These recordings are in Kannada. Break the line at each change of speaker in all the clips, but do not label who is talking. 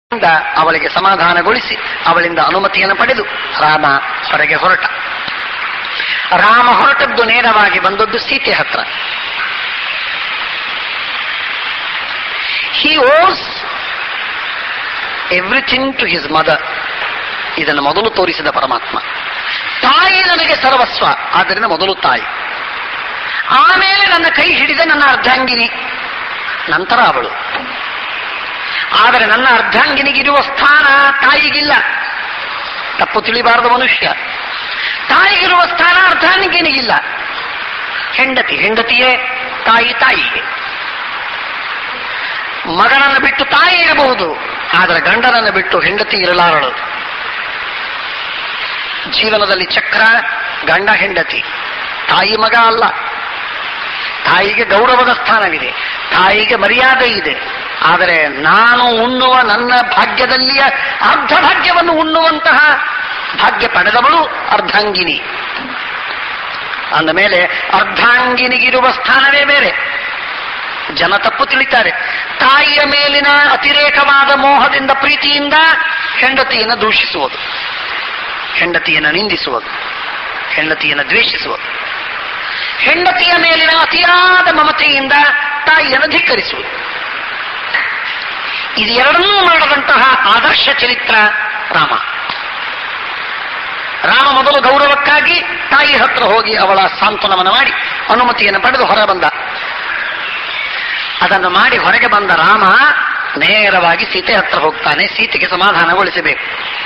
ಇಂದ ಅವಳಿಗೆ ಸಮಾಧಾನಗೊಳಿಸಿ ಅವಳಿಂದ ಅನುಮತಿಯನ್ನು ಪಡೆದು ರಾಮ ಹೊರಗೆ ಹೊರಟ ರಾಮ ಹೊರಟದ್ದು ನೇರವಾಗಿ ಬಂದದ್ದು ಸೀತೆ ಹತ್ರ he owes everything to his mother ಇದನ್ನು ಮೊದಲು ತೋರಿಸಿದ ಪರಮಾತ್ಮ ತಾಯಿ ನನಗೆ ಸರ್ವಸ್ವ ಆದ್ದರಿಂದ ಮೊದಲು ತಾಯಿ ಆಮೇಲೆ ನನ್ನ ಕೈ ಹಿಡಿದ ನನ್ನ ಅರ್ಧಾಂಗಿನಿ ನಂತರ ಅವಳು ಆದರೆ ನನ್ನ ಅರ್ಧಾಂಗಿನಿಗಿರುವ ಸ್ಥಾನ ತಾಯಿಗಿಲ್ಲ ತಪ್ಪು ತಿಳಿಬಾರದು ಮನುಷ್ಯ ತಾಯಿಗಿರುವ ಸ್ಥಾನ ಅರ್ಧಾಂಗಿನಿಗಿಲ್ಲ ಹೆಂಡತಿ ಹೆಂಡತಿಯೇ ತಾಯಿ ತಾಯಿಗೆ ಮಗನನ್ನು ಬಿಟ್ಟು ತಾಯಿ ಇರಬಹುದು ಆದರೆ ಗಂಡನನ್ನು ಬಿಟ್ಟು ಹೆಂಡತಿ ಇರಲಾರಳು ಜೀವನದಲ್ಲಿ ಚಕ್ರ ಗಂಡ ಹೆಂಡತಿ ತಾಯಿ ಮಗ ಅಲ್ಲ ತಾಯಿಗೆ ಗೌರವದ ಸ್ಥಾನವಿದೆ ತಾಯಿಗೆ ಮರ್ಯಾದೆ ಇದೆ ಆದರೆ ನಾನು ಉಣ್ಣುವ ನನ್ನ ಭಾಗ್ಯದಲ್ಲಿಯ ಅರ್ಧ ಭಾಗ್ಯವನ್ನು ಉಣ್ಣುವಂತಹ ಭಾಗ್ಯ ಪಡೆದವಳು ಅರ್ಧಾಂಗಿನಿ ಅಂದ ಮೇಲೆ ಅರ್ಧಾಂಗಿನಿಗಿರುವ ಸ್ಥಾನವೇ ಬೇರೆ ಜನ ತಪ್ಪು ತಿಳಿತಾರೆ ತಾಯಿಯ ಮೇಲಿನ ಅತಿರೇಕವಾದ ಮೋಹದಿಂದ ಪ್ರೀತಿಯಿಂದ ಹೆಂಡತಿಯನ್ನು ದೂಷಿಸುವುದು ಹೆಂಡತಿಯನ್ನು ನಿಂದಿಸುವುದು ಹೆಂಡತಿಯನ್ನು ದ್ವೇಷಿಸುವುದು ಹೆಂಡತಿಯ ಮೇಲಿನ ಅತಿಯಾದ ಮಮತೆಯಿಂದ ತಾಯಿಯನ್ನು ಧಿಕ್ಕರಿಸುವುದು ಇದು ಎರಡನ್ನೂ ಮಾಡದಂತಹ ಆದರ್ಶ ಚರಿತ್ರ ರಾಮ ರಾಮ ಮೊದಲು ಗೌರವಕ್ಕಾಗಿ ತಾಯಿ ಹತ್ರ ಹೋಗಿ ಅವಳ ಸಾಂತ್ವನವನ್ನು ಮಾಡಿ ಅನುಮತಿಯನ್ನು ಪಡೆದು ಹೊರ ಬಂದ ಅದನ್ನು ಮಾಡಿ ಹೊರಗೆ ಬಂದ ರಾಮ ನೇರವಾಗಿ ಸೀತೆ ಹತ್ರ ಹೋಗ್ತಾನೆ ಸೀತೆಗೆ ಸಮಾಧಾನಗೊಳಿಸಬೇಕು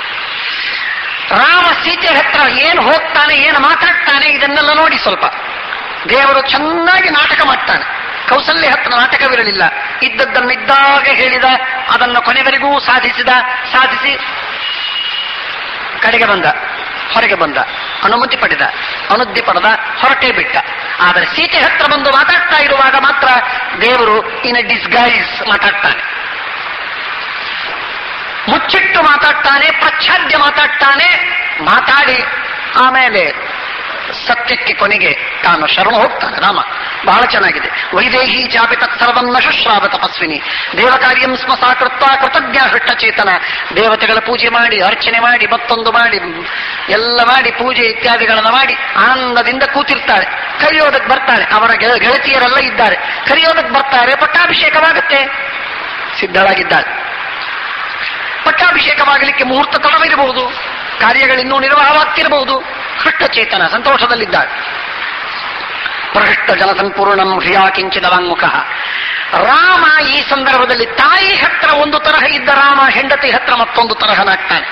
ರಾಮ ಸೀತೆ ಹತ್ರ ಏನು ಹೋಗ್ತಾನೆ ಏನು ಮಾತಾಡ್ತಾನೆ ಇದನ್ನೆಲ್ಲ ನೋಡಿ ಸ್ವಲ್ಪ ದೇವರು ಚೆನ್ನಾಗಿ ನಾಟಕ ಮಾಡ್ತಾನೆ ಕೌಸಲ್ಯ ಹತ್ರ ನಾಟಕವಿರಲಿಲ್ಲ ಇದ್ದದ್ದನ್ನಿದ್ದಾಗ ಹೇಳಿದ ಅದನ್ನು ಕೊನೆವರೆಗೂ ಸಾಧಿಸಿದ ಸಾಧಿಸಿ ಕಡೆಗೆ ಬಂದ ಹೊರಗೆ ಬಂದ ಅನುಮತಿ ಪಡೆದ ಅನುಜ್ಞೆ ಪಡೆದ ಹೊರಟೇ ಬಿಟ್ಟ ಆದರೆ ಸೀತೆ ಹತ್ರ ಬಂದು ಮಾತಾಡ್ತಾ ಇರುವಾಗ ಮಾತ್ರ ದೇವರು ಇನ್ ಡಿಸ್ಗೈಸ್ ಮಾತಾಡ್ತಾನೆ ಮುಚ್ಚಿಟ್ಟು ಮಾತಾಡ್ತಾನೆ ಪ್ರಚ್ಛಾದ್ಯ ಮಾತಾಡ್ತಾನೆ ಮಾತಾಡಿ ಆಮೇಲೆ ಸತ್ಯಕ್ಕೆ ಕೊನೆಗೆ ತಾನು ಶರಣ ಹೋಗ್ತಾನೆ ರಾಮ ಬಹಳ ಚೆನ್ನಾಗಿದೆ ವೈದೇಹಿ ಚಾಪಿ ತತ್ಸರ್ವನ್ನ ಶುಶ್ರಾವ ತಪಸ್ವಿನಿ ದೇವಕಾರ್ಯಂ ಸ್ಮ ಸಾಕೃತ್ವ ಕೃತಜ್ಞ ಹೃಷ್ಟಚೇತನ ದೇವತೆಗಳ ಪೂಜೆ ಮಾಡಿ ಅರ್ಚನೆ ಮಾಡಿ ಮತ್ತೊಂದು ಮಾಡಿ ಎಲ್ಲ ಮಾಡಿ ಪೂಜೆ ಇತ್ಯಾದಿಗಳನ್ನು ಮಾಡಿ ಆನಂದದಿಂದ ಕೂತಿರ್ತಾಳೆ ಕರೆಯೋದಕ್ಕೆ ಬರ್ತಾಳೆ ಅವರ ಗೆಳ- ಗೆಳತಿಯರೆಲ್ಲ ಇದ್ದಾರೆ ಕರೆಯೋದಕ್ಕೆ ಬರ್ತಾರೆ ಪಟ್ಟಾಭಿಷೇಕವಾಗುತ್ತೆ ಸಿದ್ಧಳಾಗಿದ್ದಾಳೆ ಪಟ್ಟಾಭಿಷೇಕವಾಗಲಿಕ್ಕೆ ಮುಹೂರ್ತ ತಡವಿರಬಹುದು ಕಾರ್ಯಗಳಿನ್ನೂ ನಿರ್ವಾಹವಾಗ್ತಿರಬಹುದು ಹೃಷ್ಟಚೇತನ ಸಂತೋಷದಲ್ಲಿದ್ದಾಳೆ ಪ್ರಹೃಷ್ಟ ಜನಸಂಪೂರ್ಣಂ ಹ್ರಿಯಾ ಕಿಂಚಿದ ವಾಂಗ್ಮುಖ ರಾಮ ಈ ಸಂದರ್ಭದಲ್ಲಿ ತಾಯಿ ಹತ್ರ ಒಂದು ತರಹ ಇದ್ದ ರಾಮ ಹೆಂಡತಿ ಹತ್ರ ಮತ್ತೊಂದು ತರಹನಾಗ್ತಾನೆ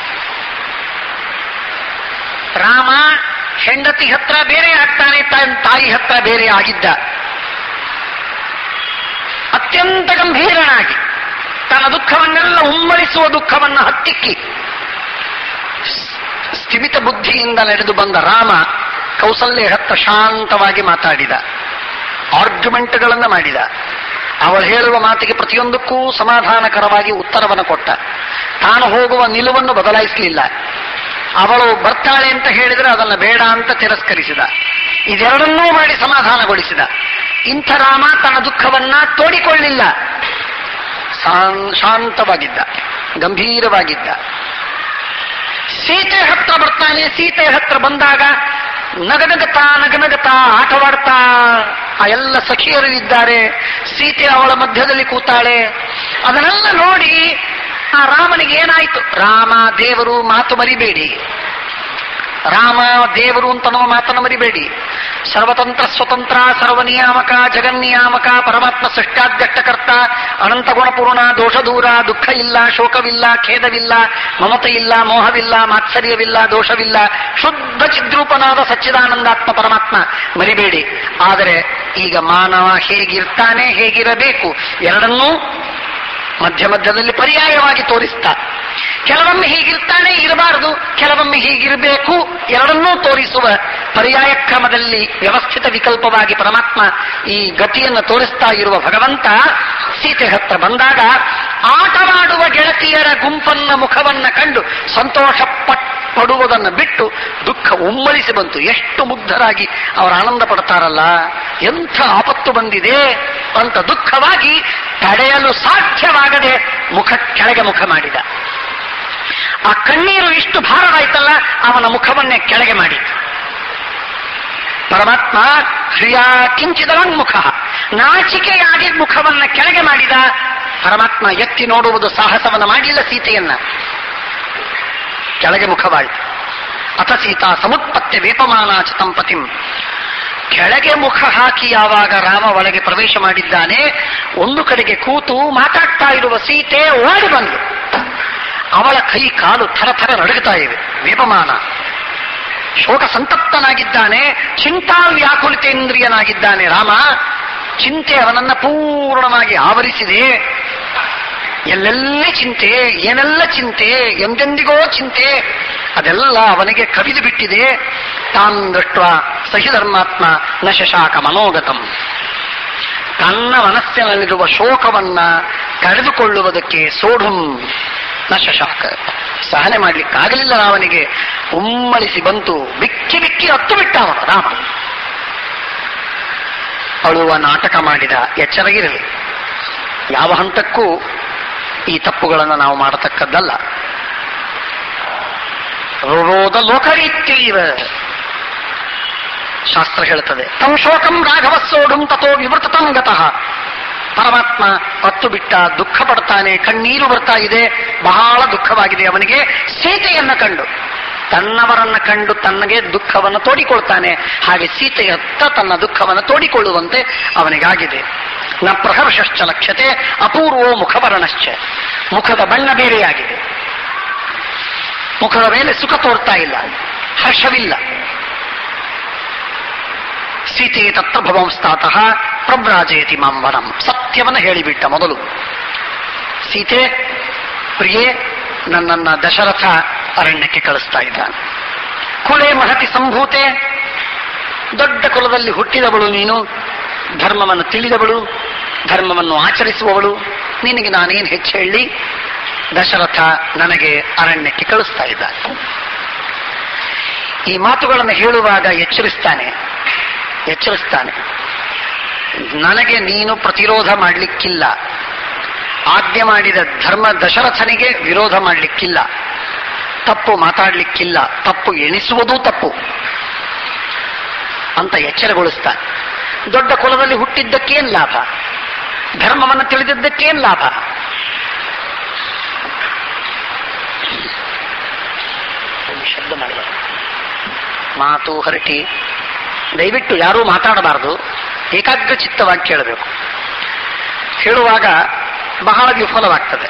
ರಾಮ ಹೆಂಡತಿ ಹತ್ರ ಬೇರೆ ಆಗ್ತಾನೆ ತ- ತಾಯಿ ಹತ್ರ ಬೇರೆ ಆಗಿದ್ದ ಅತ್ಯಂತ ಗಂಭೀರನಾಗಿ ತನ್ನ ದುಃಖವನ್ನೆಲ್ಲ ಉಮ್ಮಳಿಸುವ ದುಃಖವನ್ನು ಹತ್ತಿಕ್ಕಿ ಸ್ಥಿಮಿತ ಬುದ್ಧಿಯಿಂದ ನಡೆದು ಬಂದ ರಾಮ ಕೌಸಲ್ಯ ಹತ್ರ ಶಾಂತವಾಗಿ ಮಾತಾಡಿದ ಆರ್ಗ್ಯುಮೆಂಟ್ಗಳನ್ನು ಮಾಡಿದ ಅವಳು ಹೇಳುವ ಮಾತಿಗೆ ಪ್ರತಿಯೊಂದಕ್ಕೂ ಸಮಾಧಾನಕರವಾಗಿ ಉತ್ತರವನ್ನು ಕೊಟ್ಟ ತಾನು ಹೋಗುವ ನಿಲುವನ್ನು ಬದಲಾಯಿಸಲಿಲ್ಲ ಅವಳು ಬರ್ತಾಳೆ ಅಂತ ಹೇಳಿದರೆ ಅದನ್ನು ಬೇಡ ಅಂತ ತಿರಸ್ಕರಿಸಿದ ಇದೆರಡನ್ನೂ ಮಾಡಿ ಸಮಾಧಾನಗೊಳಿಸಿದ ಇಂಥ ರಾಮ ತನ್ನ ದುಃಖವನ್ನ ತೋಡಿಕೊಳ್ಳಿಲ್ಲ ಶಾನ್- ಶಾಂತವಾಗಿದ್ದ ಗಂಭೀರವಾಗಿದ್ದ ಸೀತೆ ಹತ್ರ ಬರ್ತಾನೆ ಸೀತೆ ಹತ್ರ ಬಂದಾಗ ನಗನಗತಾ ನಗನಗತಾ ಆಟವಾಡ್ತಾ ಆ ಎಲ್ಲ ಸಖಿಯರು ಇದ್ದಾರೆ ಸೀತೆ ಅವಳ ಮಧ್ಯದಲ್ಲಿ ಕೂತಾಳೆ ಅದನ್ನೆಲ್ಲ ನೋಡಿ ಆ ರಾಮನಿಗೆ ಏನಾಯ್ತು ರಾಮ ದೇವರು ಮಾತು ಮರಿಬೇಡಿ ರಾಮ ದೇವರು ಅಂತ ನಾವು ಮಾತನ್ನು ಮರಿಬೇಡಿ ಸರ್ವತಂತ್ರ ಸ್ವತಂತ್ರ ಸರ್ವನಿಯಾಮಕ ಜಗನ್ನಿಯಾಮಕ ಪರಮಾತ್ಮ ಸೃಷ್ಟಾಧ್ಯಕ್ಷಕರ್ತ ಅನಂತ ಗುಣಪೂರ್ಣ ದೋಷ ದೂರ ದುಃಖ ಇಲ್ಲ ಶೋಕವಿಲ್ಲ ಖೇದವಿಲ್ಲ ಮಮತೆ ಇಲ್ಲ ಮೋಹವಿಲ್ಲ ಮಾತ್ಸರ್ಯವಿಲ್ಲ ದೋಷವಿಲ್ಲ ಶುದ್ಧ ಚಿದ್ರೂಪನಾದ ಸಚ್ಚಿದಾನಂದಾತ್ಮ ಪರಮಾತ್ಮ ಮರಿಬೇಡಿ ಆದರೆ ಈಗ ಮಾನವ ಹೇಗಿರ್ತಾನೆ ಹೇಗಿರಬೇಕು ಎರಡನ್ನೂ ಮಧ್ಯ ಮಧ್ಯದಲ್ಲಿ ಪರ್ಯಾಯವಾಗಿ ತೋರಿಸ್ತಾ ಕೆಲವೊಮ್ಮೆ ಹೀಗಿರ್ತಾನೆ ಇರಬಾರದು ಕೆಲವೊಮ್ಮೆ ಹೀಗಿರಬೇಕು ಎರಡನ್ನೂ ತೋರಿಸುವ ಪರ್ಯಾಯ ಕ್ರಮದಲ್ಲಿ ವ್ಯವಸ್ಥಿತ ವಿಕಲ್ಪವಾಗಿ ಪರಮಾತ್ಮ ಈ ಗತಿಯನ್ನು ತೋರಿಸ್ತಾ ಇರುವ ಭಗವಂತ ಸೀತೆ ಹತ್ರ ಬಂದಾಗ ಆಟವಾಡುವ ಗೆಳತಿಯರ ಗುಂಪನ್ನ ಮುಖವನ್ನ ಕಂಡು ಸಂತೋಷಪಟ್ಟ ಪಡುವುದನ್ನು ಬಿಟ್ಟು ದುಃಖ ಉಮ್ಮಳಿಸಿ ಬಂತು ಎಷ್ಟು ಮುಗ್ಧರಾಗಿ ಅವರು ಆನಂದ ಪಡ್ತಾರಲ್ಲ ಎಂಥ ಆಪತ್ತು ಬಂದಿದೆ ಅಂತ ದುಃಖವಾಗಿ ತಡೆಯಲು ಸಾಧ್ಯವಾಗದೆ ಮುಖ ಕೆಳಗೆ ಮುಖ ಮಾಡಿದ ಆ ಕಣ್ಣೀರು ಇಷ್ಟು ಭಾರವಾಯ್ತಲ್ಲ ಅವನ ಮುಖವನ್ನೇ ಕೆಳಗೆ ಮಾಡಿತು ಪರಮಾತ್ಮ ಕ್ರಿಯಾ ಕಿಂಚಿದವಾಂಗ್ಮುಖ ನಾಚಿಕೆಯಾಗಿ ಮುಖವನ್ನ ಕೆಳಗೆ ಮಾಡಿದ ಪರಮಾತ್ಮ ಎತ್ತಿ ನೋಡುವುದು ಸಾಹಸವನ್ನ ಮಾಡಿಲ್ಲ ಸೀತೆಯನ್ನ ಕೆಳಗೆ ಮುಖವಾಯಿತು ಅಥ ಸೀತಾ ಸಮುತ್ಪತ್ತಿ ವೇಪಮಾನಾಚ ತಂಪತಿಂ ಕೆಳಗೆ ಮುಖ ಹಾಕಿ ಯಾವಾಗ ರಾಮ ಒಳಗೆ ಪ್ರವೇಶ ಮಾಡಿದ್ದಾನೆ ಒಂದು ಕಡೆಗೆ ಕೂತು ಮಾತಾಡ್ತಾ ಇರುವ ಸೀತೆ ಓಡಿ ಬಂದು ಅವಳ ಕೈ ಕಾಲು ಥರ ಥರ ನಡುಗುತ್ತಾ ಇವೆ ವೇಪಮಾನ ಶೋಕ ಸಂತಪ್ತನಾಗಿದ್ದಾನೆ ಚಿಂತಾ ವ್ಯಾಕುಲಿತೇಂದ್ರಿಯನಾಗಿದ್ದಾನೆ ರಾಮ ಚಿಂತೆ ಅವನನ್ನ ಪೂರ್ಣವಾಗಿ ಆವರಿಸಿದೆ ಎಲ್ಲೆಲ್ಲಿ ಚಿಂತೆ ಏನೆಲ್ಲ ಚಿಂತೆ ಎಂದೆಂದಿಗೋ ಚಿಂತೆ ಅದೆಲ್ಲ ಅವನಿಗೆ ಕವಿದು ಬಿಟ್ಟಿದೆ ತಾನ್ ದೃಷ್ಟ ಸಹಿಧರ್ಮಾತ್ಮ ನ ಶಶಾಕ ಮನೋಗತಂ ತನ್ನ ಮನಸ್ಸಿನಲ್ಲಿರುವ ಶೋಕವನ್ನ ಕಳೆದುಕೊಳ್ಳುವುದಕ್ಕೆ ಸೋಢುಂ ನ ಶಶಾಕ ಸಹನೆ ಮಾಡ್ಲಿಕ್ಕಾಗಲಿಲ್ಲ ರಾವನಿಗೆ ಉಮ್ಮಳಿಸಿ ಬಂತು ಬಿಕ್ಕಿ ಬಿಕ್ಕಿ ಹತ್ತು ಬಿಟ್ಟ ಅವನು ರಾಮ ಅಳುವ ನಾಟಕ ಮಾಡಿದ ಎಚ್ಚರ ಇರಲಿ ಯಾವ ಹಂತಕ್ಕೂ ಈ ತಪ್ಪುಗಳನ್ನು ನಾವು ಮಾಡತಕ್ಕದ್ದಲ್ಲ ರೋರೋದ ಲೋಕರೀತ್ಯೈವ ಶಾಸ್ತ್ರ ಹೇಳುತ್ತದೆ ತಂ ಶೋಕಂ ರಾಘವ ಸೋಡುಂ ತಥೋ ವಿವೃತತಂ ಗತಃ ಪರಮಾತ್ಮ ಹತ್ತು ಬಿಟ್ಟ ದುಃಖ ಪಡ್ತಾನೆ ಕಣ್ಣೀರು ಬರ್ತಾ ಇದೆ ಬಹಳ ದುಃಖವಾಗಿದೆ ಅವನಿಗೆ ಸೀತೆಯನ್ನ ಕಂಡು ತನ್ನವರನ್ನ ಕಂಡು ತನ್ನಗೆ ದುಃಖವನ್ನು ತೋಡಿಕೊಳ್ತಾನೆ ಹಾಗೆ ಸೀತೆಯತ್ತ ತನ್ನ ದುಃಖವನ್ನು ತೋಡಿಕೊಳ್ಳುವಂತೆ ಅವನಿಗಾಗಿದೆ ನ ಪ್ರಹರ್ಷಶ್ಚ ಲಕ್ಷ್ಯತೆ ಅಪೂರ್ವೋ ಮುಖವರ್ಣಶ್ಚ ಮುಖದ ಬಣ್ಣ ಬೇರೆಯಾಗಿದೆ ಮುಖದ ಮೇಲೆ ಸುಖ ತೋರ್ತಾ ಇಲ್ಲ ಹರ್ಷವಿಲ್ಲ ಸೀತೆ ತತ್ರ ಭವಂಸ್ತಾತಃ ಪ್ರಬ್ರಾಜಯತಿ ಮಾಂಬರಂ ಸತ್ಯವನ್ನ ಹೇಳಿಬಿಟ್ಟ ಮೊದಲು ಸೀತೆ ಪ್ರಿಯೆ ನನ್ನನ್ನ ದಶರಥ ಅರಣ್ಯಕ್ಕೆ ಕಳಿಸ್ತಾ ಇದ್ದಾನೆ ಕುಳೆ ಮಹತಿ ಸಂಭೂತೆ ದೊಡ್ಡ ಕುಲದಲ್ಲಿ ಹುಟ್ಟಿದವಳು ನೀನು ಧರ್ಮವನ್ನು ತಿಳಿದವಳು ಧರ್ಮವನ್ನು ಆಚರಿಸುವವಳು ನಿನಗೆ ನಾನೇನು ಹೆಚ್ಚು ಹೇಳಿ ದಶರಥ ನನಗೆ ಅರಣ್ಯಕ್ಕೆ ಕಳಿಸ್ತಾ ಇದ್ದಾನೆ ಈ ಮಾತುಗಳನ್ನು ಹೇಳುವಾಗ ಎಚ್ಚರಿಸ್ತಾನೆ ಎಚ್ಚರಿಸ್ತಾನೆ ನನಗೆ ನೀನು ಪ್ರತಿರೋಧ ಮಾಡಲಿಕ್ಕಿಲ್ಲ ಆಜ್ಞೆ ಮಾಡಿದ ಧರ್ಮ ದಶರಥನಿಗೆ ವಿರೋಧ ಮಾಡಲಿಕ್ಕಿಲ್ಲ ತಪ್ಪು ಮಾತಾಡ್ಲಿಕ್ಕಿಲ್ಲ ತಪ್ಪು ಎಣಿಸುವುದೂ ತಪ್ಪು ಅಂತ ಎಚ್ಚರಗೊಳಿಸ್ತಾನೆ ದೊಡ್ಡ ಕುಲದಲ್ಲಿ ಹುಟ್ಟಿದ್ದಕ್ಕೇನ್ ಲಾಭ ಧರ್ಮವನ್ನು ತಿಳಿದಿದ್ದಕ್ಕೇನ್ ಲಾಭ ಶಬ್ದ ಮಾಡಬಾರ್ದು ಮಾತು ಹರಟಿ ದಯವಿಟ್ಟು ಯಾರೂ ಮಾತಾಡಬಾರದು ಏಕಾಗ್ರ ಚಿತ್ತವಾಗಿ ಕೇಳಬೇಕು ಹೇಳುವಾಗ ಬಹಳ ವಿಫಲವಾಗ್ತದೆ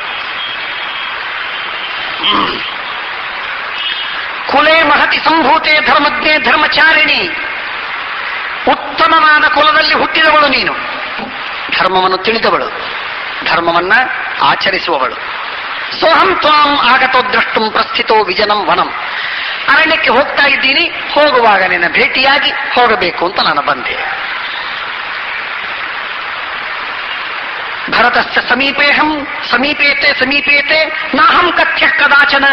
ಕುಲೆ ಮಹತಿ ಸಂಭೂತೆ ಧರ್ಮಜ್ಞೆ ಧರ್ಮಚಾರಿಣಿ ಉತ್ತಮವಾದ ಕುಲದಲ್ಲಿ ಹುಟ್ಟಿದವಳು ನೀನು ಧರ್ಮವನ್ನು ತಿಳಿದವಳು ಧರ್ಮವನ್ನ ಆಚರಿಸುವವಳು ಸೋಹಂ ತ್ವಾಂ ಆಗತೋ ದ್ರಷ್ಟುಂ ಪ್ರಸ್ಥಿತೋ ವಿಜನಂ ವನಂ ಅರಣ್ಯಕ್ಕೆ ಹೋಗ್ತಾ ಇದ್ದೀನಿ ಹೋಗುವಾಗ ನಿನ್ನ ಭೇಟಿಯಾಗಿ ಹೋಗಬೇಕು ಅಂತ ನಾನು ಬಂದೆ ಭರತಸ್ಯ ಸಮೀಪೇಹಂ ಸಮೀಪೇತೆ ಸಮೀಪೇತೆ ನಾಹಂ ಕಥ್ಯ ಕದಾಚನ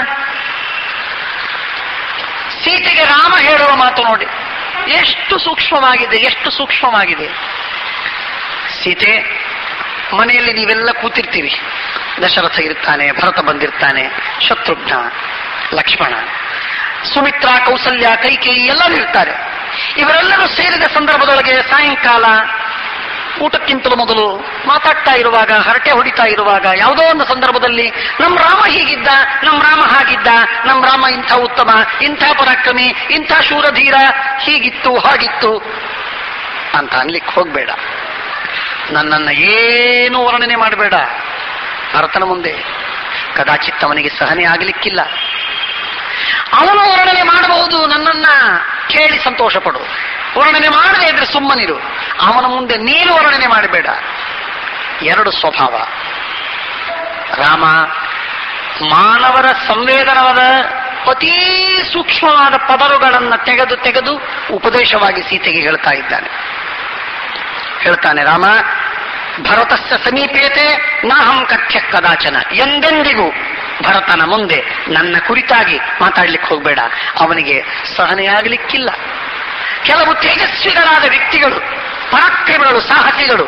ಸೀತೆಗೆ ರಾಮ ಹೇಳುವ ಮಾತು ನೋಡಿ ಎಷ್ಟು ಸೂಕ್ಷ್ಮವಾಗಿದೆ ಎಷ್ಟು ಸೂಕ್ಷ್ಮವಾಗಿದೆ ಸೀತೆ ಮನೆಯಲ್ಲಿ ನೀವೆಲ್ಲ ಕೂತಿರ್ತೀವಿ ದಶರಥ ಇರ್ತಾನೆ ಭರತ ಬಂದಿರ್ತಾನೆ ಶತ್ರುಘ್ನ ಲಕ್ಷ್ಮಣ ಸುಮಿತ್ರ ಕೌಸಲ್ಯ ಕೈಕೇಯಿ ಎಲ್ಲರೂ ಇರ್ತಾರೆ ಇವರೆಲ್ಲರೂ ಸೇರಿದ ಸಂದರ್ಭದೊಳಗೆ ಸಾಯಂಕಾಲ ಊಟಕ್ಕಿಂತಲೂ ಮೊದಲು ಮಾತಾಡ್ತಾ ಇರುವಾಗ ಹರಟೆ ಹೊಡಿತಾ ಇರುವಾಗ ಯಾವುದೋ ಒಂದು ಸಂದರ್ಭದಲ್ಲಿ ನಮ್ ರಾಮ ಹೀಗಿದ್ದ ನಮ್ ರಾಮ ಹಾಗಿದ್ದ ನಮ್ ರಾಮ ಇಂಥ ಉತ್ತಮ ಇಂಥ ಪರಾಕ್ರಮಿ ಇಂಥ ಶೂರಧೀರ ಹೀಗಿತ್ತು ಹಾಗಿತ್ತು ಅಂತ ಅನ್ಲಿಕ್ಕೆ ಹೋಗ್ಬೇಡ ನನ್ನನ್ನ ಏನು ವರ್ಣನೆ ಮಾಡಬೇಡ ಭರತನ ಮುಂದೆ ಕದಾಚಿತ್ ಅವನಿಗೆ ಸಹನೆ ಆಗಲಿಕ್ಕಿಲ್ಲ ಅವನು ವರ್ಣನೆ ಮಾಡಬಹುದು ನನ್ನನ್ನ ಕೇಳಿ ಸಂತೋಷ ಪಡು ವರ್ಣನೆ ಮಾಡದೆ ಇದ್ರೆ ಸುಮ್ಮನಿರು ಅವನ ಮುಂದೆ ನೀನು ವರ್ಣನೆ ಮಾಡಬೇಡ ಎರಡು ಸ್ವಭಾವ ರಾಮ ಮಾನವರ ಸಂವೇದನವಾದ ಅತೀ ಸೂಕ್ಷ್ಮವಾದ ಪದರುಗಳನ್ನು ತೆಗೆದು ತೆಗೆದು ಉಪದೇಶವಾಗಿ ಸೀತೆಗೆ ಹೇಳ್ತಾ ಇದ್ದಾನೆ ಹೇಳ್ತಾನೆ ರಾಮ ಭರತಸ್ಯ ಸಮೀಪೇತೆ ನಾಹಂ ಕಥ್ಯ ಕದಾಚನ ಎಂದೆಂದಿಗೂ ಭರತನ ಮುಂದೆ ನನ್ನ ಕುರಿತಾಗಿ ಮಾತಾಡ್ಲಿಕ್ಕೆ ಹೋಗಬೇಡ ಅವನಿಗೆ ಸಹನೆಯಾಗಲಿಕ್ಕಿಲ್ಲ ಕೆಲವು ತೇಜಸ್ವಿಗಳಾದ ವ್ಯಕ್ತಿಗಳು ಪರಾಕ್ರಮಿಗಳು ಸಾಹಸಿಗಳು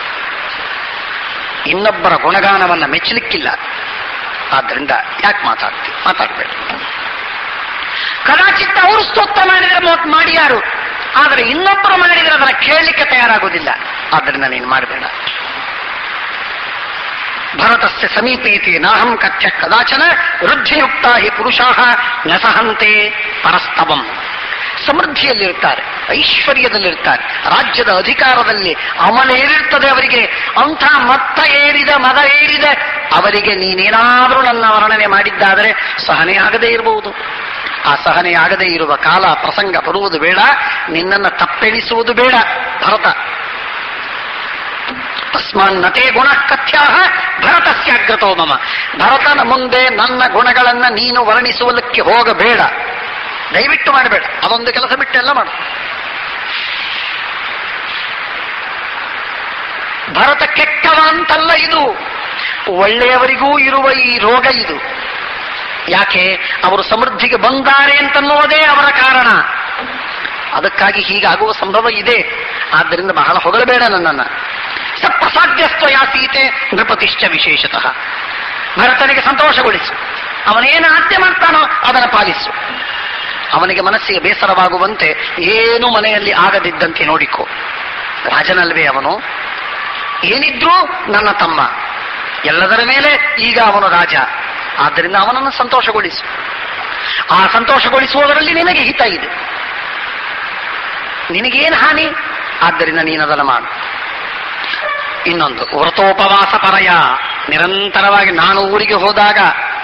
ಇನ್ನೊಬ್ಬರ ಗುಣಗಾನವನ್ನ ಮೆಚ್ಚಲಿಕ್ಕಿಲ್ಲ ಆದ್ರಿಂದ ಯಾಕೆ ಮಾತಾಡ್ತಿ ಮಾತಾಡಬೇಡ ಕದಾಚಿತ್ ಅವರು ಸ್ತೋತ್ರ ಮಾಡಿದರೆ ಮೊ- ಮಾಡಿ ಯಾರು ಆದರೆ ಇನ್ನೊಬ್ಬರು ಮಾಡಿದರೆ ಅದನ್ನ ಕೇಳಲಿಕ್ಕೆ ತಯಾರಾಗುವುದಿಲ್ಲ ಆದ್ರಿಂದ ನೀನು ಮಾಡಬೇಡ ಭರತಸ್ಯ ಸಮೀಪೇತಿ ನಾಹಂ ಕಥ್ಯ ಕದಾಚನ ವೃದ್ಧಿಯುಕ್ತ ಹಿ ಪುರುಷಾ ನ ಸಹಂತೆ ಪರಸ್ತವಂ ಸಮೃದ್ಧಿಯಲ್ಲಿರ್ತಾರೆ ಐಶ್ವರ್ಯದಲ್ಲಿರ್ತಾರೆ ರಾಜ್ಯದ ಅಧಿಕಾರದಲ್ಲಿ ಅಮಲೇರಿರ್ತದೆ ಅವರಿಗೆ ಅಂಥ ಮತ್ತ ಏರಿದ ಮದ ಏರಿದ ಅವರಿಗೆ ನೀನೇನಾದರೂ ನನ್ನ ವರ್ಣನೆ ಮಾಡಿದ್ದಾದರೆ ಸಹನೆ ಆಗದೇ ಇರಬಹುದು ಆ ಸಹನೆ ಆಗದೇ ಇರುವ ಕಾಲ ಪ್ರಸಂಗ ಬರುವುದು ಬೇಡ ನಿನ್ನನ್ನು ತಪ್ಪೆಣಿಸುವುದು ಬೇಡ ಭರತ ತಸ್ಮಾನ್ನತೆ ಗುಣ ಕಥ್ಯಾ ಭರತಸ್ಯಾಗ್ರತೋ ಮಮ ಭರತನ ಮುಂದೆ ನನ್ನ ಗುಣಗಳನ್ನ ನೀನು ವರ್ಣಿಸುವುದಕ್ಕೆ ಹೋಗಬೇಡ ದಯವಿಟ್ಟು ಮಾಡಬೇಡ ಅದೊಂದು ಕೆಲಸ ಬಿಟ್ಟು ಎಲ್ಲ ಮಾಡು ಭರತ ಕೆಟ್ಟವ ಅಂತಲ್ಲ ಇದು ಒಳ್ಳೆಯವರಿಗೂ ಇರುವ ಈ ರೋಗ ಇದು ಯಾಕೆ ಅವರು ಸಮೃದ್ಧಿಗೆ ಬಂದಾರೆ ಅಂತನ್ನುವುದೇ ಅವರ ಕಾರಣ ಅದಕ್ಕಾಗಿ ಹೀಗಾಗುವ ಸಂಭವ ಇದೆ ಆದ್ದರಿಂದ ಬಹಳ ಹೊಗಳಬೇಡ ನನ್ನನ್ನ ಸಪ್ರಸಾದ್ಯಸ್ತ್ವ ಯಾ ಸೀತೆ ನೃಪತಿಶ್ಚ ವಿಶೇಷತಃ ಭರತನಿಗೆ ಸಂತೋಷಗೊಳಿಸು ಅವನೇನು ಆಜ್ಞೆ ಮಾಡ್ತಾನೋ ಅದನ್ನು ಪಾಲಿಸು ಅವನಿಗೆ ಮನಸ್ಸಿಗೆ ಬೇಸರವಾಗುವಂತೆ ಏನು ಮನೆಯಲ್ಲಿ ಆಗದಿದ್ದಂತೆ ನೋಡಿಕೋ ರಾಜನಲ್ವೇ ಅವನು ಏನಿದ್ರೂ ನನ್ನ ತಮ್ಮ ಎಲ್ಲದರ ಮೇಲೆ ಈಗ ಅವನು ರಾಜ ಆದ್ದರಿಂದ ಅವನನ್ನು ಸಂತೋಷಗೊಳಿಸು ಆ ಸಂತೋಷಗೊಳಿಸುವುದರಲ್ಲಿ ನಿನಗೆ ಹಿತ ಇದೆ ನಿನಗೇನು ಹಾನಿ ಆದ್ದರಿಂದ ನೀನದನ್ನು ಮಾಡು ಇನ್ನೊಂದು ವ್ರತೋಪವಾಸ ಪರಯ ನಿರಂತರವಾಗಿ ನಾನು ಊರಿಗೆ ಹೋದಾಗ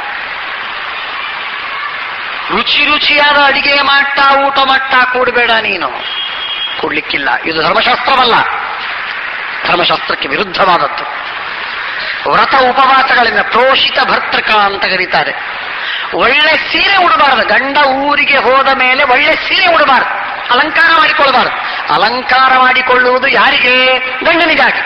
ರುಚಿ ರುಚಿಯಾದ ಅಡಿಗೆ ಮಾಡ್ತಾ ಊಟ ಮಾಡ್ತಾ ಕೂಡಬೇಡ ನೀನು ಕೂಡ್ಲಿಕ್ಕಿಲ್ಲ ಇದು ಧರ್ಮಶಾಸ್ತ್ರವಲ್ಲ ಧರ್ಮಶಾಸ್ತ್ರಕ್ಕೆ ವಿರುದ್ಧವಾದದ್ದು ವ್ರತ ಉಪವಾಸಗಳಿಂದ ಪ್ರೋಷಿತ ಭರ್ತೃಕ ಅಂತ ಕರೀತಾರೆ ಒಳ್ಳೆ ಸೀರೆ ಉಡಬಾರದು ಗಂಡ ಊರಿಗೆ ಹೋದ ಮೇಲೆ ಒಳ್ಳೆ ಸೀರೆ ಉಡಬಾರದು ಅಲಂಕಾರ ಮಾಡಿಕೊಳ್ಳಬಾರದು ಅಲಂಕಾರ ಮಾಡಿಕೊಳ್ಳುವುದು ಯಾರಿಗೆ ಗಂಡನಿಗಾಗಿ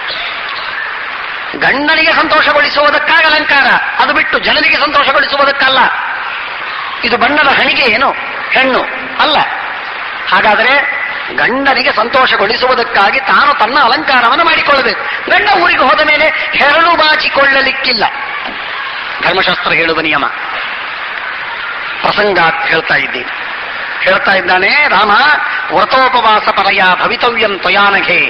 ಗಂಡನಿಗೆ ಸಂತೋಷಗೊಳಿಸುವುದಕ್ಕಾಗಿ ಅಲಂಕಾರ ಅದು ಬಿಟ್ಟು ಜನರಿಗೆ ಸಂತೋಷಗೊಳಿಸುವುದಕ್ಕಲ್ಲ ಇದು ಬಣ್ಣದ ಹಣಿಗೆ ಏನು ಹೆಣ್ಣು ಅಲ್ಲ ಹಾಗಾದರೆ ಗಂಡನಿಗೆ ಸಂತೋಷಗೊಳಿಸುವುದಕ್ಕಾಗಿ ತಾನು ತನ್ನ ಅಲಂಕಾರವನ್ನು ಮಾಡಿಕೊಳ್ಳಬೇಕು ಗಂಡ ಊರಿಗೆ ಹೋದ ಮೇಲೆ ಹೆರಳು ಬಾಚಿಕೊಳ್ಳಲಿಕ್ಕಿಲ್ಲ ಧರ್ಮಶಾಸ್ತ್ರ ಹೇಳುವ ನಿಯಮ ಪ್ರಸಂಗ ಹೇಳ್ತಾ ಇದ್ದೀನಿ ಹೇಳ್ತಾ ಇದ್ದಾನೆ ರಾಮ ವ್ರತೋಪವಾಸ ಪರಯ ಭವಿತವ್ಯಂ ತ್ವಯಾನಘೆ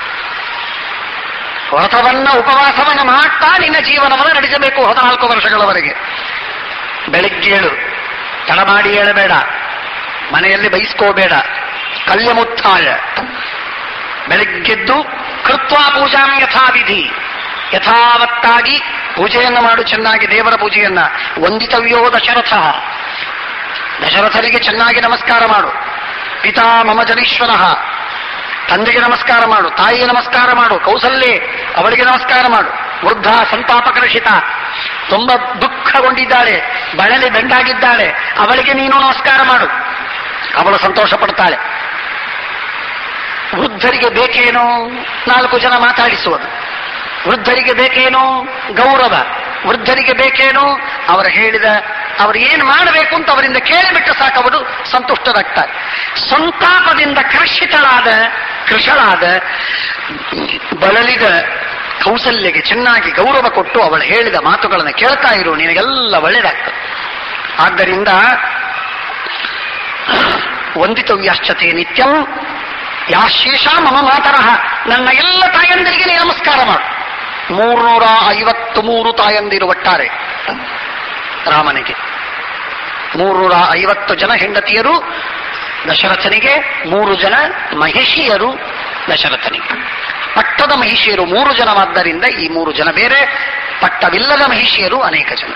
ವ್ರತವನ್ನ ಉಪವಾಸವನ್ನ ಮಾಡ್ತಾ ನಿನ್ನ ಜೀವನವನ್ನು ನಡೆಸಬೇಕು ಹದಿನಾಲ್ಕು ವರ್ಷಗಳವರೆಗೆ ಬೆಳಿಗ್ಗೆ ಏಳು ತಡ ಮಾಡಿ ಏಳಬೇಡ ಮನೆಯಲ್ಲಿ ಬಯಸ್ಕೋಬೇಡ ಕಲ್ಯಮುತ್ಥಾಯ ಬೆಳಗ್ಗೆದ್ದು ಕೃತ್ವಾ ಪೂಜಾಂ ಯಥಾವಿಧಿ ಯಥಾವತ್ತಾಗಿ ಪೂಜೆಯನ್ನು ಮಾಡು ಚೆನ್ನಾಗಿ ದೇವರ ಪೂಜೆಯನ್ನ ವಂದಿತವ್ಯೋ ದಶರಥ ದಶರಥನಿಗೆ ಚೆನ್ನಾಗಿ ನಮಸ್ಕಾರ ಮಾಡು ಪಿತಾ ಮಮ ಜನೀಶ್ವರ ತಂದೆಗೆ ನಮಸ್ಕಾರ ಮಾಡು ತಾಯಿಗೆ ನಮಸ್ಕಾರ ಮಾಡು ಕೌಸಲ್ಯೆ ಅವಳಿಗೆ ನಮಸ್ಕಾರ ಮಾಡು ವೃದ್ಧ ಸಂತಾಪಕರಷಿತ ತುಂಬ ದುಃಖಗೊಂಡಿದ್ದಾಳೆ ಬಳಲಿ ಬೆಂಡಾಗಿದ್ದಾಳೆ ಅವಳಿಗೆ ನೀನು ನಮಸ್ಕಾರ ಮಾಡು ಅವಳು ಸಂತೋಷ ಪಡ್ತಾಳೆ ವೃದ್ಧರಿಗೆ ಬೇಕೇನೋ ನಾಲ್ಕು ಜನ ಮಾತಾಡಿಸುವುದು ವೃದ್ಧರಿಗೆ ಬೇಕೇನೋ ಗೌರವ ವೃದ್ಧರಿಗೆ ಬೇಕೇನೋ ಅವರು ಹೇಳಿದ ಅವರು ಏನು ಮಾಡಬೇಕು ಅಂತ ಅವರಿಂದ ಕೇಳಿಬಿಟ್ಟು ಸಾಕು ಅವರು ಸಂತುಷ್ಟರಾಗ್ತಾರೆ ಸಂತಾಪದಿಂದ ಕೃಷಿತಳಾದ ಕೃಷಳಾದ ಬಳಲಿದ ಕೌಸಲ್ಯಗೆ ಚೆನ್ನಾಗಿ ಗೌರವ ಕೊಟ್ಟು ಅವಳು ಹೇಳಿದ ಮಾತುಗಳನ್ನು ಕೇಳ್ತಾ ಇರು ನಿನಗೆಲ್ಲ ಒಳ್ಳೇದಾಗ್ತದೆ ಆದ್ದರಿಂದ ವಂದಿತವ್ಯಾಶ್ಚತೆ ನಿತ್ಯಂ ಯಾಶೇಷ ಮಮ ಮಾತರಹ ನನ್ನ ಎಲ್ಲ ತಾಯಂದಿರಿಗೆ ನೀ ನಮಸ್ಕಾರ ಮಾಡು ಮೂರ್ನೂರ ಐವತ್ತು ಮೂರು ತಾಯಂದಿರು ಒಟ್ಟಾರೆ ರಾಮನಿಗೆ ಮೂರ್ನೂರ ಐವತ್ತು ಜನ ಹೆಂಡತಿಯರು ದಶರಥನಿಗೆ ಮೂರು ಜನ ಮಹಿಷಿಯರು ದಶರಥನಿಗೆ ಪಟ್ಟದ ಮಹಿಷಿಯರು ಮೂರು ಜನವಾದ್ದರಿಂದ ಈ ಮೂರು ಜನ ಬೇರೆ ಪಟ್ಟವಿಲ್ಲದ ಮಹಿಷಿಯರು ಅನೇಕ ಜನ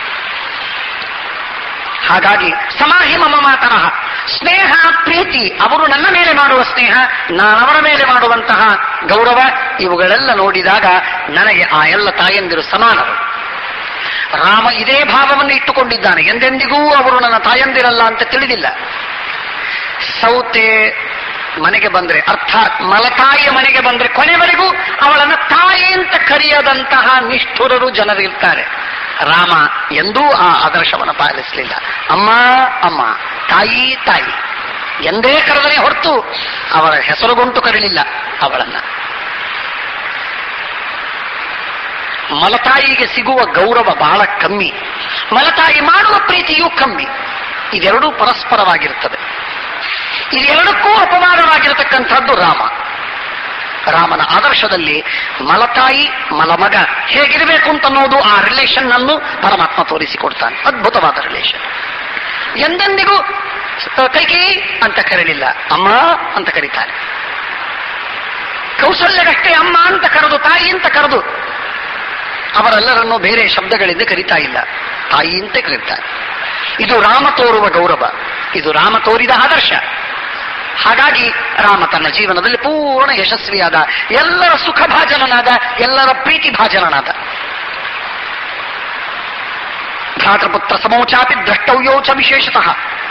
ಹಾಗಾಗಿ ಸಮಾಹಿ ಮಮ ಮಾತರಹ ಸ್ನೇಹ ಪ್ರೀತಿ ಅವರು ನನ್ನ ಮೇಲೆ ಮಾಡುವ ಸ್ನೇಹ ನಾನವರ ಮೇಲೆ ಮಾಡುವಂತಹ ಗೌರವ ಇವುಗಳೆಲ್ಲ ನೋಡಿದಾಗ ನನಗೆ ಆ ಎಲ್ಲ ತಾಯಂದಿರು ಸಮಾನರು ರಾಮ ಇದೇ ಭಾವವನ್ನು ಇಟ್ಟುಕೊಂಡಿದ್ದಾನೆ ಎಂದೆಂದಿಗೂ ಅವರು ನನ್ನ ತಾಯಂದಿರಲ್ಲ ಅಂತ ತಿಳಿದಿಲ್ಲ ಸೌತೆ ಮನೆಗೆ ಬಂದ್ರೆ ಅರ್ಥಾತ್ ಮಲತಾಯಿಯ ಮನೆಗೆ ಬಂದ್ರೆ ಕೊನೆವರೆಗೂ ಅವಳನ್ನ ತಾಯಿ ಅಂತ ಕರೆಯದಂತಹ ನಿಷ್ಠುರರು ಜನರಿರ್ತಾರೆ ರಾಮ ಎಂದೂ ಆ ಆದರ್ಶವನ್ನು ಪಾಲಿಸಲಿಲ್ಲ ಅಮ್ಮ ಅಮ್ಮ ತಾಯಿ ತಾಯಿ ಎಂದೇ ಕರೆದರೆ ಹೊರತು ಅವರ ಹೆಸರುಗೊಂಟು ಕರೀಲಿಲ್ಲ ಅವಳನ್ನ ಮಲತಾಯಿಗೆ ಸಿಗುವ ಗೌರವ ಬಹಳ ಕಮ್ಮಿ ಮಲತಾಯಿ ಮಾಡುವ ಪ್ರೀತಿಯೂ ಕಮ್ಮಿ ಇದೆರಡೂ ಪರಸ್ಪರವಾಗಿರುತ್ತದೆ ಇದೆರಡಕ್ಕೂ ಅಪಮಾನವಾಗಿರತಕ್ಕಂಥದ್ದು ರಾಮ ರಾಮನ ಆದರ್ಶದಲ್ಲಿ ಮಲತಾಯಿ ಮಲಮಗ ಹೇಗಿರಬೇಕು ಅಂತ ಅನ್ನೋದು ಆ ರಿಲೇಷನ್ ಅನ್ನು ಪರಮಾತ್ಮ ತೋರಿಸಿಕೊಡ್ತಾನೆ ಅದ್ಭುತವಾದ ರಿಲೇಷನ್ ಎಂದೆಂದಿಗೂ ಕೈಕಿ ಅಂತ ಕರೀಲಿಲ್ಲ ಅಮ್ಮ ಅಂತ ಕರೀತಾನೆ ಕೌಸಲ್ಯಗಷ್ಟೇ ಅಮ್ಮ ಅಂತ ಕರೆದು ತಾಯಿ ಅಂತ ಕರೆದು ಅವರೆಲ್ಲರನ್ನು ಬೇರೆ ಶಬ್ದಗಳಿಂದ ಕರೀತಾ ಇಲ್ಲ ತಾಯಿ ಅಂತ ಕರೀತಾರೆ ಇದು ರಾಮ ತೋರುವ ಗೌರವ ಇದು ರಾಮ ತೋರಿದ ಆದರ್ಶ ಹಾಗಾಗಿ ರಾಮ ತನ್ನ ಜೀವನದಲ್ಲಿ ಪೂರ್ಣ ಯಶಸ್ವಿಯಾದ ಎಲ್ಲರ ಸುಖ ಭಾಜನನಾದ ಎಲ್ಲರ ಪ್ರೀತಿ ಭಾಜನನಾದ ಭ್ರಾತೃಪುತ್ರ ಸಮೋಚಾಪಿ ದ್ರಷ್ಟವ್ಯೋ ಚ ವಿಶೇಷತಃ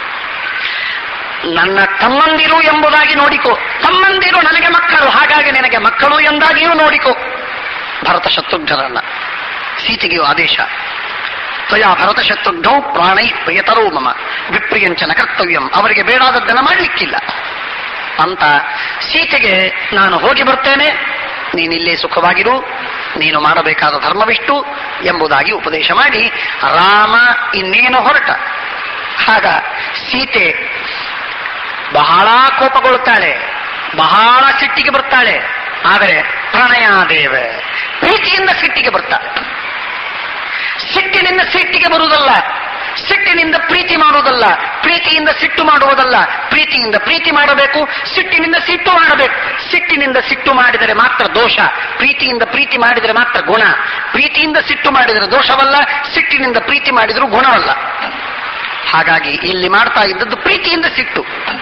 ನನ್ನ ತಮ್ಮಂದಿರು ಎಂಬುದಾಗಿ ನೋಡಿಕೋ ತಮ್ಮಂದಿರು ನನಗೆ ಮಕ್ಕಳು ಹಾಗಾಗಿ ನಿನಗೆ ಮಕ್ಕಳು ಎಂದಾಗಿಯೂ ನೋಡಿಕೋ ಭರತ ಶತ್ರುಘ್ನರನ್ನ ಸೀತೆಗೆಯು ಆದೇಶ ತ್ವಯಾ ಭರತ ಶತ್ರುಘ್ನೌ ಪ್ರಾಣೈ ಪ್ರಿಯತರೋ ಮಮ ವಿಪ್ರಿಯಂಚನ ಕರ್ತವ್ಯಂ ಅವರಿಗೆ ಬೇಡಾದದ್ದನ್ನು ಮಾಡಲಿಕ್ಕಿಲ್ಲ ಅಂತ ಸೀತೆಗೆ ನಾನು ಹೋಗಿ ಬರ್ತೇನೆ ನೀನಿಲ್ಲೇ ಸುಖವಾಗಿರು ನೀನು ಮಾಡಬೇಕಾದ ಧರ್ಮವಿಷ್ಟು ಎಂಬುದಾಗಿ ಉಪದೇಶ ಮಾಡಿ ರಾಮ ಇನ್ನೇನು ಹೊರಟ ಆಗ ಸೀತೆ ಬಹಳ ಕೋಪಗೊಳ್ಳುತ್ತಾಳೆ ಬಹಳ ಸಿಟ್ಟಿಗೆ ಬರ್ತಾಳೆ ಆದರೆ ಪ್ರಣಯಾದೇವ ಪ್ರೀತಿಯಿಂದ ಸಿಟ್ಟಿಗೆ ಬರ್ತಾಳೆ ಸಿಟ್ಟಿನಿಂದ ಸಿಟ್ಟಿಗೆ ಬರುವುದಲ್ಲ ಸಿಟ್ಟಿನಿಂದ ಪ್ರೀತಿ ಮಾಡುವುದಲ್ಲ ಪ್ರೀತಿಯಿಂದ ಸಿಟ್ಟು ಮಾಡುವುದಲ್ಲ ಪ್ರೀತಿಯಿಂದ ಪ್ರೀತಿ ಮಾಡಬೇಕು ಸಿಟ್ಟಿನಿಂದ ಸಿಟ್ಟು ಮಾಡಬೇಕು ಸಿಟ್ಟಿನಿಂದ ಸಿಟ್ಟು ಮಾಡಿದರೆ ಮಾತ್ರ ದೋಷ ಪ್ರೀತಿಯಿಂದ ಪ್ರೀತಿ ಮಾಡಿದರೆ ಮಾತ್ರ ಗುಣ ಪ್ರೀತಿಯಿಂದ ಸಿಟ್ಟು ಮಾಡಿದರೆ ದೋಷವಲ್ಲ ಸಿಟ್ಟಿನಿಂದ ಪ್ರೀತಿ ಮಾಡಿದರೂ ಗುಣವಲ್ಲ ಹಾಗಾಗಿ ಇಲ್ಲಿ ಮಾಡ್ತಾ ಇದ್ದದ್ದು ಪ್ರೀತಿಯಿಂದ ಸಿಟ್ಟು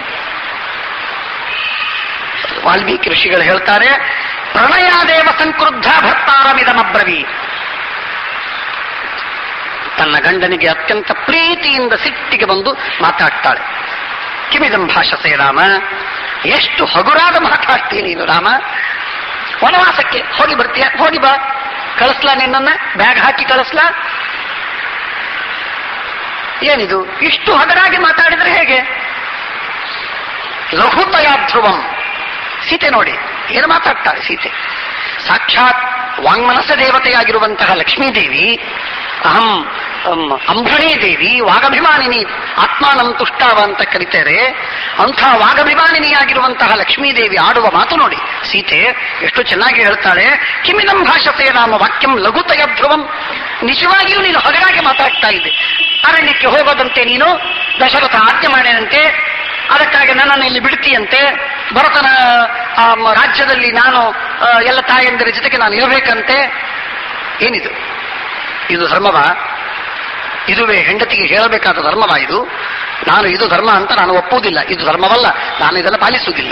ವಾಲ್ಮೀಕಿ ಋಷಿಗಳು ಹೇಳ್ತಾರೆ ಪ್ರಣಯಾದೇವ ಸಂಕ್ರುದ್ಧ ಭರ್ತಾರಮಿದಮಬ್ರವಿ ತನ್ನ ಗಂಡನಿಗೆ ಅತ್ಯಂತ ಪ್ರೀತಿಯಿಂದ ಸಿಟ್ಟಿಗೆ ಬಂದು ಮಾತಾಡ್ತಾಳೆ ಕಿಮಿದಂ ಭಾಷಸೆ ರಾಮ ಎಷ್ಟು ಹಗುರಾದ ಮಾತಾಡ್ತೀನಿ ನೀನು ರಾಮ ವನವಾಸಕ್ಕೆ ಹೋಗಿ ಬರ್ತೀಯ ಹೋಗಿ ಬಾ ಕಳಿಸ್ಲಾ ನಿನ್ನನ್ನ ಬ್ಯಾಗ್ ಹಾಕಿ ಕಳಿಸ್ಲಾ ಏನಿದು ಇಷ್ಟು ಹಗರಾಗಿ ಮಾತಾಡಿದ್ರೆ ಹೇಗೆ ಲಘುತಯ ಧ್ರುವಂ ಸೀತೆ ನೋಡಿ ಏನು ಮಾತಾಡ್ತಾಳೆ ಸೀತೆ ಸಾಕ್ಷಾತ್ ವಾಂಗ್ಮನಸ ದೇವತೆಯಾಗಿರುವಂತಹ ಲಕ್ಷ್ಮೀದೇವಿ ಅಹಂ ಅಮ್, ಅಂಬಣೀ ದೇವಿ ವಾಗಭಿಮಾನಿನಿ ಆತ್ಮಾನಂ ತುಷ್ಟಾವ ಅಂತ ಕರೀತಾರೆ ಅಂಥ ವಾಗಭಿಮಾನಿನಿಯಾಗಿರುವಂತಹ ಲಕ್ಷ್ಮೀದೇವಿ ಆಡುವ ಮಾತು ನೋಡಿ ಸೀತೆ ಎಷ್ಟು ಚೆನ್ನಾಗಿ ಹೇಳ್ತಾಳೆ ಕಿಮಿದಂ ಭಾಷತೆ ನಾಮ ವಾಕ್ಯಂ ಲಘುತಯ ಧ್ರುವಂ ನಿಜವಾಗಿಯೂ ನೀನು ಹೊರಗಾಗಿ ಮಾತಾಡ್ತಾ ಇದ್ದೆ ಅರಣ್ಯಕ್ಕೆ ಹೋಗೋದಂತೆ ನೀನು ದಶರಥ ಆಜ್ಞೆ ಮಾಡಿದಂತೆ ಅದಕ್ಕಾಗಿ ನನ್ನನ್ನು ಇಲ್ಲಿ ಬಿಡ್ತೀಯಂತೆ ಭರತನ ಆ, ಮ- ರಾಜ್ಯದಲ್ಲಿ ನಾನು ಆ, ಎಲ್ಲ ತಾಯಂದಿರ ಜೊತೆಗೆ ನಾನು ಇರಬೇಕಂತೆ ಏನಿದು ಇದು ಧರ್ಮವ ಇದುವೇ ಹೆಂಡತಿಗೆ ಹೇಳಬೇಕಾದ ಧರ್ಮವ ಇದು ನಾನು ಇದು ಧರ್ಮ ಅಂತ ನಾನು ಒಪ್ಪುವುದಿಲ್ಲ ಇದು ಧರ್ಮವಲ್ಲ ನಾನು ಇದನ್ನು ಪಾಲಿಸುವುದಿಲ್ಲ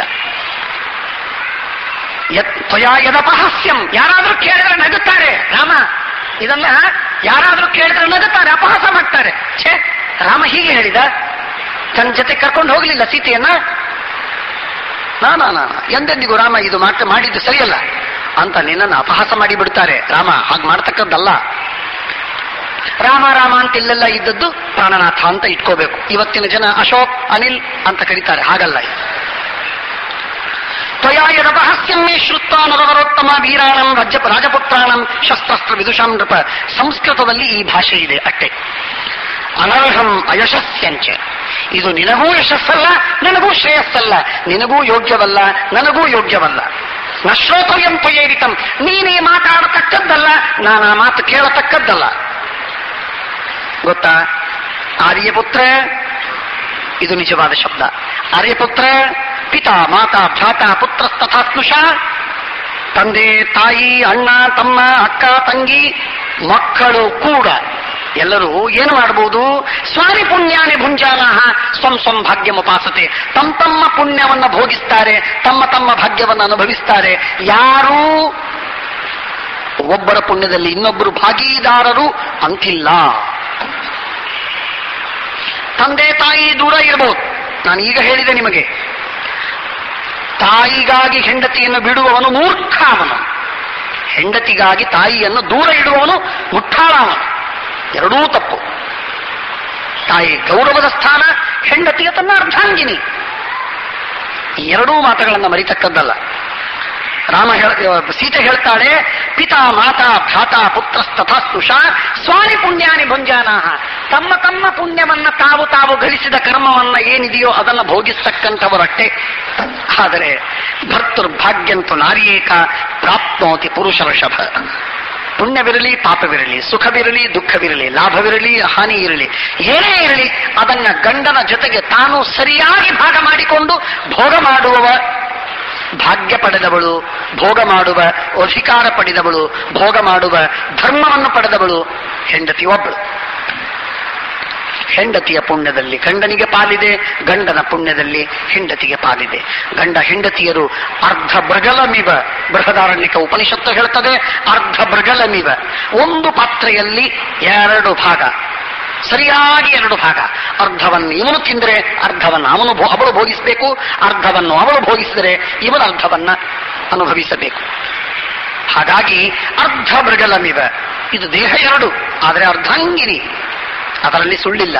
ಯತ್ ತ್ವಯಾ ಯದಪಹಾಸ್ಯಂ ಯಾರಾದ್ರೂ ಕೇಳಿದ್ರೆ ನಗುತ್ತಾರೆ ರಾಮ ಇದನ್ನ ಯಾರಾದ್ರೂ ಕೇಳಿದ್ರೆ ನಗುತ್ತಾರೆ ಅಪಹಾಸ ಮಾಡ್ತಾರೆ ಛೇ ರಾಮ ಹೀಗೆ ಹೇಳಿದ ತನ್ನ ಜೊತೆ ಕರ್ಕೊಂಡು ಹೋಗ್ಲಿಲ್ಲ ಸೀತೆಯನ್ನ ನಾ ನಾ ನಾ ನಾ. ಎಂದೆಂದಿಗೂ ರಾಮ ಇದು ಮಾಟ ಮಾಡಿದ್ದು ಸರಿಯಲ್ಲ ಅಂತ ನಿನ್ನನ್ನು ಅಪಹಾಸ ಮಾಡಿ ಬಿಡ್ತಾರೆ ರಾಮ ಹಾಗೆ ಮಾಡ್ತಕ್ಕದ್ದಲ್ಲ ರಾಮ ರಾಮ ಅಂತ ಇಲ್ಲೆಲ್ಲ ಇದ್ದದ್ದು ಪ್ರಾಣನಾಥ ಅಂತ ಇಟ್ಕೋಬೇಕು ಇವತ್ತಿನ ಜನ ಅಶೋಕ್ ಅನಿಲ್ ಅಂತ ಕರೀತಾರೆ ಹಾಗಲ್ಲ ಇದು. ತ್ವಯಾ ಯದಪಹಾಸ್ಯಂ ಮೇ ಶ್ರುತ್ವ ನರವರೋತ್ತಮ ವೀರಾಣಂ ರಾಜ್ಯ ರಾಜಪುತ್ರಾಣಂ ಶಸ್ತ್ರಸ್ತ್ರ ವಿದುಷಾಂ ನೃಪ ಸಂಸ್ಕೃತದಲ್ಲಿ ಈ ಭಾಷೆ ಇದೆ ಅಟ್ಟೆ ಅನರ್ಹಂ ಅಯಶಸ್ಯಂಚ ಇದು ನಿನಗೂ ಯಶಸ್ಸಲ್ಲ ನನಗೂ ಶ್ರೇಯಸ್ಸಲ್ಲ ನಿನಗೂ ಯೋಗ್ಯವಲ್ಲ ನನಗೂ ಯೋಗ್ಯವಲ್ಲ ನ ಶ್ರೋತವ್ಯಂ ತ್ವಯೇರಿತಂ ನೀನೇ ಮಾತಾಡತಕ್ಕದ್ದಲ್ಲ ನಾನು ಆ ಮಾತು ಕೇಳತಕ್ಕದ್ದಲ್ಲ ಗೊತ್ತಾ ಆರ್ಯಪುತ್ರ ಇದು ನಿಜವಾದ ಶಬ್ದ ಆರ್ಯಪುತ್ರ ಪಿತಾ ಮಾತಾ ಭ್ರಾತ ಪುತ್ರಸ್ತಥಾತ್ಮುಷ ತಂದೆ ತಾಯಿ ಅಣ್ಣ ತಮ್ಮ ಅಕ್ಕ ತಂಗಿ ಮಕ್ಕಳು ಕೂಡ ಎಲ್ಲರೂ ಏನು ಮಾಡಬಹುದು ಸ್ವಾಮಿ ಪುಣ್ಯಾನಿ ಭುಂಜಾನಃ ಸ್ವಂ ಸ್ವಂ ಭಾಗ್ಯಮುಪಾಸತೆ ತಮ್ಮ ತಮ್ಮ ಪುಣ್ಯವನ್ನ ಭೋಗಿಸ್ತಾರೆ ತಮ್ಮ ತಮ್ಮ ಭಾಗ್ಯವನ್ನು ಅನುಭವಿಸ್ತಾರೆ ಯಾರೂ ಒಬ್ಬರ ಪುಣ್ಯದಲ್ಲಿ ಇನ್ನೊಬ್ಬರು ಭಾಗೀದಾರರು ಅಂತಿಲ್ಲ ತಂದೆ ತಾಯಿ ದೂರ ಇರಬಹುದು ನಾನು ಈಗ ಹೇಳಿದೆ ನಿಮಗೆ ತಾಯಿಗಾಗಿ ಹೆಂಡತಿಯನ್ನು ಬಿಡುವವನು ಮೂರ್ಖ ಅವನು ಹೆಂಡತಿಗಾಗಿ ತಾಯಿಯನ್ನು ದೂರ ಇಡುವವನು ಮುಟ್ಟಾಳ ಅವನು ಎರಡೂ ತಪ್ಪು ತಾಯಿ ಗೌರವದ ಸ್ಥಾನ ಹೆಂಡತಿಯ ತನ್ನ ಅರ್ಧಾಂಗಿನಿ ಈ ಎರಡೂ ಮಾತುಗಳನ್ನು ಮರಿತಕ್ಕದ್ದಲ್ಲ ರಾಮ ಹೇಳ ಸೀತೆ ಹೇಳ್ತಾಳೆ ಪಿತಾ ಮಾತಾ ಭ್ರಾತಾ ಪುತ್ರಸ್ತಥಾ ಸ್ಪೃಶ ಸ್ವಾನಿ ಪುಣ್ಯಾನಿ ಭುಂಜಾನಾಹ ತಮ್ಮ ತಮ್ಮ ಪುಣ್ಯವನ್ನ ತಾವು ತಾವು ಗಳಿಸಿದ ಕರ್ಮವನ್ನ ಏನಿದೆಯೋ ಅದನ್ನ ಭೋಗಿಸ್ತಕ್ಕಂಥವರಷ್ಟೇ ಆದರೆ ಭರ್ತೃರ್ಭಾಗ್ಯಂತು ನಾರಿಯೇಕ ಪ್ರಾಪ್ನೋತಿ ಪುರುಷ ಋಷಭ ಪುಣ್ಯವಿರಲಿ ಪಾಪವಿರಲಿ ಸುಖವಿರಲಿ ದುಃಖವಿರಲಿ ಲಾಭವಿರಲಿ ಹಾನಿ ಇರಲಿ ಏನೇ ಇರಲಿ ಅದನ್ನ ಗಂಡನ ಜೊತೆಗೆ ತಾನು ಸರಿಯಾಗಿ ಭಾಗ ಮಾಡಿಕೊಂಡು ಭೋಗ ಮಾಡುವವ ಭಾಗ್ಯ ಪಡೆದವಳು ಭೋಗ ಮಾಡುವ ಅಧಿಕಾರ ಪಡೆದವಳು ಭೋಗ ಮಾಡುವ ಧರ್ಮವನ್ನು ಪಡೆದವಳು ಹೆಂಡತಿ ಒಬ್ಬಳು ಹೆಂಡತಿಯ ಪುಣ್ಯದಲ್ಲಿ ಗಂಡನಿಗೆ ಪಾಲಿದೆ ಗಂಡನ ಪುಣ್ಯದಲ್ಲಿ ಹೆಂಡತಿಗೆ ಪಾಲಿದೆ ಗಂಡ ಹೆಂಡತಿಯರು ಅರ್ಧ ಮೃಗಲಮಿವ ಬೃಹದಾರಣ್ಯಕ ಉಪನಿಷತ್ತು ಹೇಳ್ತದೆ ಅರ್ಧ ಮೃಗಲಮಿವ ಒಂದು ಪಾತ್ರೆಯಲ್ಲಿ ಎರಡು ಭಾಗ ಸರಿಯಾಗಿ ಎರಡು ಭಾಗ ಅರ್ಧವನ್ನು ಇವನು ತಿಂದರೆ ಅರ್ಧವನ್ನು ಅವನು ಭೋ- ಅವಳು ಭೋಗಿಸಬೇಕು ಅರ್ಧವನ್ನು ಅವಳು ಭೋಗಿಸಿದರೆ ಇವನು ಅರ್ಧವನ್ನ ಅನುಭವಿಸಬೇಕು ಹಾಗಾಗಿ ಅರ್ಧ ಮೃಗಲಮಿವ ಇದು ದೇಹ ಎರಡು ಆದರೆ ಅರ್ಧಾಂಗಿನಿ ಅದರಲ್ಲಿ ಸುಳ್ಳಿಲ್ಲ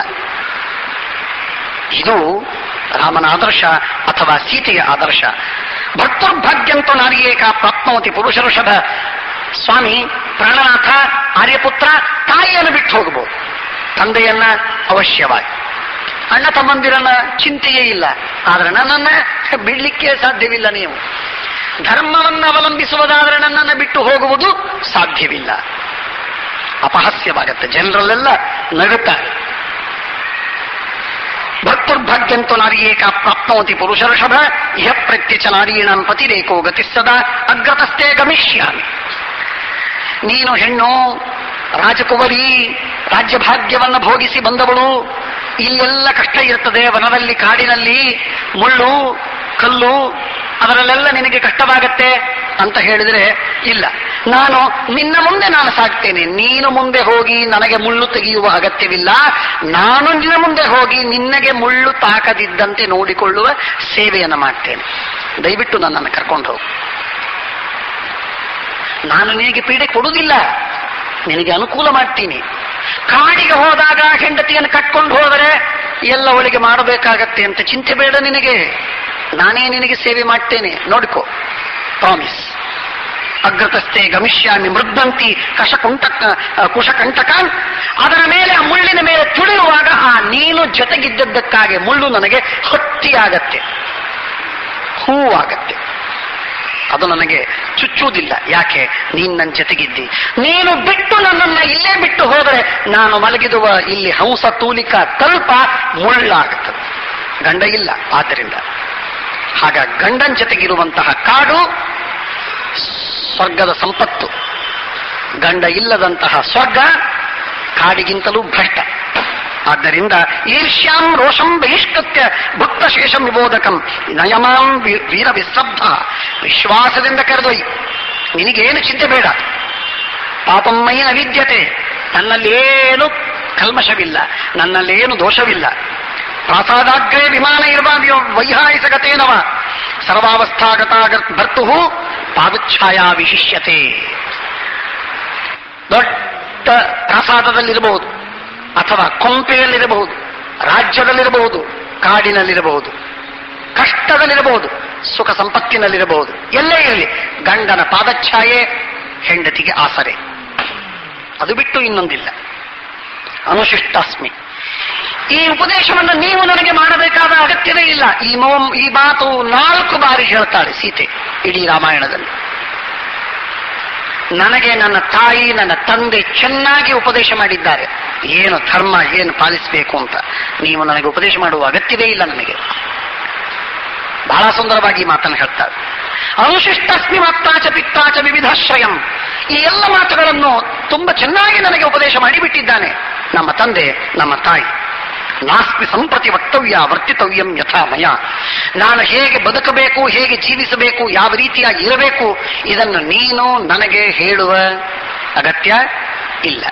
ಇದು ರಾಮನ ಆದರ್ಶ ಅಥವಾ ಸೀತೆಯ ಆದರ್ಶ ಭಕ್ತರ್ಭಾಗ್ಯಂತೂ ನಾರಿಯೇಕ ಪ್ರಾಪ್ನವತಿ ಪುರುಷ ಋಷಭ ಸ್ವಾಮಿ ಪ್ರಾಣನಾಥ ಆರ್ಯಪುತ್ರ ತಾಯಿಯನ್ನು ಬಿಟ್ಟು ಹೋಗಬಹುದು ತಂದೆಯನ್ನ ಅವಶ್ಯವಾಗಿ ಅಣ್ಣ ತಮ್ಮಂದಿರನ್ನ ಚಿಂತೆಯೇ ಇಲ್ಲ ಆದ್ರೆ ನನ್ನನ್ನ ಬಿಡ್ಲಿಕ್ಕೆ ಸಾಧ್ಯವಿಲ್ಲ ನೀವು ಧರ್ಮವನ್ನು ಅವಲಂಬಿಸುವುದಾದ್ರೆ ನನ್ನನ್ನು ಬಿಟ್ಟು ಹೋಗುವುದು ಸಾಧ್ಯವಿಲ್ಲ ಅಪಹಾಸ್ಯವಾಗತ್ತೆ ಜನರಲ್ಲೆಲ್ಲ ನಗುತ್ತಾರೆ ಭಕ್ತುರ್ಭಾಗ್ಯಂತು ನಾರಿಯೇಕ ಪ್ರಾಪ್ನೋತಿ ಪುರುಷರ್ಷಭ ಇಹ ಪ್ರತ್ಯಚ ನಾರೀಣಂ ಪತಿರೇಕೋ ಗತಿ ಸದಾ ಅಗ್ರತಸ್ಥೆ ಗಮಿಷ್ಯಾಮಿ ನೀನು ಹೆಣ್ಣು ರಾಜಕುವರಿ ರಾಜ್ಯ ಭಾಗ್ಯವನ್ನ ಭೋಗಿಸಿ ಬಂದವಳು ಇಲ್ಲೆಲ್ಲ ಕಷ್ಟ ಇರ್ತದೆ ವನದಲ್ಲಿ ಕಾಡಿನಲ್ಲಿ ಮುಳ್ಳು ಕಲ್ಲು ಅದರಲ್ಲೆಲ್ಲ ನಿನಗೆ ಕಷ್ಟವಾಗತ್ತೆ ಅಂತ ಹೇಳಿದ್ರೆ ಇಲ್ಲ ನಾನು ನಿನ್ನ ಮುಂದೆ ನಾನು ಸಾಕ್ತೇನೆ ನೀನು ಮುಂದೆ ಹೋಗಿ ನನಗೆ ಮುಳ್ಳು ತೆಗೆಯುವ ಅಗತ್ಯವಿಲ್ಲ ನಾನು ನಿನ್ನ ಮುಂದೆ ಹೋಗಿ ನಿನ್ನಗೆ ಮುಳ್ಳು ತಾಕದಿದ್ದಂತೆ ನೋಡಿಕೊಳ್ಳುವ ಸೇವೆಯನ್ನು ಮಾಡ್ತೇನೆ ದಯವಿಟ್ಟು ನನ್ನನ್ನು ಕರ್ಕೊಂಡು ಹೋಗು ನಾನು ನಿನಗೆ ಪೀಡೆ ಕೊಡುವುದಿಲ್ಲ ನಿನಗೆ ಅನುಕೂಲ ಮಾಡ್ತೀನಿ ಕಾಡಿಗೆ ಹೋದಾಗ ಹೆಂಡತಿಯನ್ನು ಕಟ್ಕೊಂಡು ಹೋದರೆ ಎಲ್ಲ ಒಳಗೆ ಮಾಡಬೇಕಾಗತ್ತೆ ಅಂತ ಚಿಂತೆ ಬೇಡ ನಿನಗೆ ನಾನೇ ನಿನಗೆ ಸೇವೆ ಮಾಡ್ತೇನೆ ನೋಡ್ಕೋ ಪ್ರಾಮಿಸ್ ಅಗ್ರತಸ್ಥೆ ಗಮಿಷ್ಯಾಮಿ ಮೃದ್ದಂತಿ ಕಷಕುಂಟ ಕುಶಕಂಟಕಾನ್ ಅದರ ಮೇಲೆ ಆ ಮುಳ್ಳಿನ ಮೇಲೆ ತುಳಿಯುವಾಗ ಆ ನೀನು ಜೊತೆಗಿದ್ದದ್ದಕ್ಕಾಗಿ ಮುಳ್ಳು ನನಗೆ ಹೊಟ್ಟಿಯಾಗತ್ತೆ ಹೂವಾಗತ್ತೆ ಅದು ನನಗೆ ಚುಚ್ಚುವುದಿಲ್ಲ ಯಾಕೆ ನೀನ್ ನನ್ನ ಜೊತೆಗಿದ್ದಿ ನೀನು ಬಿಟ್ಟು ನನ್ನನ್ನ ಇಲ್ಲೇ ಬಿಟ್ಟು ಹೋದರೆ ನಾನು ಮಲಗಿದುವ ಇಲ್ಲಿ ಹಂಸ ತೂಲಿಕ ತಲ್ಪ ಮುಳ್ಳಾಗುತ್ತದೆ ಗಂಡ ಇಲ್ಲ ಆದ್ದರಿಂದ ಆಗ ಗಂಡನ ಜೊತೆಗಿರುವಂತಹ ಕಾಡು ಸ್ವರ್ಗದ ಸಂಪತ್ತು ಗಂಡ ಇಲ್ಲದಂತಹ ಸ್ವರ್ಗ ಕಾಡಿಗಿಂತಲೂ ಭ್ರಷ್ಟ ಆದ್ದರಿಂದ ಈರ್ಷ್ಯಾಂ ರೋಷಂ ಬಹಿಷ್ಕೃತ್ಯ ಭಕ್ತ ಶೇಷಂ ವಿಬೋಧಕಂ ನಯಮಾಂ ವಿ- ವೀರ ವಿಶ್ರಬ್ಧ ವಿಶ್ವಾಸದಿಂದ ಕರೆದೊಯ್ ನಿನಗೇನು ಚಿಂತೆ ಬೇಡ ಪಾಪಮ್ಮೈ ನವಿದ್ಯತೆ ನನ್ನಲ್ಲೇನು ಕಲ್ಮಶವಿಲ್ಲ ನನ್ನಲ್ಲೇನು ದೋಷವಿಲ್ಲ ಪ್ರಾಸಾದಾಗ್ರೇ ವಿಮಾನ ಇರುವ ವೈಹಾಯಿಸಗತೇನವ ಸರ್ವಾವಸ್ಥಾಗತ ಭರ್ತು ಪಾದಛಾಯಾ ವಿಶಿಷ್ಯತೆ ದೊಡ್ಡ ಪ್ರಾಸಾದದಲ್ಲಿರಬಹುದು ಅಥವಾ ಕೊಂಪೆಯಲ್ಲಿರಬಹುದು ರಾಜ್ಯದಲ್ಲಿರಬಹುದು ಕಾಡಿನಲ್ಲಿರಬಹುದು ಕಷ್ಟದಲ್ಲಿರಬಹುದು ಸುಖ ಸಂಪತ್ತಿನಲ್ಲಿರಬಹುದು ಎಲ್ಲೇ ಇರಲಿ ಗಂಡನ ಪಾದಛಾಯೆ ಹೆಂಡತಿಗೆ ಆಸರೆ ಅದು ಬಿಟ್ಟು ಇನ್ನೊಂದಿಲ್ಲ ಅನುಶಿಷ್ಟಾಸ್ಮಿ ಈ ಉಪದೇಶವನ್ನು ನೀವು ನನಗೆ ಮಾಡಬೇಕಾದ ಅಗತ್ಯವೇ ಇಲ್ಲ ಈ ಮೌ- ಈ ಮಾತು ನಾಲ್ಕು ಬಾರಿ ಹೇಳ್ತಾಳೆ ಸೀತೆ ಇಡೀ ರಾಮಾಯಣದಲ್ಲಿ ನನಗೆ ನನ್ನ ತಾಯಿ ನನ್ನ ತಂದೆ ಚೆನ್ನಾಗಿ ಉಪದೇಶ ಮಾಡಿದ್ದಾರೆ ಏನು ಧರ್ಮ ಏನು ಪಾಲಿಸಬೇಕು ಅಂತ ನೀವು ನನಗೆ ಉಪದೇಶ ಮಾಡುವ ಅಗತ್ಯವೇ ಇಲ್ಲ ನನಗೆ ಬಹಳ ಸುಂದರವಾಗಿ ಈ ಮಾತನ್ನು ಹೇಳ್ತಾರೆ ಅನುಶಿಷ್ಟಸ್ಮಿ ಮತ್ತಾಚ ಪಿತ್ತಾಚ ವಿವಿಧಾಶ್ರಯಂ ಈ ಎಲ್ಲ ಮಾತುಗಳನ್ನು ತುಂಬಾ ಚೆನ್ನಾಗಿ ನನಗೆ ಉಪದೇಶ ಮಾಡಿಬಿಟ್ಟಿದ್ದಾನೆ ನಮ್ಮ ತಂದೆ ನಮ್ಮ ತಾಯಿ ನಾಸ್ತಿ ಸಂಪ್ರತಿ ವಕ್ತವ್ಯ ವರ್ತಿತವ್ಯಂ ಯಥಾ ಮಯ ನಾನು ಹೇಗೆ ಬದುಕಬೇಕು ಹೇಗೆ ಜೀವಿಸಬೇಕು ಯಾವ ರೀತಿಯಾಗಿ ಇರಬೇಕು ಇದನ್ನು ನೀನು ನನಗೆ ಹೇಳುವ ಅಗತ್ಯ ಇಲ್ಲ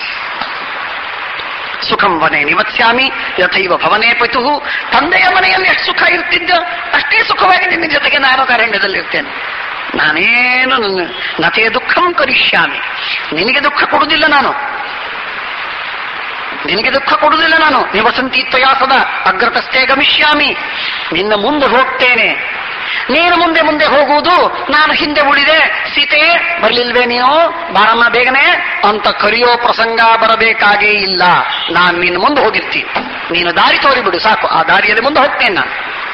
ಸುಖಂ ವನೆ ನಿವತ್ಸ್ಯಾಮಿ ಯಥೈವ ಭವನೇ ಪಿತು ತಂದೆಯ ಮನೆಯಲ್ಲಿ ಎಷ್ಟು ಸುಖ ಇರ್ತಿದ್ದ ಅಷ್ಟೇ ಸುಖವಾಗಿ ನಿನ್ನ ಜೊತೆಗೆ ನಾನು ಕಾರಣ್ಯದಲ್ಲಿರ್ತೇನೆ ನಾನೇನು ನನ್ನ ನತೆ ದುಃಖಂ ಕರಿಷ್ಯಾಮಿ ನಿನಗೆ ದುಃಖ ಕೊಡುವುದಿಲ್ಲ ನಾನು ನಿನಗೆ ದುಃಖ ಕೊಡುವುದಿಲ್ಲ ನಾನು ನಿವಸಂತಿ ತ್ವಯಾಸದ ಅಗ್ರತಸ್ಥೆ ಗಮಿಷ್ಯಾಮಿ ನಿನ್ನ ಮುಂದೆ ಹೋಗ್ತೇನೆ ನೀನು ಮುಂದೆ ಮುಂದೆ ಹೋಗುವುದು ನಾನು ಹಿಂದೆ ಉಳಿದೆ ಸೀತೆ ಬರ್ಲಿಲ್ವೇ ನೀನು ಬಾರಮ್ಮ ಬೇಗನೆ ಅಂತ ಕರೆಯೋ ಪ್ರಸಂಗ ಬರಬೇಕಾಗೇ ಇಲ್ಲ ನಾನು ನಿನ್ನ ಮುಂದೆ ಹೋಗಿರ್ತೀನಿ ನೀನು ದಾರಿ ತೋರಿಬಿಡು ಸಾಕು ಆ ದಾರಿಯಲ್ಲಿ ಮುಂದೆ ಹೋಗ್ತೇನೆ ನಾನು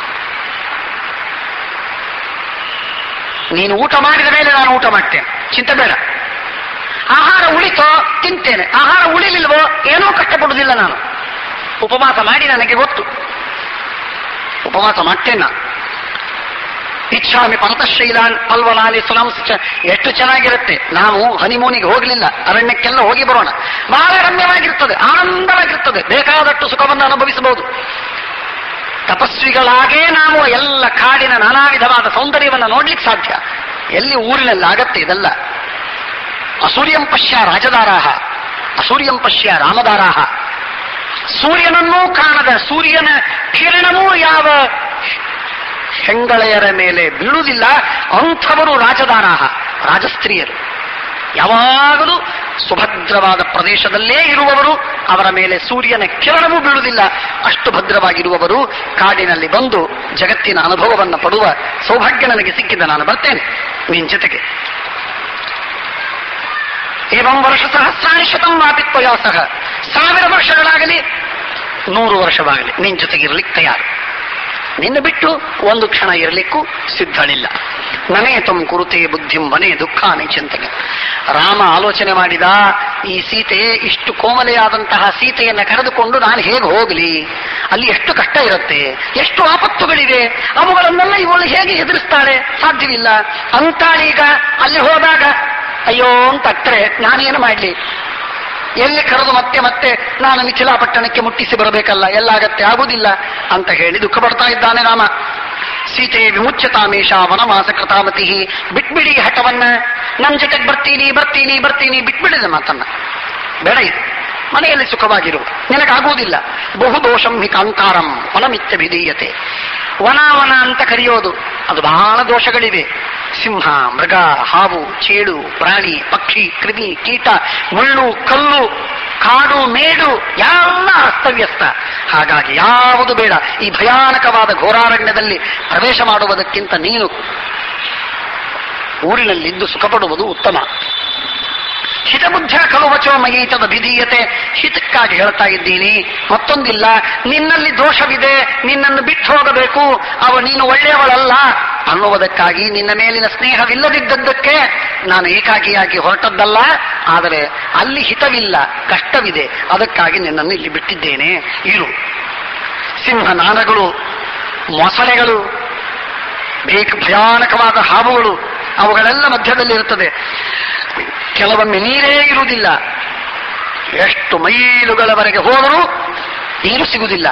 ನೀನು ಊಟ ಮಾಡಿದ ಮೇಲೆ ನಾನು ಊಟ ಮಾಡ್ತೇನೆ ಚಿಂತೆ ಬೇಡ ಆಹಾರ ಉಳಿತೋ ತಿಂತೇನೆ ಆಹಾರ ಉಳಿಲಿಲ್ವೋ ಏನೂ ಕಷ್ಟಪಡುವುದಿಲ್ಲ ನಾನು ಉಪವಾಸ ಮಾಡಿ ನನಗೆ ಗೊತ್ತು ಉಪವಾಸ ಮಾಡ್ತೇನೆ ನಾನು ಇಚ್ಛಾಮಿ ಪರತಶೈಲಾನ್ ಪಲ್ವಲಾಲಿ ಸುಲಾಂಶ ಎಷ್ಟು ಚೆನ್ನಾಗಿರುತ್ತೆ ನಾವು ಹನಿಮೂನಿಗೆ ಹೋಗಲಿಲ್ಲ ಅರಣ್ಯಕ್ಕೆಲ್ಲ ಹೋಗಿ ಬರೋಣ ಬಹಳ ರಮ್ಯವಾಗಿರ್ತದೆ ಆನಂದವಾಗಿರ್ತದೆ ಬೇಕಾದಷ್ಟು ಸುಖವನ್ನು ಅನುಭವಿಸಬಹುದು ತಪಸ್ವಿಗಳಾಗೇ ನಾವು ಎಲ್ಲ ಕಾಡಿನ ನಾನಾ ವಿಧವಾದ ಸೌಂದರ್ಯವನ್ನು ನೋಡ್ಲಿಕ್ಕೆ ಸಾಧ್ಯ ಎಲ್ಲಿ ಊರಿನಲ್ಲಿ ಆಗತ್ತೆ ಇದೆಲ್ಲ ಅಸೂರ್ಯಂ ಪಶ್ಯ ರಾಜದಾರಾಹ ಅಸೂರ್ಯಂ ಪಶ್ಯ ರಾಮದಾರಾಹ ಸೂರ್ಯನನ್ನೂ ಕಾಣದ ಸೂರ್ಯನ ಕಿರಣವೂ ಯಾವ ಹೆಂಗಳೆಯರ ಮೇಲೆ ಬೀಳುವುದಿಲ್ಲ ಅಂಥವರು ರಾಜದಾರಾಹ ರಾಜಸ್ತ್ರೀಯರು ಯಾವಾಗಲೂ ಸುಭದ್ರವಾದ ಪ್ರದೇಶದಲ್ಲೇ ಇರುವವರು ಅವರ ಮೇಲೆ ಸೂರ್ಯನ ಕಿರಣವೂ ಬೀಳುವುದಿಲ್ಲ ಅಷ್ಟು ಭದ್ರವಾಗಿರುವವರು ಕಾಡಿನಲ್ಲಿ ಬಂದು ಜಗತ್ತಿನ ಅನುಭವವನ್ನು ಪಡುವ ಸೌಭಾಗ್ಯ ನನಗೆ ಸಿಕ್ಕಿದ ನಾನು ಬರ್ತೇನೆ ನಿನ್ ಜೊತೆಗೆ ಏವಂ ವರ್ಷ ಸಹಸ್ರಾಣಿ ಶತಂ ವಾಪಿತ್ವಯಾ ಸಹ ಸಾವಿರ ವರ್ಷಗಳಾಗಲಿ ನೂರು ವರ್ಷವಾಗಲಿ ನಿನ್ ಜೊತೆಗೆ ಇರಲಿಕ್ಕೆ ತಯಾರು ನಿನ್ನ ಬಿಟ್ಟು ಒಂದು ಕ್ಷಣ ಇರಲಿಕ್ಕೂ ಸಿದ್ಧಳಿಲ್ಲ ನನೇ ತಂ ಕುರುತೆ ಬುದ್ಧಿಂ ಮನೆ ದುಃಖ ಚಿಂತನೆ ರಾಮ ಆಲೋಚನೆ ಮಾಡಿದ ಈ ಸೀತೆ ಇಷ್ಟು ಕೋಮಲೆಯಾದಂತಹ ಸೀತೆಯನ್ನ ಕರೆದುಕೊಂಡು ನಾನು ಹೇಗೆ ಹೋಗಲಿ ಅಲ್ಲಿ ಎಷ್ಟು ಕಷ್ಟ ಇರುತ್ತೆ ಎಷ್ಟು ಆಪತ್ತುಗಳಿವೆ ಅವುಗಳನ್ನೆಲ್ಲ ಇವಳು ಹೇಗೆ ಎದುರಿಸ್ತಾಳೆ ಸಾಧ್ಯವಿಲ್ಲ ಅಂತಾಳೀಗ ಅಲ್ಲಿ ಹೋದಾಗ ಅಯ್ಯೋ ಅಂತ ಅತ್ತರೆ ನಾನೇನು ಮಾಡ್ಲಿ ಎಲ್ಲಿ ಕರೆದು ಮತ್ತೆ ಮತ್ತೆ ನಾನು ಮಿಥಿಲಾ ಪಟ್ಟಣಕ್ಕೆ ಮುಟ್ಟಿಸಿ ಬರಬೇಕಲ್ಲ ಎಲ್ಲಾಗತ್ತೆ ಆಗುವುದಿಲ್ಲ ಅಂತ ಹೇಳಿ ದುಃಖ ಪಡ್ತಾ ಇದ್ದಾನೆ ರಾಮ ಸೀತೆ ವಿಮುಚ್ಯತಾಮೇಶ ವನವಾಸ ಕೃತಾಮತಿ ಬಿಟ್ಬಿಡಿ ಹಠವನ್ನ ನನ್ ಜೊತೆಗೆ ಬರ್ತೀನಿ ಬರ್ತೀನಿ ಬರ್ತೀನಿ ಬಿಟ್ಬಿಡಿದ ಮಾತನ್ನ ಬೇಡ ಇದು ಮನೆಯಲ್ಲಿ ಸುಖವಾಗಿರು ನಿನಗಾಗುವುದಿಲ್ಲ ಬಹುದೋಷಂ ಹಿ ಕಾಂತಾರಂ ವನಮಿತ್ಯ ವಿಧೀಯತೆ ವನ ವನ ಅಂತ ಕರೆಯೋದು ಅದು ಬಹಳ ದೋಷಗಳಿವೆ ಸಿಂಹ ಮೃಗ ಹಾವು ಚೇಳು ಪ್ರಾಣಿ ಪಕ್ಷಿ ಕ್ರಿಮಿ ಕೀಟ ಮುಳ್ಳು ಕಲ್ಲು ಕಾಡು ಮೇಡು ಎಲ್ಲ ಅಸ್ತವ್ಯಸ್ತ ಹಾಗಾಗಿ ಯಾವುದು ಬೇಡ ಈ ಭಯಾನಕವಾದ ಘೋರಾರಣ್ಯದಲ್ಲಿ ಪ್ರವೇಶ ಮಾಡುವುದಕ್ಕಿಂತ ನೀನು ಊರಿನಲ್ಲಿದ್ದು ಸುಖಪಡುವುದು ಉತ್ತಮ ಹಿತಬುದ್ಧ ಕಲುವಚೋ ಮಯೀತದ ವಿಧೀಯತೆ ಹಿತಕ್ಕಾಗಿ ಹೇಳ್ತಾ ಇದ್ದೀನಿ ಮತ್ತೊಂದಿಲ್ಲ ನಿನ್ನಲ್ಲಿ ದೋಷವಿದೆ ನಿನ್ನನ್ನು ಬಿಟ್ಟು ಹೋಗಬೇಕು ಅವ ನೀನು ಒಳ್ಳೆಯವಳಲ್ಲ ಅನ್ನುವುದಕ್ಕಾಗಿ ನಿನ್ನ ಮೇಲಿನ ಸ್ನೇಹವಿಲ್ಲದಿದ್ದದ್ದಕ್ಕೆ ನಾನು ಏಕಾಗಿಯಾಗಿ ಹೊರಟದ್ದಲ್ಲ ಆದರೆ ಅಲ್ಲಿ ಹಿತವಿಲ್ಲ ಕಷ್ಟವಿದೆ ಅದಕ್ಕಾಗಿ ನಿನ್ನನ್ನು ಇಲ್ಲಿ ಬಿಟ್ಟಿದ್ದೇನೆ ಇರು ಸಿಂಹ ನಾನಗಳು ಮೊಸಳೆಗಳು ಬೇಕ ಭಯಾನಕವಾದ ಹಾವುಗಳು ಅವುಗಳೆಲ್ಲ ಮಧ್ಯದಲ್ಲಿ ಇರುತ್ತದೆ ಕೆಲವೊಮ್ಮೆ ನೀರೇ ಇರುವುದಿಲ್ಲ ಎಷ್ಟು ಮೈಲುಗಳವರೆಗೆ ಹೋದರೂ ನೀರು ಸಿಗುವುದಿಲ್ಲ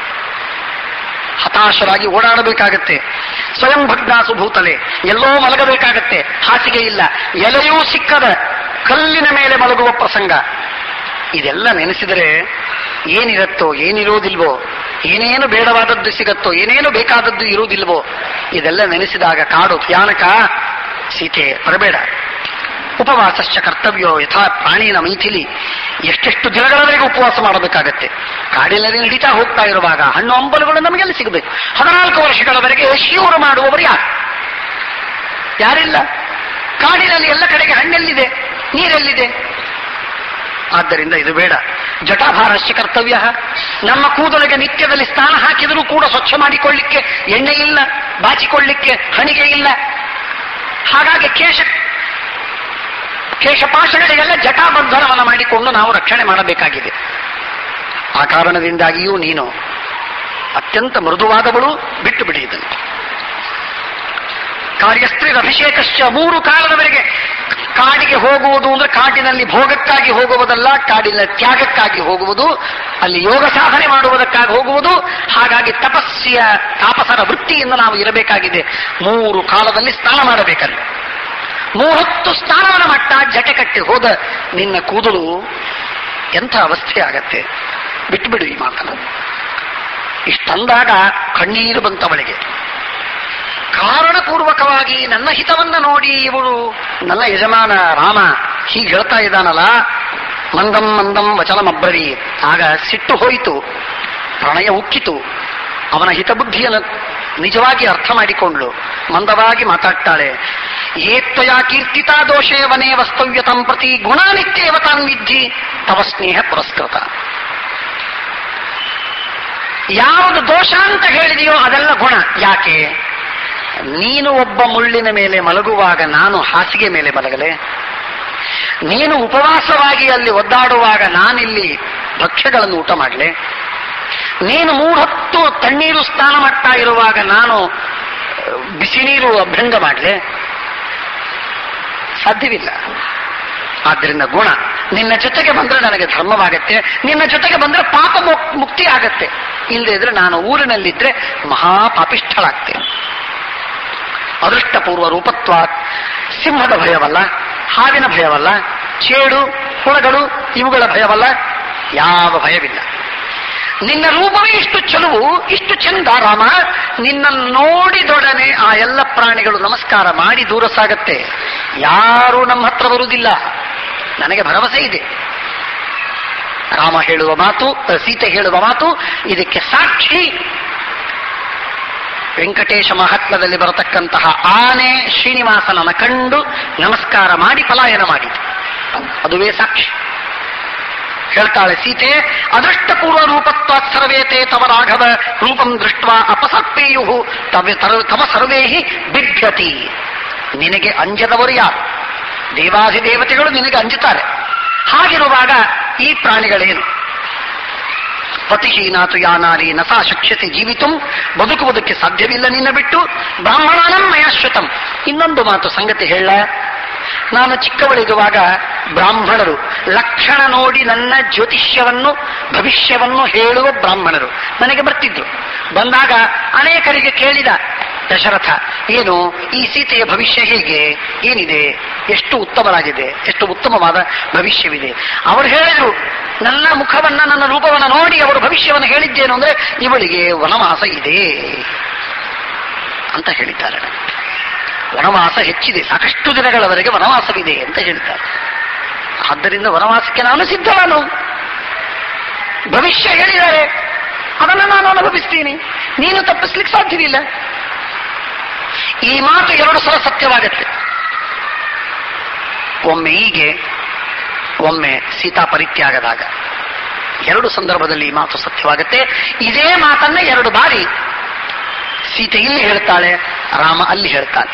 ಹತಾಶರಾಗಿ ಓಡಾಡಬೇಕಾಗತ್ತೆ ಸ್ವಯಂ ಭಗ್ನಾಸು ಭೂತಲೆ ಎಲ್ಲೋ ಮಲಗಬೇಕಾಗತ್ತೆ ಹಾಸಿಗೆ ಇಲ್ಲ ಎಲೆಯೂ ಸಿಕ್ಕದ ಕಲ್ಲಿನ ಮೇಲೆ ಮಲಗುವ ಪ್ರಸಂಗ ಇದೆಲ್ಲ ನೆನೆಸಿದರೆ ಏನಿರತ್ತೋ ಏನಿರೋದಿಲ್ವೋ ಏನೇನು ಬೇಡವಾದದ್ದು ಸಿಗತ್ತೋ ಏನೇನು ಬೇಕಾದದ್ದು ಇರುವುದಿಲ್ವೋ ಇದೆಲ್ಲ ನೆನೆಸಿದಾಗ ಕಾಡು ಭಯಾನಕ ಸೀತೆ ಬರಬೇಡ ಉಪವಾಸಶ್ಚ ಕರ್ತವ್ಯೋ ಯಥಾ ಪ್ರಾಣೀನ ಮೈಥಿಲಿ ಎಷ್ಟೆಷ್ಟು ದಿನಗಳವರೆಗೆ ಉಪವಾಸ ಮಾಡಬೇಕಾಗತ್ತೆ ಕಾಡಿನಲ್ಲಿ ನಡೀತಾ ಹೋಗ್ತಾ ಇರುವಾಗ ಹಣ್ಣು ಹಂಬಲುಗಳು ನಮಗೆಲ್ಲ ಸಿಗಬೇಕು ಹದಿನಾಲ್ಕು ವರ್ಷಗಳವರೆಗೆ ಶಿವರು ಮಾಡುವವರು ಯಾರು ಯಾರಿಲ್ಲ ಕಾಡಿನಲ್ಲಿ ಎಲ್ಲ ಕಡೆಗೆ ಹಣ್ಣೆಲ್ಲಿದೆ ನೀರೆಲ್ಲಿದೆ ಆದ್ದರಿಂದ ಇದು ಬೇಡ ಜಟಾಭಾರಶ್ಚ ಕರ್ತವ್ಯ ನಮ್ಮ ಕೂದಲಿಗೆ ನಿತ್ಯದಲ್ಲಿ ಸ್ನಾನ ಹಾಕಿದರೂ ಕೂಡ ಸ್ವಚ್ಛ ಮಾಡಿಕೊಳ್ಳಿಕ್ಕೆ ಎಣ್ಣೆ ಇಲ್ಲ ಬಾಚಿಕೊಳ್ಳಿಕ್ಕೆ ಹಣಿಗೆ ಇಲ್ಲ ಹಾಗಾಗಿ ಕೇಶ ಕೇಶಪಾಶಗಳಿಗೆಲ್ಲ ಜಟಾಬಂಧನವನ್ನು ಮಾಡಿಕೊಂಡು ನಾವು ರಕ್ಷಣೆ ಮಾಡಬೇಕಾಗಿದೆ ಆ ಕಾರಣದಿಂದಾಗಿಯೂ ನೀನು ಅತ್ಯಂತ ಮೃದುವಾದವಳು ಬಿಟ್ಟು ಬಿಡಿ ಇದನ್ನು ಕಾರ್ಯಸ್ತ್ರೀ ಅಭಿಷೇಕಶ್ಚ ಮೂರು ಕಾಲದವರೆಗೆ ಕಾಡಿಗೆ ಹೋಗುವುದು ಅಂದ್ರೆ ಕಾಡಿನಲ್ಲಿ ಭೋಗಕ್ಕಾಗಿ ಹೋಗುವುದಲ್ಲ ಕಾಡಿನ ತ್ಯಾಗಕ್ಕಾಗಿ ಹೋಗುವುದು ಅಲ್ಲಿ ಯೋಗ ಸಾಧನೆ ಮಾಡುವುದಕ್ಕಾಗಿ ಹೋಗುವುದು ಹಾಗಾಗಿ ತಪಸ್ಸಿಯ ತಾಪಸರ ವೃತ್ತಿಯಿಂದ ನಾವು ಇರಬೇಕಾಗಿದೆ ಮೂರು ಕಾಲದಲ್ಲಿ ಸ್ನಾನ ಮಾಡಬೇಕಲ್ಲಿ ಮೂವತ್ತು ಸ್ನಾನವನ ಮಟ್ಟ ಜಟೆ ಕಟ್ಟಿ ಹೋದ ನಿನ್ನ ಕೂದಲು ಎಂಥ ಅವಸ್ಥೆ ಆಗತ್ತೆ ಬಿಟ್ಟುಬಿಡು ಈ ಮಾತನ್ನು ಇಷ್ಟಂದಾಗ ಕಣ್ಣೀರು ಬಂತವಳಿಗೆ ಕಾರಣಪೂರ್ವಕವಾಗಿ ನನ್ನ ಹಿತವನ್ನ ನೋಡಿ ಇವಳು ನನ್ನ ಯಜಮಾನ ರಾಮ ಹೀಗೆ ಹೇಳ್ತಾ ಇದ್ದಾನಲ್ಲ ಮಂದಂ ಮಂದಂ ವಚನಮಬ್ರವಿ ಆಗ ಸಿಟ್ಟು ಹೋಯಿತು ಪ್ರಣಯ ಉಕ್ಕಿತು ಅವನ ಹಿತಬುದ್ಧಿಯನ್ನು ನಿಜವಾಗಿ ಅರ್ಥ ಮಾಡಿಕೊಂಡ್ಳು ಮಂದವಾಗಿ ಮಾತಾಡ್ತಾಳೆ ಏತ್ವಯ ಕೀರ್ತಿತಾ ದೋಷೇವನೇ ವಸ್ತವ್ಯತಂ ಪ್ರತಿ ಗುಣಾನಿತ್ಯೇವ ತಾನ್ ವಿದ್ಧಿ ತವ ಸ್ನೇಹ ಪುರಸ್ಕೃತ ಯಾವುದು ದೋಷ ಅಂತ ಹೇಳಿದೆಯೋ ಅದೆಲ್ಲ ಗುಣ ಯಾಕೆ ನೀನು ಒಬ್ಬ ಮುಳ್ಳಿನ ಮೇಲೆ ಮಲಗುವಾಗ ನಾನು ಹಾಸಿಗೆ ಮೇಲೆ ಮಲಗಲೆ ನೀನು ಉಪವಾಸವಾಗಿ ಅಲ್ಲಿ ಒದ್ದಾಡುವಾಗ ನಾನಿಲ್ಲಿ ಭಕ್ಷ್ಯಗಳನ್ನು ಊಟ ಮಾಡಲೆ ನೀನು ಮೂರೊತ್ತು ತಣ್ಣೀರು ಸ್ನಾನ ಮಾಡ್ತಾ ಇರುವಾಗ ನಾನು ಆ, ಬಿಸಿ ನೀರು ಅಭ್ಯಂಗ ಮಾಡಲೆ ಸಾಧ್ಯವಿಲ್ಲ ಆದ್ದರಿಂದ ಗುಣ ನಿನ್ನ ಜೊತೆಗೆ ಬಂದ್ರೆ ನನಗೆ ಧರ್ಮವಾಗತ್ತೆ ನಿನ್ನ ಜೊತೆಗೆ ಬಂದ್ರೆ ಪಾಪ ಮು- ಮುಕ್ತಿ ಆಗತ್ತೆ ಇಲ್ಲದೆ ಇದ್ರೆ ನಾನು ಊರಿನಲ್ಲಿದ್ರೆ ಮಹಾಪಾಪಿಷ್ಠಳಾಗ್ತೇನೆ ಅದೃಷ್ಟಪೂರ್ವ ರೂಪತ್ವ ಸಿಂಹದ ಭಯವಲ್ಲ ಹಾವಿನ ಭಯವಲ್ಲ ಚೇಡು ಹುಳಗಳು ಇವುಗಳ ಭಯವಲ್ಲ ಯಾವ ಭಯವಿಲ್ಲ ನಿನ್ನ ರೂಪವೇ ಇಷ್ಟು ಚಲುವು ಇಷ್ಟು ಚಂದ ರಾಮ ನಿನ್ನ ನೋಡಿದೊಡನೆ ಆ ಎಲ್ಲ ಪ್ರಾಣಿಗಳು ನಮಸ್ಕಾರ ಮಾಡಿ ದೂರ ಸಾಗತ್ತೆ ಯಾರೂ ನಮ್ಮ ಹತ್ರ ಬರುವುದಿಲ್ಲ ನನಗೆ ಭರವಸೆ ಇದೆ ರಾಮ ಹೇಳುವ ಮಾತು ಅ, ಸೀತೆ ಹೇಳುವ ಮಾತು ಇದಕ್ಕೆ ಸಾಕ್ಷಿ ವೆಂಕಟೇಶ ಮಹಾತ್ಮದಲ್ಲಿ ಬರತಕ್ಕಂತಹ ಆನೆ ಶ್ರೀನಿವಾಸನನ್ನ ಕಂಡು ನಮಸ್ಕಾರ ಮಾಡಿ ಪಲಾಯನ ಮಾಡಿತು ಅದುವೇ ಸಾಕ್ಷಿ ಹೇಳ್ತಾಳೆ ಸೀತೆ ಅದೃಷ್ಟಪೂರ್ವ ರೂಪತ್ವಾತ್ ಸರ್ವೇತೆ ತವ ರಾಘವ ರೂಪಂ ದೃಷ್ಟ ಅಪಸರ್ಪೇಯು ತವ ತರ- ತವ ಸರ್ವೇಹಿ ಬಿಭ್ಯತಿ ನಿನಗೆ ಅಂಜದವರು ಯಾರು ದೇವಾಧಿದೇವತೆಗಳು ನಿನಗೆ ಅಂಜುತ್ತಾರೆ ಹಾಗಿರುವಾಗ ಈ ಪ್ರಾಣಿಗಳೇನು ಪತಿಹೀನಾತು ಯಾನಾರಿ ನಸಾ ಶಕ್ಷ್ಯತೆ ಜೀವಿತು ಬದುಕುವುದಕ್ಕೆ ಸಾಧ್ಯವಿಲ್ಲ ನಿನ್ನ ಬಿಟ್ಟು ಬ್ರಾಹ್ಮಣಾನಂ ಮಯಾಶ್ವತಂ ಇನ್ನೊಂದು ಮಾತು ಸಂಗತಿ ಹೇಳ ನಾನು ಚಿಕ್ಕವಳಿರುವಾಗ ಬ್ರಾಹ್ಮಣರು ಲಕ್ಷಣ ನೋಡಿ ನನ್ನ ಜ್ಯೋತಿಷ್ಯವನ್ನು ಭವಿಷ್ಯವನ್ನು ಹೇಳುವ ಬ್ರಾಹ್ಮಣರು ನನಗೆ ಬರ್ತಿದ್ರು ಬಂದಾಗ ಅನೇಕರಿಗೆ ಕೇಳಿದ ದಶರಥ ಏನು ಈ ಸೀತೆಯ ಭವಿಷ್ಯ ಹೇಗೆ ಏನಿದೆ ಎಷ್ಟು ಉತ್ತಮವಾಗಿದೆ ಎಷ್ಟು ಉತ್ತಮವಾದ ಭವಿಷ್ಯವಿದೆ ಅವರು ಹೇಳಿದ್ರು ನನ್ನ ಮುಖವನ್ನ ನನ್ನ ರೂಪವನ್ನ ನೋಡಿ ಅವರು ಭವಿಷ್ಯವನ್ನು ಹೇಳಿದ್ದೇನು ಅಂದ್ರೆ ಇವಳಿಗೆ ವನವಾಸ ಇದೆ ಅಂತ ಹೇಳಿದ್ದಾರೆ ವನವಾಸ ಹೆಚ್ಚಿದೆ ಸಾಕಷ್ಟು ದಿನಗಳವರೆಗೆ ವನವಾಸವಿದೆ ಅಂತ ಹೇಳ್ತಾರೆ ಆದ್ದರಿಂದ ವನವಾಸಕ್ಕೆ ನಾನು ಸಿದ್ಧವಾನು ಭವಿಷ್ಯ ಹೇಳಿದ್ದಾರೆ ಅದನ್ನು ನಾನು ಅನುಭವಿಸ್ತೀನಿ ನೀನು ತಪ್ಪಿಸ್ಲಿಕ್ಕೆ ಸಾಧ್ಯವಿಲ್ಲ ಈ ಮಾತು ಎರಡು ಸಲ ಸತ್ಯವಾಗತ್ತೆ ಒಮ್ಮೆ ಹೀಗೆ ಒಮ್ಮೆ ಸೀತಾ ಪರಿತ್ಯಾಗದಾಗ ಎರಡು ಸಂದರ್ಭದಲ್ಲಿ ಈ ಮಾತು ಸತ್ಯವಾಗುತ್ತೆ ಇದೇ ಮಾತನ್ನ ಎರಡು ಬಾರಿ ಸೀತೆ ಇಲ್ಲಿ ಹೇಳ್ತಾಳೆ ರಾಮ ಅಲ್ಲಿ ಹೇಳ್ತಾನೆ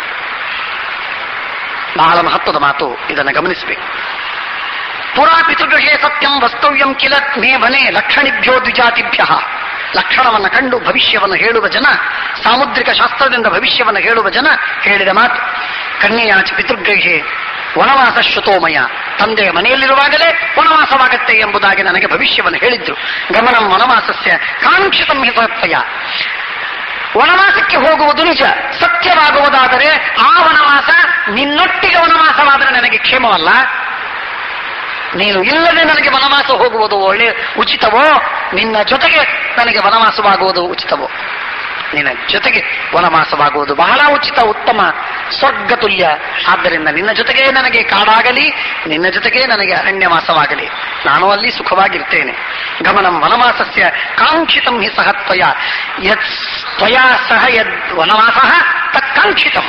ಬಹಳ ಮಹತ್ವದ ಮಾತು ಇದನ್ನು ಗಮನಿಸಬೇಕು ಪುರಾ ಪಿತೃಗೃಹೇ ಸತ್ಯಂ ವಸ್ತವ್ಯಂ ಕಿಲ ಮೇ ಮನೆ ಲಕ್ಷಣಿಭ್ಯೋ ದ್ವಿಜಾತಿಭ್ಯ ಲಕ್ಷಣವನ್ನು ಕಂಡು ಭವಿಷ್ಯವನ್ನು ಹೇಳುವ ಜನ ಸಾಮುದ್ರಿಕ ಶಾಸ್ತ್ರದಿಂದ ಭವಿಷ್ಯವನ್ನು ಹೇಳುವ ಜನ ಹೇಳಿದ ಮಾತು ಕನ್ಯೆಯಾಚ ಪಿತೃಗೃಹೇ ವನವಾಸ ಶ್ರುತೋಮಯ ತಂದೆಯ ಮನೆಯಲ್ಲಿರುವಾಗಲೇ ವನವಾಸವಾಗತ್ತೆ ಎಂಬುದಾಗಿ ನನಗೆ ಭವಿಷ್ಯವನ್ನು ಹೇಳಿದ್ರು ಗಮನಂ ವನವಾಸಸ್ಯ ಕಾಂಕ್ಷಿತಂ ಹಿತತ್ವಯ ವನವಾಸಕ್ಕೆ ಹೋಗುವುದು ನಿಜ ಸತ್ಯವಾಗುವುದಾದರೆ ಆ ವನವಾಸ ನಿನ್ನೊಟ್ಟಿಗೆ ವನವಾಸವಾದರೆ ನನಗೆ ಕ್ಷೇಮವಲ್ಲ ನೀನು ಇಲ್ಲದೆ ನನಗೆ ವನವಾಸ ಹೋಗುವುದು ಒಳ್ಳೆ ಉಚಿತವೋ ನಿನ್ನ ಜೊತೆಗೆ ನನಗೆ ವನವಾಸವಾಗುವುದು ಉಚಿತವೋ ನಿನ್ನ ಜೊತೆಗೆ ವನವಾಸವಾಗುವುದು ಬಹಳ ಉಚಿತ ಉತ್ತಮ ಸ್ವರ್ಗ ತುಲ್ಯ ಆದ್ದರಿಂದ ನಿನ್ನ ಜೊತೆಗೆ ನನಗೆ ಕಾಡಾಗಲಿ ನಿನ್ನ ಜೊತೆಗೆ ನನಗೆ ಅರಣ್ಯವಾಸವಾಗಲಿ ನಾನು ಅಲ್ಲಿ ಸುಖವಾಗಿರ್ತೇನೆ ಗಮನಂ ವನವಾಸಸ್ಯ ಕಾಂಕ್ಷಿತಂ ಹಿ ಸಹ ತ್ವಯ ಯತ್ ತ್ವಯಾ ಸಹ ಯದ್ ವನವಾಸ ತತ್ ಕಾಂಕ್ಷಿತಂ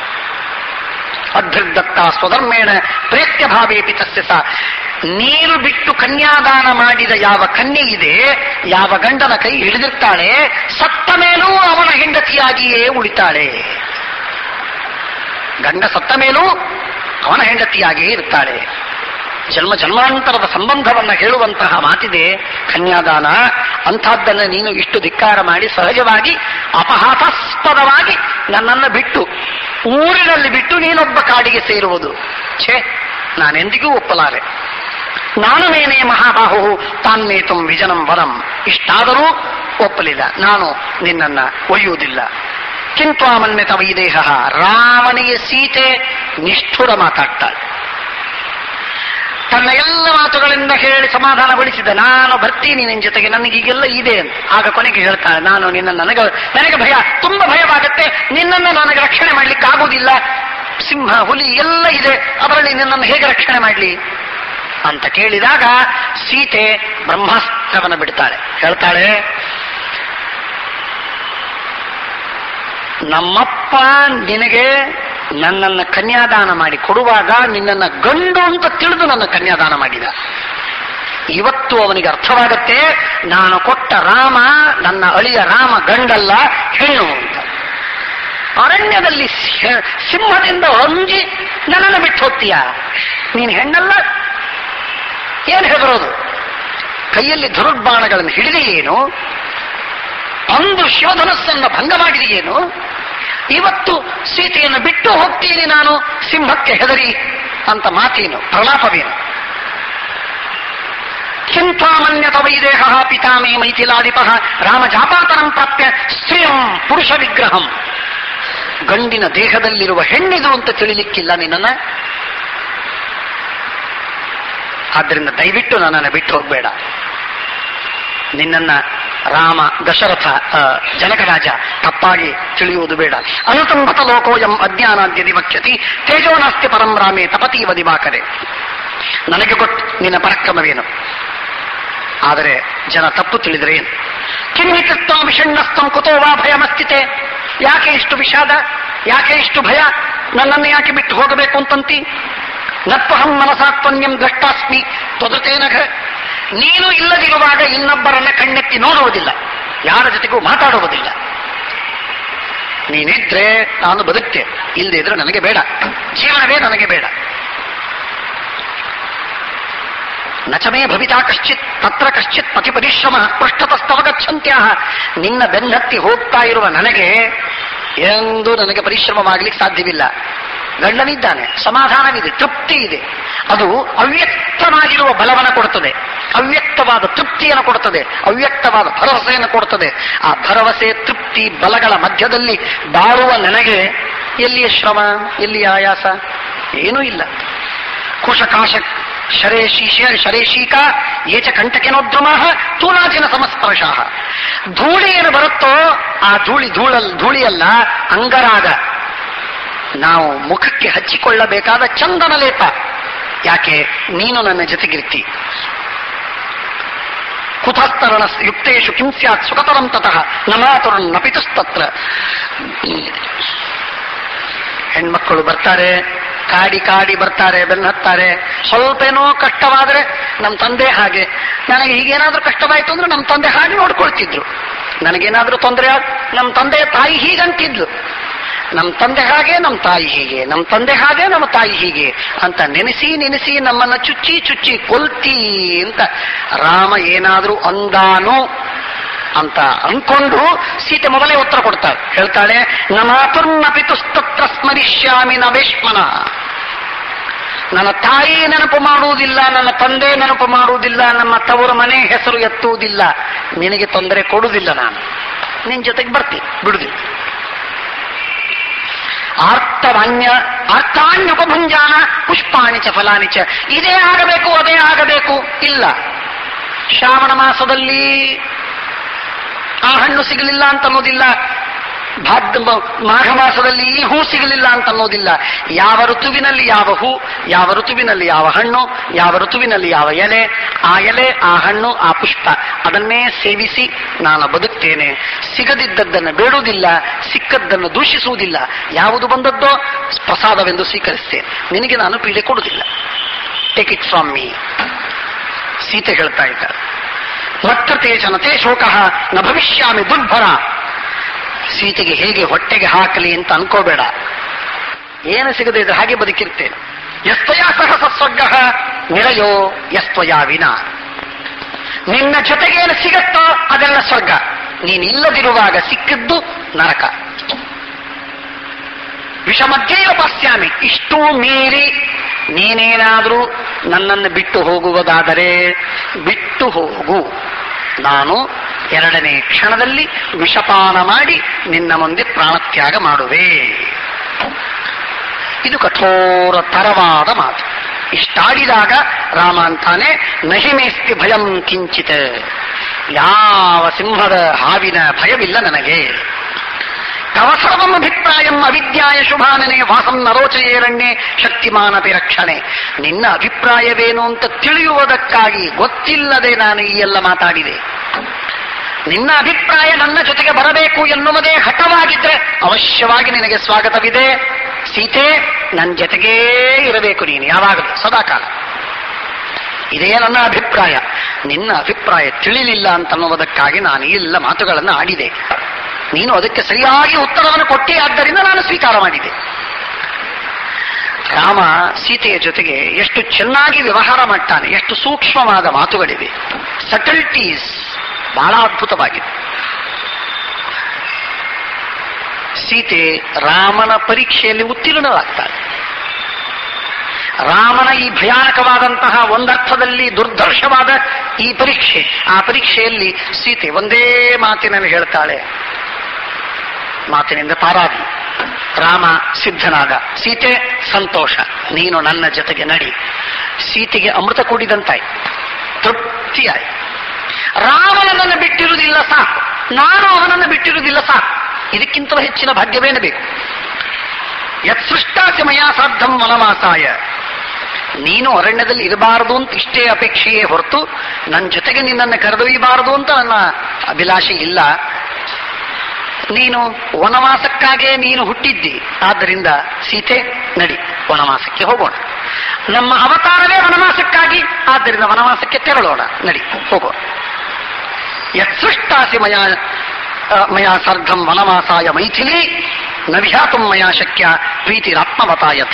ಅಧೃದತ್ತ ಸ್ವಧರ್ಮೇಣ ಪ್ರೇತ್ಯ ಭಾವೇಪಿ ತಸ್ಯ ಸ ನೀರು ಬಿಟ್ಟು ಕನ್ಯಾದಾನ ಮಾಡಿದ ಯಾವ ಕನ್ಯೆ ಇದೆ ಯಾವ ಗಂಡನ ಕೈ ಹಿಡಿದಿರ್ತಾಳೆ ಸತ್ತ ಮೇಲೂ ಅವನ ಹೆಂಡತಿಯಾಗಿಯೇ ಉಳಿತಾಳೆ ಗಂಡ ಸತ್ತ ಮೇಲೂ ಅವನ ಹೆಂಡತಿಯಾಗಿಯೇ ಇರ್ತಾಳೆ ಜನ್ಮ ಜನ್ಮಾಂತರದ ಸಂಬಂಧವನ್ನ ಹೇಳುವಂತಹ ಮಾತಿದೆ ಕನ್ಯಾದಾನ ಅಂಥದ್ದನ್ನ ನೀನು ಇಷ್ಟು ಧಿಕ್ಕಾರ ಮಾಡಿ ಸಹಜವಾಗಿ ಅಪಹಾಸಾಸ್ಪದವಾಗಿ ನನ್ನನ್ನು ಬಿಟ್ಟು ಊರಿನಲ್ಲಿ ಬಿಟ್ಟು ನೀನೊಬ್ಬ ಕಾಡಿಗೆ ಸೇರುವುದು ಛೇ ನಾನೆಂದಿಗೂ ಒಪ್ಪಲಾರೆ ನಾನು ಮೇನೆ ಮಹಾಬಾಹು ತಾನ್ಮೇತು ವಿಜನಂ ವರಂ ಇಷ್ಟಾದರೂ ಒಪ್ಪಲಿಲ್ಲ ನಾನು ನಿನ್ನನ್ನ ಒಯ್ಯುವುದಿಲ್ಲ ಕಿಂತ್ವಾಮನ್ಯತ ವೈದೇಹ ರಾಮನಿಗೆ ಸೀತೆ ನಿಷ್ಠುರ ಮಾತಾಡ್ತಾಳೆ ತನ್ನ ಎಲ್ಲ ಮಾತುಗಳಿಂದ ಹೇಳಿ ಸಮಾಧಾನಗೊಳಿಸಿದ ನಾನು ಬರ್ತೀನಿ ನಿನ್ನ ಜೊತೆಗೆ ನನಗೆ ಈಗೆಲ್ಲ ಇದೆ ಅಂತ ಆಗ ಕೊನೆಗೆ ಹೇಳ್ತಾಳೆ ನಾನು ನಿನ್ನ ನನಗೆ ನನಗೆ ಭಯ ತುಂಬಾ ಭಯವಾಗುತ್ತೆ ನಿನ್ನನ್ನು ನನಗೆ ರಕ್ಷಣೆ ಮಾಡ್ಲಿಕ್ಕೆ ಆಗುವುದಿಲ್ಲ ಸಿಂಹ ಹುಲಿ ಎಲ್ಲ ಇದೆ ಅದರಲ್ಲಿ ನಿನ್ನನ್ನು ಹೇಗೆ ರಕ್ಷಣೆ ಮಾಡಲಿ ಅಂತ ಕೇಳಿದಾಗ ಸೀತೆ ಬ್ರಹ್ಮಾಸ್ತ್ರವನ್ನು ಬಿಡ್ತಾಳೆ ಹೇಳ್ತಾಳೆ ನಮ್ಮಪ್ಪ ನಿನಗೆ ನನ್ನನ್ನು ಕನ್ಯಾದಾನ ಮಾಡಿ ಕೊಡುವಾಗ ನಿನ್ನನ್ನು ಗಂಡು ಅಂತ ತಿಳಿದು ನನ್ನ ಕನ್ಯಾದಾನ ಮಾಡಿದ ಇವತ್ತು ಅವನಿಗೆ ಅರ್ಥವಾಗತ್ತೆ ನಾನು ಕೊಟ್ಟ ರಾಮ ನನ್ನ ಅಳಿಯ ರಾಮ ಗಂಡಲ್ಲ ಹೆಣ್ಣು ಅಂತ ಅರಣ್ಯದಲ್ಲಿ ಸಿ- ಸಿಂಹದಿಂದ ಹೊಂಜಿ ನನ್ನನ್ನು ಬಿಟ್ಟು ಹೋಗ್ತೀಯ ನೀನು ಹೆಣ್ಣಲ್ಲ ಏನು ಹೆದರೋದು ಕೈಯಲ್ಲಿ ಧನುರ್ಬಾಣಗಳನ್ನು ಹಿಡಿದೆಯೇನು ಅಂದು ಶಿವಧನಸ್ಸನ್ನು ಭಂಗ ಮಾಡಿದೆಯೇನು ಇವತ್ತು ಸೀತೆಯನ್ನು ಬಿಟ್ಟು ಹೋಗ್ತೀನಿ ನಾನು ಸಿಂಹಕ್ಕೆ ಹೆದರಿ ಅಂತ ಮಾತೇನು ಪ್ರಲಾಪವೇನು ಚಿಂತಾಮನ್ಯತ ವೈದೇಹ ಪಿತಾಮೇ ಮೈಥಿಲಾಧಿಪ ರಾಮ ಜಾಪಾತನಂ ಪ್ರಾಪ್ಯ ಸ್ತ್ರೀಯಂ ಪುರುಷ ವಿಗ್ರಹಂ ಗಂಡಿನ ದೇಹದಲ್ಲಿರುವ ಹೆಣ್ಣಿದು ಅಂತ ತಿಳಿಲಿಕ್ಕಿಲ್ಲ ನಿನ್ನನ್ನ ಆದ್ದರಿಂದ ದಯವಿಟ್ಟು ನನ್ನನ್ನು ಬಿಟ್ಟು ಹೋಗಬೇಡ ನಿನ್ನನ್ನ ರಾಮ ದಶರಥ ಆ, ಜನಕರಾಜ ತಪ್ಪಾಗಿ ತಿಳಿಯುವುದು ಬೇಡ ಅನುತಂಬತ ಲೋಕೋಯಂ ಅಜ್ಞಾನಾದ್ಯ ದಿವಕ್ಷ್ಯತಿ ತೇಜೋ ನಾಸ್ತಿ ಪರಂ ರಾಮೇ ತಪತೀವ ದಿವಾಕರೆ ನನಗೆ ಗೊತ್ತು ನಿನ್ನ ಪರಾಕ್ರಮವೇನು ಆದರೆ ಜನ ತಪ್ಪು ತಿಳಿದ್ರೆ ಏನು ಕಿನ್ನಿತತ್ವ ವಿಷಣ್ಣಸ್ತಂ ಕುತೋ ವಾ ಭಯಮಸ್ತಿತೆ ಯಾಕೆ ಇಷ್ಟು ವಿಷಾದ ಯಾಕೆ ಇಷ್ಟು ಭಯ ನನ್ನನ್ನು ಯಾಕೆ ಬಿಟ್ಟು ಹೋಗಬೇಕು ಅಂತಂತಿ ನತ್ವಹಂ ಮನಸಾತ್ಪನ್ಯಂ ದ್ರಷ್ಟಾಸ್ಮಿ ತ್ವದೃತೇನಘ ನೀನು ಇಲ್ಲದಿರುವಾಗ ಇನ್ನೊಬ್ಬರನ್ನ ಕಣ್ಣೆತ್ತಿ ನೋಡುವುದಿಲ್ಲ ಯಾರ ಜೊತೆಗೂ ಮಾತಾಡುವುದಿಲ್ಲ ನೀನಿದ್ರೆ ನಾನು ಬದುಕ್ತೆ ಇಲ್ಲದೆ ಇದ್ರೆ ನನಗೆ ಬೇಡ ಜೀವನವೇ ನನಗೆ ಬೇಡ ನಚಮೇ ಭವಿತಾ ಕಶ್ಚಿತ್ ತತ್ರ ಕಶ್ಚಿತ್ ಪತಿ ಪರಿಶ್ರಮ ಪೃಷ್ಠತಸ್ತವ ಗಚ್ಚಂತ್ಯ ನಿನ್ನ ಬೆನ್ನತ್ತಿ ಹೋಗ್ತಾ ಇರುವ ನನಗೆ ಎಂದು ನನಗೆ ಪರಿಶ್ರಮವಾಗಲಿಕ್ಕೆ ಸಾಧ್ಯವಿಲ್ಲ ಗಂಡನಿದ್ದಾನೆ ಸಮಾಧಾನವಿದೆ ತೃಪ್ತಿ ಇದೆ ಅದು ಅವ್ಯಕ್ತವಾಗಿರುವ ಬಲವನ್ನು ಕೊಡುತ್ತದೆ ಅವ್ಯಕ್ತವಾದ ತೃಪ್ತಿಯನ್ನು ಕೊಡುತ್ತದೆ ಅವ್ಯಕ್ತವಾದ ಭರವಸೆಯನ್ನು ಕೊಡುತ್ತದೆ ಆ ಭರವಸೆ ತೃಪ್ತಿ ಬಲಗಳ ಮಧ್ಯದಲ್ಲಿ ಬಾಳುವ ನನಗೆ ಎಲ್ಲಿಯ ಶ್ರಮ ಎಲ್ಲಿಯ ಆಯಾಸ ಏನೂ ಇಲ್ಲ ಕುಶಕಾಶ ಶರೇಶೀಶ ಶರೇಶೀಕ ಏಚ ಕಂಟಕೆನೋದ್ರಮ ತೂಲಾಜಿನ ಸಂಸ್ಪರ್ಶ ಧೂಳಿ ಏನು ಬರುತ್ತೋ ಆ ಧೂಳಿ ಧೂಳಲ್ ಧೂಳಿಯಲ್ಲ ಅಂಗರಾಗ ನಾವು ಮುಖಕ್ಕೆ ಹಚ್ಚಿಕೊಳ್ಳಬೇಕಾದ ಚಂದನ ಲೇಪ ಯಾಕೆ ನೀನು ನನ್ನ ಜೊತೆಗಿರ್ತಿ ಕುತಸ್ತರಣ ಯುಕ್ತೇಶು ಕಿಂ ಸ್ಯಾತ್ ಸುಖತರಂ ತತಃ ನಮಾತುರನ್ ನಪಿತುಸ್ತತ್ರ ಹೆಣ್ಮಕ್ಕಳು ಬರ್ತಾರೆ ಕಾಡಿ ಕಾಡಿ ಬರ್ತಾರೆ ಬೆನ್ನ ಹತ್ತಾರೆ ಸ್ವಲ್ಪ ಏನೋ ಕಷ್ಟವಾದ್ರೆ ನಮ್ಮ ತಂದೆ ಹಾಗೆ ನನಗೆ ಹೀಗೇನಾದ್ರೂ ಕಷ್ಟವಾಯ್ತು ಅಂದ್ರೆ ನಮ್ಮ ತಂದೆ ಹಾಗೆ ನೋಡ್ಕೊಳ್ತಿದ್ರು ನನಗೇನಾದ್ರೂ ತೊಂದರೆ ಆಗ್ ನಮ್ಮ ತಂದೆ ತಾಯಿ ಹೀಗಂತಿದ್ಲು ನಮ್ಮ ತಂದೆ ಹಾಗೆ ನಮ್ಮ ತಾಯಿ ಹೀಗೆ ನಮ್ಮ ತಂದೆ ಹಾಗೆ ನಮ್ಮ ತಾಯಿ ಹೀಗೆ ಅಂತ ನೆನೆಸಿ ನೆನೆಸಿ ನಮ್ಮನ್ನ ಚುಚ್ಚಿ ಚುಚ್ಚಿ ಕೊಲ್ತಿ ಅಂತ ರಾಮ ಏನಾದ್ರೂ ಅಂದಾನು ಅಂತ ಅನ್ಕೊಂಡು ಸೀತೆ ಮೊದಲೇ ಉತ್ತರ ಕೊಡ್ತಾಳೆ ಹೇಳ್ತಾಳೆ ನಮಾತುರ್ನ ಪಿತುಸ್ತತ್ರ ಸ್ಮರಿಷ್ಯಾಮಿ ನವೇಶ್ಮನ ನನ್ನ ತಾಯಿ ನೆನಪು ಮಾಡುವುದಿಲ್ಲ ನನ್ನ ತಂದೆ ನೆನಪು ಮಾಡುವುದಿಲ್ಲ ನಮ್ಮ ತವರ ಮನೆ ಹೆಸರು ಎತ್ತುವುದಿಲ್ಲ ನಿನಗೆ ತೊಂದರೆ ಕೊಡುವುದಿಲ್ಲ ನಾನು ನಿನ್ ಜೊತೆಗೆ ಬರ್ತೀನಿ ಬಿಡುದಿಲ್ಲ ಆರ್ತವಾನ್ಯ ಅರ್ಥಾನ್ಯುಪಭುಂಜಾನ ಪುಷ್ಪಾಣಿ ಚ ಫಲಾನಿ ಚ ಇದೇ ಆಗಬೇಕು ಅದೇ ಆಗಬೇಕು ಇಲ್ಲ ಶ್ರಾವಣ ಮಾಸದಲ್ಲಿ ಆ ಹಣ್ಣು ಸಿಗಲಿಲ್ಲ ಅಂತ ಅನ್ನೋದಿಲ್ಲ ಭಾದ್ರ ಮಾಘ ಮಾಸದಲ್ಲಿ ಈ ಹೂ ಸಿಗಲಿಲ್ಲ ಅಂತ ಅನ್ನೋದಿಲ್ಲ ಯಾವ ಋತುವಿನಲ್ಲಿ ಯಾವ ಹೂ ಯಾವ ಋತುವಿನಲ್ಲಿ ಯಾವ ಹಣ್ಣು ಯಾವ ಋತುವಿನಲ್ಲಿ ಯಾವ ಎಲೆ ಆ ಎಲೆ ಆ ಹಣ್ಣು ಆ ಪುಷ್ಪ ಅದನ್ನೇ ಸೇವಿಸಿ ನಾನು ಬದುಕ್ತೇನೆ ಸಿಗದಿದ್ದದ್ದನ್ನು ಬೇಡುವುದಿಲ್ಲ ಸಿಕ್ಕದ್ದನ್ನು ದೂಷಿಸುವುದಿಲ್ಲ ಯಾವುದು ಬಂದದ್ದೋ ಪ್ರಸಾದವೆಂದು ಸ್ವೀಕರಿಸ್ತೇನೆ ನಿನಗೆ ನಾನು ಪೀಡೆ ಕೊಡುವುದಿಲ್ಲ take it from me Sita ಹೇಳ್ತಾ ಇದ್ದಾರೆ ವರ್ತತೆ ಜನತೆ ಶೋಕಃ ನ ಭವಿಷ್ಯಾಮಿ ದುರ್ಭರ ಸೀತೆಗೆ ಹೇಗೆ ಹೊಟ್ಟೆಗೆ ಹಾಕಲಿ ಅಂತ ಅನ್ಕೋಬೇಡ ಏನು ಸಿಗದೆ ಇದ್ರೆ ಹಾಗೆ ಬದುಕಿರ್ತೇನೆ ಎಸ್ತಯಾ ಸಹ ಸಸ್ವರ್ಗ ನಿರಯೋ ಎಸ್ತಯಾ ವಿನ ನಿನ್ನ ಜೊತೆಗೇನು ಸಿಗತ್ತೋ ಅದೆಲ್ಲ ಸ್ವರ್ಗ ನೀನಿಲ್ಲದಿರುವಾಗ ಸಿಕ್ಕಿದ್ದು ನರಕ ವಿಷಮಧ್ಯೆಯ ಪಶ್ಯಾಮಿ ಇಷ್ಟೂ ಮೀರಿ ನೀನೇನಾದರೂ ನನ್ನನ್ನು ಬಿಟ್ಟು ಹೋಗುವುದಾದರೆ ಬಿಟ್ಟು ಹೋಗು ನಾನು ಎರಡನೇ ಕ್ಷಣದಲ್ಲಿ ವಿಷಪಾನ ಮಾಡಿ ನಿನ್ನ ಮುಂದೆ ಪ್ರಾಣತ್ಯಾಗ ಮಾಡುವೆ ಇದು ಕಠೋರ ತರವಾದ ಮಾತು ಇಷ್ಟಾಡಿದಾಗ ರಾಮ ಅಂತಾನೆ ನಹಿಮೇಸ್ತಿ ಭಯಂ ಕಿಂಚಿತ್ ಯಾವ ಸಿಂಹದ ಹಾವಿನ ಭಯವಿಲ್ಲ ನನಗೆ ತವ ಸರ್ವಮಭಿಪ್ರಾಯಂ ಅವಿದ್ಯಾಯ ಶುಭಾನನೆ ವಾಸಂ ನರೋಚಯೇರಣ್ಯೆ ಶಕ್ತಿಮಾನಪಿ ರಕ್ಷಣೆ ನಿನ್ನ ಅಭಿಪ್ರಾಯವೇನು ಅಂತ ತಿಳಿಯುವುದಕ್ಕಾಗಿ ಗೊತ್ತಿಲ್ಲದೆ ನಾನು ಈ ಎಲ್ಲ ಮಾತಾಡಿದೆ ನಿನ್ನ ಅಭಿಪ್ರಾಯ ನನ್ನ ಜೊತೆಗೆ ಬರಬೇಕು ಎನ್ನುವುದೇ ಹಠವಾಗಿದ್ರೆ ಅವಶ್ಯವಾಗಿ ನಿನಗೆ ಸ್ವಾಗತವಿದೆ ಸೀತೆ ನನ್ನ ಜೊತೆಗೇ ಇರಬೇಕು ನೀನು ಯಾವಾಗಲೂ ಸದಾಕಾಲ ಇದೇ ನನ್ನ ಅಭಿಪ್ರಾಯ ನಿನ್ನ ಅಭಿಪ್ರಾಯ ತಿಳಿಲಿಲ್ಲ ಅಂತನ್ನುವುದಕ್ಕಾಗಿ ನಾನು ಈ ಎಲ್ಲ ಮಾತುಗಳನ್ನು ಆಡಿದೆ ನೀನು ಅದಕ್ಕೆ ಸರಿಯಾಗಿ ಉತ್ತರವನ್ನು ಕೊಟ್ಟೆ ಆದ್ದರಿಂದ ನಾನು ಸ್ವೀಕಾರ ಮಾಡಿದೆ ರಾಮ ಸೀತೆಯ ಜೊತೆಗೆ ಎಷ್ಟು ಚೆನ್ನಾಗಿ ವ್ಯವಹಾರ ಮಾಡ್ತಾನೆ ಎಷ್ಟು ಸೂಕ್ಷ್ಮವಾದ ಮಾತುಗಳಿವೆ ಸಟಲ್ಟೀಸ್ ಬಹಳ ಅದ್ಭುತವಾಗಿದೆ ಸೀತೆ ರಾಮನ ಪರೀಕ್ಷೆಯಲ್ಲಿ ಉತ್ತೀರ್ಣರಾಗ್ತಾಳೆ ರಾಮನ ಈ ಭಯಾನಕವಾದಂತಹ ಒಂದರ್ಥದಲ್ಲಿ ದುರ್ದರ್ಶವಾದ ಈ ಪರೀಕ್ಷೆ ಆ ಪರೀಕ್ಷೆಯಲ್ಲಿ ಸೀತೆ ಒಂದೇ ಮಾತಿನಲ್ಲಿ ಹೇಳ್ತಾಳೆ ಮಾತಿನಿಂದ ಪಾರಾದಿ ರಾಮ ಸಿದ್ಧನಾದ ಸೀತೆ ಸಂತೋಷ ನೀನು ನನ್ನ ಜೊತೆಗೆ ನಡಿ ಸೀತೆಗೆ ಅಮೃತ ಕೂಡಿದಂತಾಯಿ ತೃಪ್ತಿಯಾಯಿ ರಾಮನನ್ನು ಬಿಟ್ಟಿರುವುದಿಲ್ಲ ಸಾಕು ನಾನು ಅವನನ್ನು ಬಿಟ್ಟಿರುವುದಿಲ್ಲ ಸಾಕು ಇದಕ್ಕಿಂತಲೂ ಹೆಚ್ಚಿನ ಭಾಗ್ಯವೇನು ಬೇಕು ಯತ್ಸೃಷ್ಟಾಸಿ ಮಯಾ ಸಾಧ್ಯಂ ವನವಾಸಾಯ ನೀನು ಅರಣ್ಯದಲ್ಲಿ ಇರಬಾರದು ಅಂತ ಇಷ್ಟೇ ಅಪೇಕ್ಷೆಯೇ ಹೊರತು ನನ್ನ ಜೊತೆಗೆ ನಿನ್ನನ್ನು ಕರೆದೊಯ್ಯಬಾರದು ಅಂತ ನನ್ನ ಅಭಿಲಾಷೆ ಇಲ್ಲ ನೀನು ವನವಾಸಕ್ಕಾಗೇ ನೀನು ಹುಟ್ಟಿದ್ದಿ ಆದ್ದರಿಂದ ಸೀತೆ ನಡಿ ವನವಾಸಕ್ಕೆ ಹೋಗೋಣ ನಮ್ಮ ಅವತಾರವೇ ವನವಾಸಕ್ಕಾಗಿ ಆದ್ದರಿಂದ ವನವಾಸಕ್ಕೆ ತೆರಳೋಣ ನಡಿ ಹೋಗೋಣ ಯತ್ಸೃಷ್ಟಾಸಿ ಮಯಾ ಆ, ಮಯಾ ಸರ್ಧಂ ವನವಾಸಾಯ ಮೈಥಿಲಿ ನ ವಿಹಾತುಂ ಮಯಾ ಶಕ್ಯ ಪ್ರೀತಿರಾತ್ಮವತ ಯಥ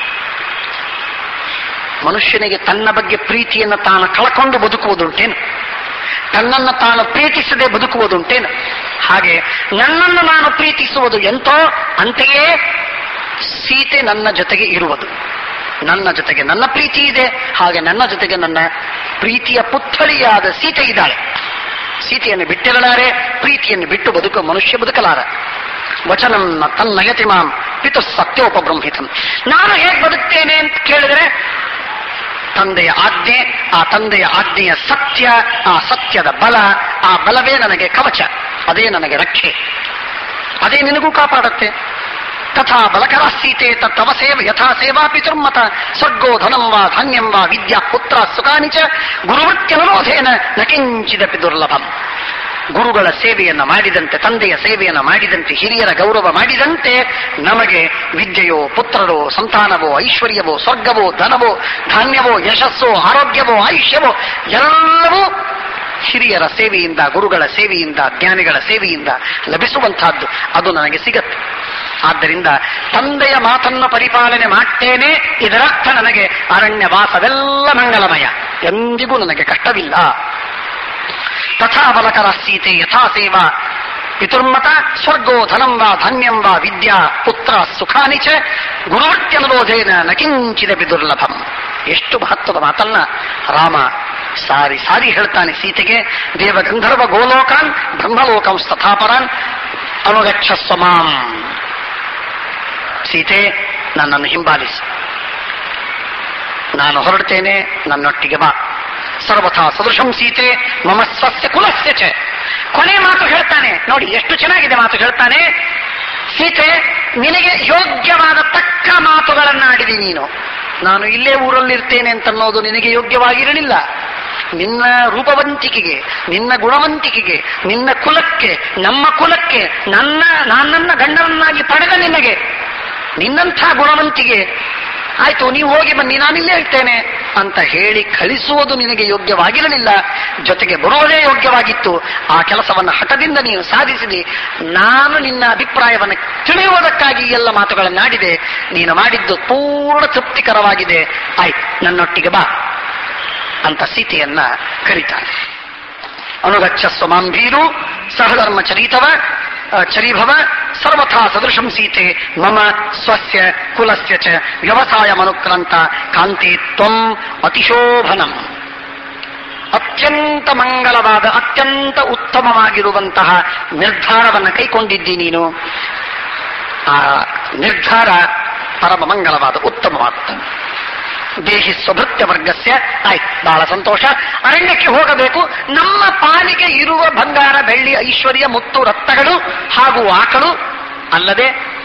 ಮನುಷ್ಯನಿಗೆ ತನ್ನ ಬಗ್ಗೆ ಪ್ರೀತಿಯನ್ನು ತಾನು ಕಳ್ಕೊಂಡು ಬದುಕುವುದುಂಟೇನು ತನ್ನನ್ನು ತಾನು ಪ್ರೀತಿಸದೆ ಬದುಕುವುದುಂಟೇನು ಹಾಗೆ ನನ್ನನ್ನು ನಾನು ಪ್ರೀತಿಸುವುದು ಎಂತೋ ಅಂತೆಯೇ ಸೀತೆ ನನ್ನ ಜೊತೆಗೆ ಇರುವುದು ನನ್ನ ಜೊತೆಗೆ ನನ್ನ ಪ್ರೀತಿ ಇದೆ ಹಾಗೆ ನನ್ನ ಜೊತೆಗೆ ನನ್ನ ಪ್ರೀತಿಯ ಪುತ್ಥಳಿಯಾದ ಸೀತೆ ಇದ್ದಾಳೆ ಸೀತೆಯನ್ನು ಬಿಟ್ಟಿರಲಾರೆ ಪ್ರೀತಿಯನ್ನು ಬಿಟ್ಟು ಬದುಕುವ ಮನುಷ್ಯ ಬದುಕಲಾರ ವಚನಂ ತನ್ನಯತಿ ಮಾಂ ಪಿತು ಸತ್ಯೋಪಬ್ರಂಹಿತಂ ನಾನು ಹೇಗೆ ಬದುಕ್ತೇನೆ ಅಂತ ಕೇಳಿದರೆ ತಂದೆಯ ಆಜ್ಞೆ ಆ ತಂದೆಯ ಆಜ್ಞೆಯ ಸತ್ಯ ಆ ಸತ್ಯದ ಬಲ ಆ ಬಲವೇ ನನಗೆ ಕವಚ ಅದೇ ನನಗೆ ರಕ್ಷೆ ಅದೇ ನಿನಗೂ ಕಾಪಾಡುತ್ತೆ ತಥಾ ಬಲಕರ ಸೀತೆ ತತ್ತವ ಸೇವ ಯಥಾ ಸೇವಾ ಪಿತುರ್ಮತ ಸ್ವರ್ಗೋ ಧನಂ ವಾ ಧಾನ್ಯಂ ವಾ ವಿದ್ಯಾ ಪುತ್ರ ಸುಖಾನಿ ಚ ಗುರುವೃತ್ಯನುರೋಧೇನ ನ ಕಿಂಚಿದಪಿ ದುರ್ಲಭಂ ಗುರುಗಳ ಸೇವೆಯನ್ನ ಮಾಡಿದಂತೆ ತಂದೆಯ ಸೇವೆಯನ್ನ ಮಾಡಿದಂತೆ ಹಿರಿಯರ ಗೌರವ ಮಾಡಿದಂತೆ ನಮಗೆ ವಿದ್ಯೆಯೋ ಪುತ್ರರೋ ಸಂತಾನವೋ ಐಶ್ವರ್ಯವೋ ಸ್ವರ್ಗವೋ ಧನವೋ ಧಾನ್ಯವೋ ಯಶಸ್ಸೋ ಆರೋಗ್ಯವೋ ಆಯುಷ್ಯವೋ ಎಲ್ಲವೂ ಹಿರಿಯರ ಸೇವೆಯಿಂದ ಗುರುಗಳ ಸೇವೆಯಿಂದ ಜ್ಞಾನಿಗಳ ಸೇವೆಯಿಂದ ಲಭಿಸುವಂತಹದ್ದು ಅದು ನನಗೆ ಸಿಗತ್ತೆ ಆದ್ದರಿಂದ ತಂದೆಯ ಮಾತನ್ನು ಪರಿಪಾಲನೆ ಮಾಡ್ತೇನೆ ಇದರರ್ಥ ನನಗೆ ಅರಣ್ಯ ವಾಸವೆಲ್ಲ ಮಂಗಲಮಯ ಎಂದಿಗೂ ನನಗೆ ಕಷ್ಟವಿಲ್ಲ ತಥಾ ಬಲಕರ ಸೀತೆ ಯಥಾ ಸೇವಾ ಪಿತುರ್ಮತ ಸ್ವರ್ಗೋ ಧನಂ ವಾ ಧಾನ್ಯಂ ವಾ ವಿದ್ಯಾ ಪುತ್ರ ಸುಖಾನಿ ಚ ಗುರುವೃತ್ಯನುರೋಧೇನ ನಕಿಂಚಿದಪಿ ದುರ್ಲಭಂ ಎಷ್ಟು ಮಹತ್ವದ ಮಾತನ್ನ ರಾಮ ಸಾರಿ ಸಾರಿ ಹೇಳ್ತಾನೆ ಸೀತೆಗೆ ದೇವ ಗಂಧರ್ವ ಗೋಲೋಕಾನ್ ಬ್ರಹ್ಮಲೋಕಂ ಸ್ಥಾಪರಾನ್ ಅನುಗಚ್ಚಸ್ವ ಮಾಂ ಸೀತೆ ನನ್ನನ್ನು ಹಿಂಬಾಲಿಸಿ ನಾನು ಹೊರಡ್ತೇನೆ ನನ್ನೊಟ್ಟಿಗೆ ಬಾ ಸರ್ವಥಾ ಸದೃಶಂ ಸೀತೆ ಮಮ ಸ್ವಸ್ಯ ಕುಲಸ್ಯ ಚ ಕೊನೆ ಮಾತು ಹೇಳ್ತಾನೆ ನೋಡಿ ಎಷ್ಟು ಚೆನ್ನಾಗಿದೆ ಮಾತು ಹೇಳ್ತಾನೆ ಸೀತೆ ನಿನಗೆ ಯೋಗ್ಯವಾದ ತಕ್ಕ ಮಾತುಗಳನ್ನಾಡಿದಿ ನೀನು ನಾನು ಇಲ್ಲೇ ಊರಲ್ಲಿರ್ತೇನೆ ಅಂತನ್ನೋದು ನಿನಗೆ ಯೋಗ್ಯವಾಗಿರಲಿಲ್ಲ ನಿನ್ನ ರೂಪವಂತಿಕೆಗೆ ನಿನ್ನ ಗುಣವಂತಿಕೆಗೆ ನಿನ್ನ ಕುಲಕ್ಕೆ ನಮ್ಮ ಕುಲಕ್ಕೆ ನನ್ನ ನನ್ನನ್ನ ಗಂಡನನ್ನಾಗಿ ಪಡೆದ ನಿನಗೆ ನಿನ್ನಂಥ ಗುಣವಂತಿಗೆ ಆಯ್ತು ನೀವು ಹೋಗಿ ಬನ್ನಿ ನಾನಿಲ್ಲೇ ಇರ್ತೇನೆ ಅಂತ ಹೇಳಿ ಕಳಿಸುವುದು ನಿನಗೆ ಯೋಗ್ಯವಾಗಿರಲಿಲ್ಲ ಜೊತೆಗೆ ಬರುವುದೇ ಯೋಗ್ಯವಾಗಿತ್ತು ಆ ಕೆಲಸವನ್ನು ಹಠದಿಂದ ನೀನು ಸಾಧಿಸಿದೆ ನಾನು ನಿನ್ನ ಅಭಿಪ್ರಾಯವನ್ನು ತಿಳಿಯುವುದಕ್ಕಾಗಿ ಈ ಎಲ್ಲ ಮಾತುಗಳನ್ನಾಡಿದೆ ನೀನು ಮಾಡಿದ್ದು ಪೂರ್ಣ ತೃಪ್ತಿಕರವಾಗಿದೆ ಆಯ್ತು ನನ್ನೊಟ್ಟಿಗೆ ಬಾ ಅಂತ ಸೀತೆಯನ್ನ ಕರೀತಾನೆ ಅನುಗಚ್ಚಸ್ವ ಮಾಂಭೀರು ಸಹಧರ್ಮ ಚರಿತವ ಆ, ಚರಿಭವ ಸರ್ವಥಾ ಸದೃಶಂ ಸೀತೆ ಮಮ ಸ್ವಸ್ಯ ಕುಲಸ್ಯ ಚ ವ್ಯವಸಾಯ ಮನುಕ್ರಾಂತ ಕಾಂತಿ ತ್ವಂ ಅತಿಶೋಭನಂ ಅತ್ಯಂತ ಮಂಗಲವಾದ ಅತ್ಯಂತ ಉತ್ತಮವಾಗಿರುವಂತಹ ನಿರ್ಧಾರವನ್ನು ಕೈಕೊಂಡಿದ್ದಿ ನೀನು ಆ ನಿರ್ಧಾರ ಪರಮ ಮಂಗಲವಾದ ಉತ್ತಮವಾದ ದೇಹಿ ಸ್ವಭೃತ್ಯ ವರ್ಗಸ್ಯ ಆಯ್ತು ಬಹಳ ಸಂತೋಷ ಅರಣ್ಯಕ್ಕೆ ಹೋಗಬೇಕು ನಮ್ಮ ಪಾಲಿಗೆ ಇರುವ ಬಂಗಾರ ಬೆಳ್ಳಿ ಐಶ್ವರ್ಯ ಮುತ್ತು ರತ್ನಗಳು ಹಾಗೂ ಆಕಳು ಅಲ್ಲದೆ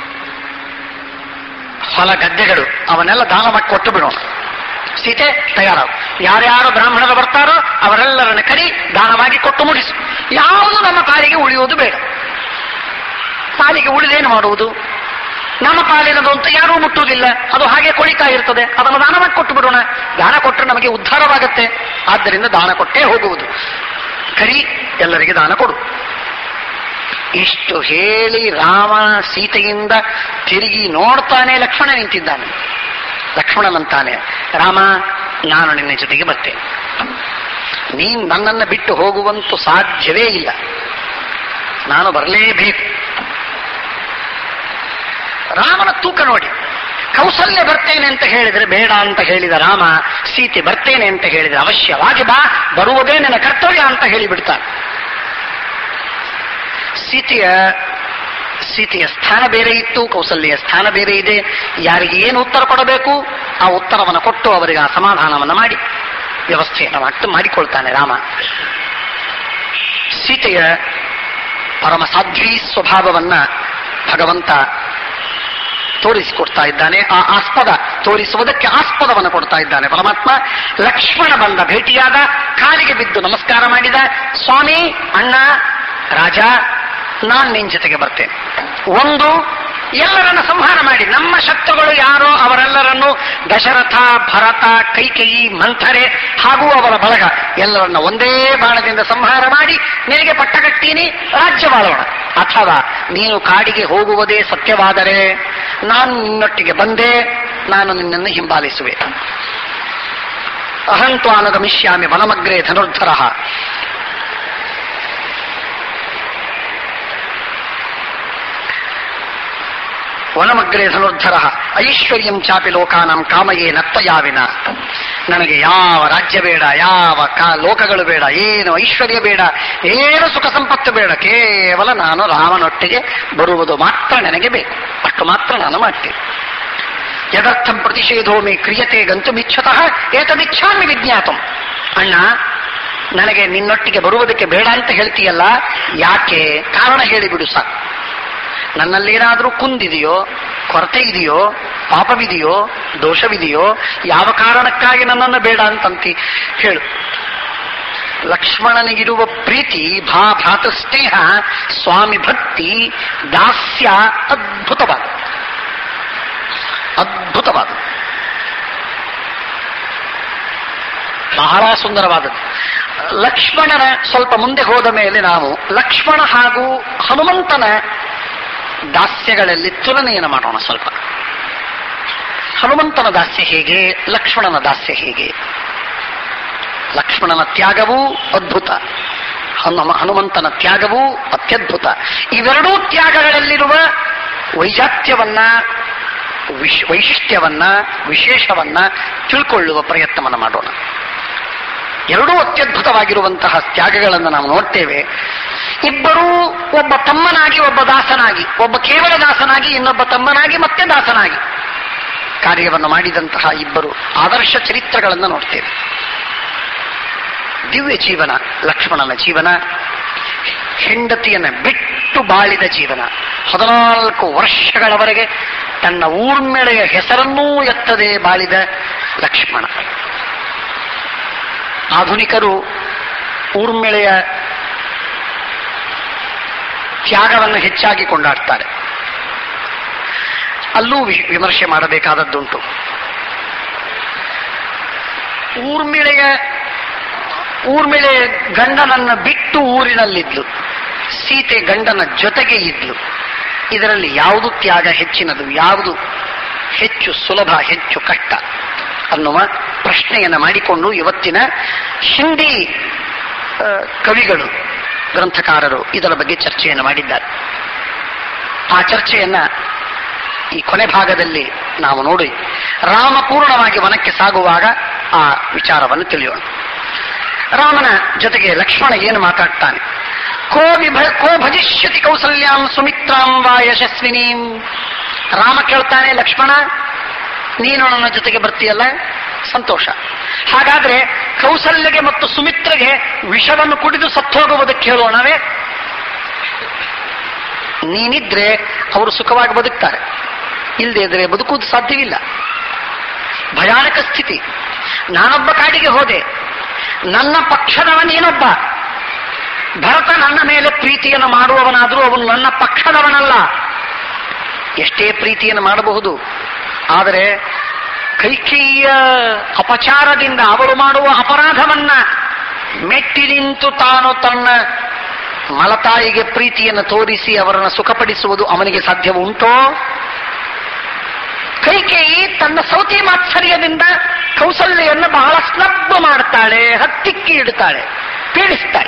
ಹೊಲ ಗದ್ದೆಗಳು ಅವನ್ನೆಲ್ಲ ದಾನ ಮಾಡಿ ಕೊಟ್ಟು ಬಿಡೋಣ ಸೀತೆ ತಯಾರಾಗು ಯಾರ್ಯಾರು ಬ್ರಾಹ್ಮಣರು ಬರ್ತಾರೋ ಅವರೆಲ್ಲರನ್ನ ಕರಿ ದಾನವಾಗಿ ಕೊಟ್ಟು ಮುಗಿಸು ಯಾವುದು ನಮ್ಮ ಪಾಲಿಗೆ ಉಳಿಯುವುದು ಬೇಡ ಪಾಲಿಗೆ ಉಳಿದೇನು ಮಾಡುವುದು ನಮ್ಮ ಪಾಲಿನದು ಅಂತ ಯಾರೂ ಮುಟ್ಟುವುದಿಲ್ಲ ಅದು ಹಾಗೆ ಕೊಳಿತಾ ಇರ್ತದೆ ಅದನ್ನು ದಾನ ಮಾಡಿ ಕೊಟ್ಟು ಬಿಡೋಣ ದಾನ ಕೊಟ್ಟರೆ ನಮಗೆ ಉದ್ಧಾರವಾಗತ್ತೆ ಆದ್ದರಿಂದ ದಾನ ಕೊಟ್ಟೇ ಹೋಗುವುದು ಕರಿ ಎಲ್ಲರಿಗೆ ದಾನ ಕೊಡು ಇಷ್ಟು ಹೇಳಿ ರಾಮ ಸೀತೆಯಿಂದ ತಿರುಗಿ ನೋಡ್ತಾನೆ ಲಕ್ಷ್ಮಣ ನಿಂತಿದ್ದಾನೆ ಲಕ್ಷ್ಮಣನಂತಾನೆ ರಾಮ ನಾನು ನಿನ್ನ ಜೊತೆಗೆ ಬರ್ತೇನೆ ನೀನು ನನ್ನನ್ನು ಬಿಟ್ಟು ಹೋಗುವಂತೂ ಸಾಧ್ಯವೇ ಇಲ್ಲ ನಾನು ಬರಲೇಬೇಕು ರಾಮನ ತೂಕ ನೋಡಿ ಕೌಸಲ್ಯ ಬರ್ತೇನೆ ಅಂತ ಹೇಳಿದ್ರೆ ಬೇಡ ಅಂತ ಹೇಳಿದ ರಾಮ ಸೀತೆ ಬರ್ತೇನೆ ಅಂತ ಹೇಳಿದ್ರೆ ಅವಶ್ಯವಾಗಿ ಬಾ ಬರುವುದೇ ನನ್ನ ಕರ್ತವ್ಯ ಅಂತ ಹೇಳಿಬಿಡ್ತಾನೆ ಸೀತೆಯ ಸೀತೆಯ ಸ್ಥಾನ ಬೇರೆ ಇತ್ತು ಕೌಸಲ್ಯ ಸ್ಥಾನ ಬೇರೆ ಇದೆ ಯಾರಿಗೆ ಏನು ಉತ್ತರ ಕೊಡಬೇಕು ಆ ಉತ್ತರವನ್ನು ಕೊಟ್ಟು ಅವರಿಗೆ ಆ ಸಮಾಧಾನವನ್ನು ಮಾಡಿ ವ್ಯವಸ್ಥೆಯನ್ನು ಮಾಡಿ ಮಾಡಿಕೊಳ್ತಾನೆ ರಾಮ ಸೀತೆಯ ಪರಮ ಸಾಧ್ವಿ ಸ್ವಭಾವವನ್ನ ಭಗವಂತ ತೋರಿಸಿಕೊಡ್ತಾ ಇದ್ದಾನೆ ಆ ಆಸ್ಪದ ತೋರಿಸುವುದಕ್ಕೆ ಆಸ್ಪದವನ್ನು ಕೊಡ್ತಾ ಇದ್ದಾನೆ ಪರಮಾತ್ಮ ಲಕ್ಷ್ಮಣ ಬಂದ ಭೇಟಿಯಾದ ಕಾಲಿಗೆ ಬಿದ್ದು ನಮಸ್ಕಾರ ಮಾಡಿದ ಸ್ವಾಮಿ ಅಣ್ಣ ರಾಜ ನಾನು ನಿನ್ ಜೊತೆಗೆ ಬರ್ತೇನೆ ಒಂದು ಎಲ್ಲರನ್ನ ಸಂಹಾರ ಮಾಡಿ ನಮ್ಮ ಶತ್ರುಗಳು ಯಾರೋ ಅವರೆಲ್ಲರನ್ನು ದಶರಥ ಭರತ ಕೈಕೇಯಿ ಮಂಥರೆ ಹಾಗೂ ಅವರ ಬಳಗ ಎಲ್ಲರನ್ನ ಒಂದೇ ಬಾಣದಿಂದ ಸಂಹಾರ ಮಾಡಿ ನಿನಗೆ ಪಟ್ಟ ಕಟ್ಟೀನಿ ರಾಜ್ಯವಾಳೋಣ ಅಥವಾ ನೀನು ಕಾಡಿಗೆ ಹೋಗುವುದೇ ಸತ್ಯವಾದರೆ ನಾನು ನಿನ್ನೊಟ್ಟಿಗೆ ಬಂದೆ ನಾನು ನಿನ್ನನ್ನು ಹಿಂಬಾಲಿಸುವೆ ಅಹಂತು ಅನುಗಮಿಷ್ಯಾಮಿ ವನಮಗ್ರೆ ಧನುರ್ಧರ ವನಮಗ್ರೆ ಧನುರ್ಧರ ಐಶ್ವರ್ಯಂ ಚಾಪಿ ಲೋಕಾನಂ ಕಾಮಯೇ ನತ್ತಯಾವಿನ ನನಗೆ ಯಾವ ರಾಜ್ಯ ಬೇಡ ಯಾವ ಕಾ ಲೋಕಗಳು ಬೇಡ ಏನು ಐಶ್ವರ್ಯ ಬೇಡ ಏನು ಸುಖ ಸಂಪತ್ತು ಬೇಡ ಕೇವಲ ನಾನು ರಾಮನೊಟ್ಟಿಗೆ ಬರುವುದು ಮಾತ್ರ ನನಗೆ ಬೇಕು ಅಷ್ಟು ಮಾತ್ರ ನಾನು ಮಾಡ್ತೇನೆ ಯದರ್ಥಂ ಪ್ರತಿಷೇಧೋಮಿ ಕ್ರಿಯತೆ ಗಂತುಮಿಚ್ಛತಃ ಏತದಿಚ್ಛಾಮಿ ವಿಜ್ಞಾತಂ ಅಣ್ಣ ನನಗೆ ನಿನ್ನೊಟ್ಟಿಗೆ ಬರುವುದಕ್ಕೆ ಬೇಡ ಅಂತ ಹೇಳ್ತೀಯಲ್ಲ ಯಾಕೆ ಕಾರಣ ಹೇಳಿಬಿಡು ಸಾಕು ನನ್ನಲ್ಲೇನಾದರೂ ಕುಂದಿದೆಯೋ ಕೊರತೆ ಇದೆಯೋ ಪಾಪವಿದೆಯೋ ದೋಷವಿದೆಯೋ ಯಾವ ಕಾರಣಕ್ಕಾಗಿ ನನ್ನನ್ನು ಬೇಡ ಅಂತಂತಿ ಹೇಳು ಲಕ್ಷ್ಮಣನಿಗಿರುವ ಪ್ರೀತಿ ಭಾ ಭ್ರಾತೃ ಸ್ನೇಹ ಸ್ವಾಮಿ ಭಕ್ತಿ ದಾಸ್ಯ ಅದ್ಭುತವಾದ ಅದ್ಭುತವಾದ ಬಹಳ ಸುಂದರವಾದದ್ದು ಲಕ್ಷ್ಮಣನ ಸ್ವಲ್ಪ ಮುಂದೆ ಹೋದ ಮೇಲೆ ನಾವು ಲಕ್ಷ್ಮಣ ಹಾಗೂ ಹನುಮಂತನ ದಾಸ್ಯಗಳಲ್ಲಿ ತುಲನೆಯನ್ನು ಮಾಡೋಣ ಸ್ವಲ್ಪ ಹನುಮಂತನ ದಾಸ್ಯ ಹೇಗೆ ಲಕ್ಷ್ಮಣನ ದಾಸ್ಯ ಹೇಗೆ ಲಕ್ಷ್ಮಣನ ತ್ಯಾಗವೂ ಅದ್ಭುತ ಹನುಮ ಹನುಮಂತನ ತ್ಯಾಗವೂ ಅತ್ಯದ್ಭುತ ಇವೆರಡೂ ತ್ಯಾಗಗಳಲ್ಲಿರುವ ವೈಜಾತ್ಯವನ್ನ ವಿಶ್ ವೈಶಿಷ್ಟ್ಯವನ್ನ ವಿಶೇಷವನ್ನ ತಿಳ್ಕೊಳ್ಳುವ ಪ್ರಯತ್ನವನ್ನು ಮಾಡೋಣ ಎರಡೂ ಅತ್ಯದ್ಭುತವಾಗಿರುವಂತಹ ತ್ಯಾಗಗಳನ್ನು ನಾವು ನೋಡ್ತೇವೆ ಇಬ್ಬರೂ ಒಬ್ಬ ತಮ್ಮನಾಗಿ ಒಬ್ಬ ದಾಸನಾಗಿ ಒಬ್ಬ ಕೇವಲ ದಾಸನಾಗಿ ಇನ್ನೊಬ್ಬ ತಮ್ಮನಾಗಿ ಮತ್ತೆ ದಾಸನಾಗಿ ಕಾರ್ಯವನ್ನು ಮಾಡಿದಂತಹ ಇಬ್ಬರು ಆದರ್ಶ ಚರಿತ್ರಗಳನ್ನು ನೋಡ್ತೇವೆ ದಿವ್ಯ ಜೀವನ ಲಕ್ಷ್ಮಣನ ಜೀವನ ಹೆಂಡತಿಯನ್ನು ಬಿಟ್ಟು ಬಾಳಿದ ಜೀವನ ಹದಿನಾಲ್ಕು ವರ್ಷಗಳವರೆಗೆ ತನ್ನ ಊರ್ಮಿಳೆಯ ಹೆಸರನ್ನೂ ಎತ್ತದೆ ಬಾಳಿದ ಲಕ್ಷ್ಮಣ ಆಧುನಿಕರು ಊರ್ಮಿಳೆಯ ತ್ಯಾಗವನ್ನು ಹೆಚ್ಚಾಗಿ ಕೊಂಡಾಡ್ತಾರೆ ಅಲ್ಲೂ ವಿ- ವಿಮರ್ಶೆ ಮಾಡಬೇಕಾದದ್ದುಂಟು ಊರ್ಮಿಳೆಯ ಊರ್ಮಿಳೆ ಗಂಡನನ್ನ ಬಿಟ್ಟು ಊರಿನಲ್ಲಿದ್ಲು ಸೀತೆ ಗಂಡನ ಜೊತೆಗೆ ಇದ್ಲು ಇದರಲ್ಲಿ ಯಾವುದು ತ್ಯಾಗ ಹೆಚ್ಚಿನದು ಯಾವುದು ಹೆಚ್ಚು ಸುಲಭ ಹೆಚ್ಚು ಕಷ್ಟ ಅನ್ನುವ ಪ್ರಶ್ನೆಯನ್ನು ಮಾಡಿಕೊಂಡು ಇವತ್ತಿನ ಹಿಂದಿ ಆ, ಕವಿಗಳು ಗ್ರಂಥಕಾರರು ಇದರ ಬಗ್ಗೆ ಚರ್ಚೆಯನ್ನು ಮಾಡಿದ್ದಾರೆ ಆ ಚರ್ಚೆಯನ್ನ ಈ ಕೊನೆ ಭಾಗದಲ್ಲಿ ನಾವು ನೋಡಿ ರಾಮ ಪೂರ್ಣವಾಗಿ ವನಕ್ಕೆ ಸಾಗುವಾಗ ಆ ವಿಚಾರವನ್ನು ತಿಳಿಯೋಣ ರಾಮನ ಜೊತೆಗೆ ಲಕ್ಷ್ಮಣ ಏನು ಮಾತಾಡ್ತಾನೆ ಕೋ ವಿಭ ಕೋ ಭಜಿಷ್ಯತಿ ಕೌಸಲ್ಯಾಂ ಸುಮಿತ್ರಾಂ ವಾ ಯಶಸ್ವಿನೀಂ ರಾಮ ಕೇಳ್ತಾನೆ ಲಕ್ಷ್ಮಣ ನೀನು ನನ್ನ ಜೊತೆಗೆ ಬರ್ತೀಯಲ್ಲ ಸಂತೋಷ ಹಾಗಾದ್ರೆ ಕೌಸಲ್ಯಗೆ ಮತ್ತು ಸುಮಿತ್ರೆಗೆ ವಿಷವನ್ನು ಕುಡಿದು ಸತ್ತೋಗುವುದಕ್ಕೆ ಹೇಳೋಣವೇ ನೀನಿದ್ರೆ ಅವರು ಸುಖವಾಗಿ ಬದುಕ್ತಾರೆ ಇಲ್ಲದೆ ಇದ್ರೆ ಬದುಕುವುದು ಸಾಧ್ಯವಿಲ್ಲ ಭಯಾನಕ ಸ್ಥಿತಿ ನಾನೊಬ್ಬ ಕಾಡಿಗೆ ಹೋದೆ ನನ್ನ ಪಕ್ಷದವ ನೀನೊಬ್ಬ ಭರತ ನನ್ನ ಮೇಲೆ ಪ್ರೀತಿಯನ್ನು ಮಾಡುವವನಾದರೂ ಅವನು ನನ್ನ ಪಕ್ಷದವನಲ್ಲ ಎಷ್ಟೇ ಪ್ರೀತಿಯನ್ನು ಮಾಡಬಹುದು ಆದರೆ ಕೈಕೇಯಿಯ ಅಪಚಾರದಿಂದ ಅವಳು ಮಾಡುವ ಅಪರಾಧವನ್ನ ಮೆಟ್ಟಿ ನಿಂತು ತಾನು ತನ್ನ ಮಲತಾಯಿಗೆ ಪ್ರೀತಿಯನ್ನು ತೋರಿಸಿ ಅವರನ್ನು ಸುಖಪಡಿಸುವುದು ಅವನಿಗೆ ಸಾಧ್ಯವುಂಟೋ ಕೈಕೇಯಿ ತನ್ನ ಸೌತಿ ಮಾತ್ಸರ್ಯದಿಂದ ಕೌಸಲ್ಯನ್ನು ಬಹಳ ಸ್ನಬ್ಬ ಮಾಡ್ತಾಳೆ ಹತ್ತಿಕ್ಕಿ ಇಡುತ್ತಾಳೆ ಪೀಡಿಸ್ತಾಳೆ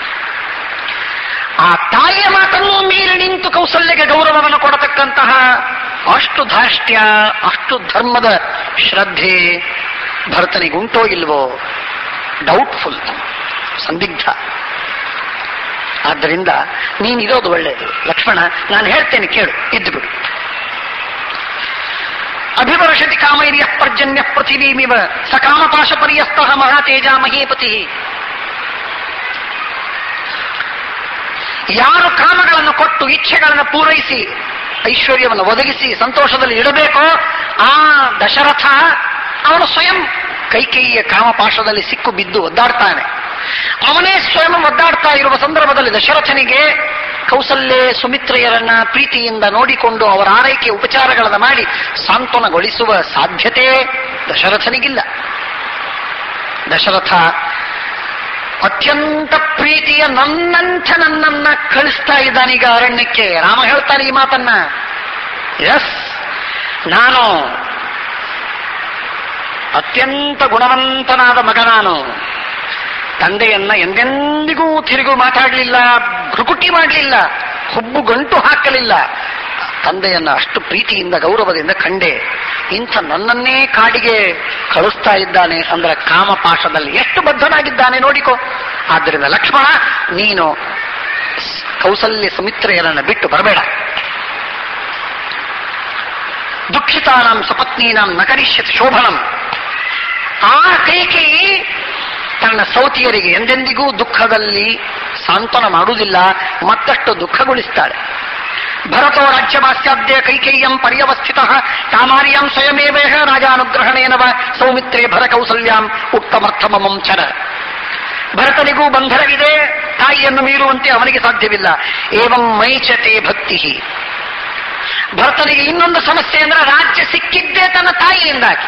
ಆ ತಾಯಿಯ ಮಾತನ್ನು ಮೀರಿ ನಿಂತು ಕೌಸಲ್ಯಗೆ ಗೌರವವನ್ನು ಕೊಡತಕ್ಕಂತಹ ಅಷ್ಟು ಧಾರ್ಷ್ಟ್ಯ ಅಷ್ಟು ಧರ್ಮದ ಶ್ರದ್ಧೆ ಭರತನಿಗುಂಟೋ ಇಲ್ವೋ ಡೌಟ್ಫುಲ್ ಸಂದಿಗ್ಧ ಆದ್ದರಿಂದ ನೀನಿರೋದು ಒಳ್ಳೆಯದು ಲಕ್ಷ್ಮಣ ನಾನು ಹೇಳ್ತೇನೆ ಕೇಳು ಇದ್ದು ಬಿಡು ಅಭಿವರ್ಷತಿ ಕಾಮೈರ್ಯ ಪರ್ಜನ್ಯ ಪೃಥಿವೀಮಿವ ಸಕಾಮಪಾಶ ಪರ್ಯಸ್ತ ಮಹಾತೇಜ ಮಹೀಪತಿ ಯಾರು ಕಾಮಗಳನ್ನು ಕೊಟ್ಟು ಇಚ್ಛೆಗಳನ್ನು ಪೂರೈಸಿ ಐಶ್ವರ್ಯವನ್ನು ಒದಗಿಸಿ ಸಂತೋಷದಲ್ಲಿ ಇಡಬೇಕೋ ಆ ದಶರಥ ಅವನು ಸ್ವಯಂ ಕೈಕೇಯಿಯ ಕಾಮಪಾಶದಲ್ಲಿ ಸಿಕ್ಕು ಬಿದ್ದು ಒದ್ದಾಡ್ತಾನೆ ಅವನೇ ಸ್ವಯಂ ಒದ್ದಾಡ್ತಾ ಇರುವ ಸಂದರ್ಭದಲ್ಲಿ ದಶರಥನಿಗೆ ಕೌಸಲ್ಯೆ ಸುಮಿತ್ರೆಯರನ್ನ ಪ್ರೀತಿಯಿಂದ ನೋಡಿಕೊಂಡು ಅವರ ಆರೈಕೆ ಉಪಚಾರಗಳನ್ನು ಮಾಡಿ ಸಾಂತ್ವನಗೊಳಿಸುವ ಸಾಧ್ಯತೆ ದಶರಥನಿಗಿಲ್ಲ ದಶರಥ ಅತ್ಯಂತ ಪ್ರೀತಿಯ ನನ್ನಂಥ ನನ್ನನ್ನ ಕಳಿಸ್ತಾ ಇದ್ದಾನೀಗ ಅರಣ್ಯಕ್ಕೆ ರಾಮ ಹೇಳ್ತಾನೆ ಈ ಮಾತನ್ನ ಎಸ್ ನಾನು ಅತ್ಯಂತ ಗುಣವಂತನಾದ ಮಗ ನಾನು ತಂದೆಯನ್ನ ಎಂದೆಂದಿಗೂ ತಿರುಗು ಮಾತಾಡಲಿಲ್ಲ ಭ್ರುಕುಟಿ ಮಾಡಲಿಲ್ಲ ಹುಬ್ಬು ಗಂಟು ಹಾಕಲಿಲ್ಲ ತಂದೆಯನ್ನ ಅಷ್ಟು ಪ್ರೀತಿಯಿಂದ ಗೌರವದಿಂದ ಕಂಡೆ ಇಂಥ ನನ್ನನ್ನೇ ಕಾಡಿಗೆ ಕಳಿಸ್ತಾ ಇದ್ದಾನೆ ಅಂದ್ರೆ ಕಾಮಪಾಶದಲ್ಲಿ ಎಷ್ಟು ಬದ್ಧನಾಗಿದ್ದಾನೆ ನೋಡಿಕೋ ಆದ್ದರಿಂದ ಲಕ್ಷ್ಮಣ ನೀನು ಕೌಸಲ್ಯ ಸುಮಿತ್ರೆಯರನ್ನ ಬಿಟ್ಟು ಬರಬೇಡ ದುಃಖಿತಾನಾಂ ಸಪತ್ನೀನಾಂ ನಕರಿಷ್ಯತ್ ಶೋಭನಂ ಆ ಕೈಕೇಯಿ ತನ್ನ ಸೌತಿಯರಿಗೆ ಎಂದೆಂದಿಗೂ ದುಃಖದಲ್ಲಿ ಸಾಂತ್ವನ ಮಾಡುವುದಿಲ್ಲ ಮತ್ತಷ್ಟು ದುಃಖಗೊಳಿಸ್ತಾಳೆ ಭರತೋ ರಾಜ್ಯಮಾಸ್ಯಾದ್ಯ ಕೈಕೇಯ್ಯಂ ಪರ್ಯವಸ್ಥಿತ ಕಾಮಾರ್ಯಾಂ ಸ್ವಯಮೇವೇಹ ರಾಜಾನುಗ್ರಹಣೇನವ ಸೌಮಿತ್ರೇ ಭರ ಕೌಸಲ್ಯಾಂ ಉತ್ತಮರ್ಥಮಮಂ ಚರ ಭರತನಿಗೂ ಬಂಧನವಿದೆ ತಾಯಿಯನ್ನು ಮೀರುವಂತೆ ಅವನಿಗೆ ಸಾಧ್ಯವಿಲ್ಲ ಏವಂ ಮೈಚತೆ ಭಕ್ತಿ ಭರತನಿಗೆ ಇನ್ನೊಂದು ಸಮಸ್ಯೆ ಅಂದ್ರೆ ರಾಜ್ಯ ಸಿಕ್ಕಿದ್ದೇ ತನ್ನ ತಾಯಿಯಿಂದಾಗಿ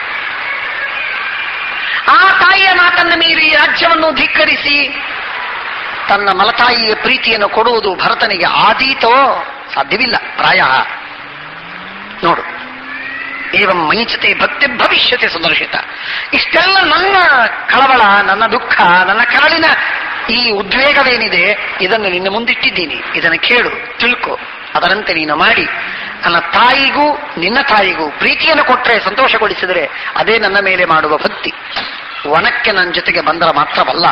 ಆ ತಾಯಿಯ ಮಾತನ್ನು ಮೀರಿ ರಾಜ್ಯವನ್ನು ಧಿಕ್ಕರಿಸಿ ತನ್ನ ಮಲತಾಯಿಯ ಪ್ರೀತಿಯನ್ನು ಕೊಡುವುದು ಭರತನಿಗೆ ಆದೀತೋ ಸಾಧ್ಯವಿಲ್ಲ ಪ್ರಾಯ ನೋಡು ಏವಂ ಮೈಚತೆ ಭಕ್ತಿ ಭವಿಷ್ಯತೆ ಸುದರ್ಶಿತ ಇಷ್ಟೆಲ್ಲ ನನ್ನ ಕಳವಳ ನನ್ನ ದುಃಖ ನನ್ನ ಕರಳಿನ ಈ ಉದ್ವೇಗವೇನಿದೆ ಇದನ್ನು ನಿನ್ನ ಮುಂದಿಟ್ಟಿದ್ದೀನಿ ಇದನ್ನು ಕೇಳು ತಿಳ್ಕೊ ಅದರಂತೆ ನೀನು ಮಾಡಿ ನನ್ನ ತಾಯಿಗೂ ನಿನ್ನ ತಾಯಿಗೂ ಪ್ರೀತಿಯನ್ನು ಕೊಟ್ಟರೆ ಸಂತೋಷಗೊಳಿಸಿದರೆ ಅದೇ ನನ್ನ ಮೇಲೆ ಮಾಡುವ ಭಕ್ತಿ ವನಕ್ಕೆ ನನ್ನ ಜೊತೆಗೆ ಬಂದರೆ ಮಾತ್ರವಲ್ಲ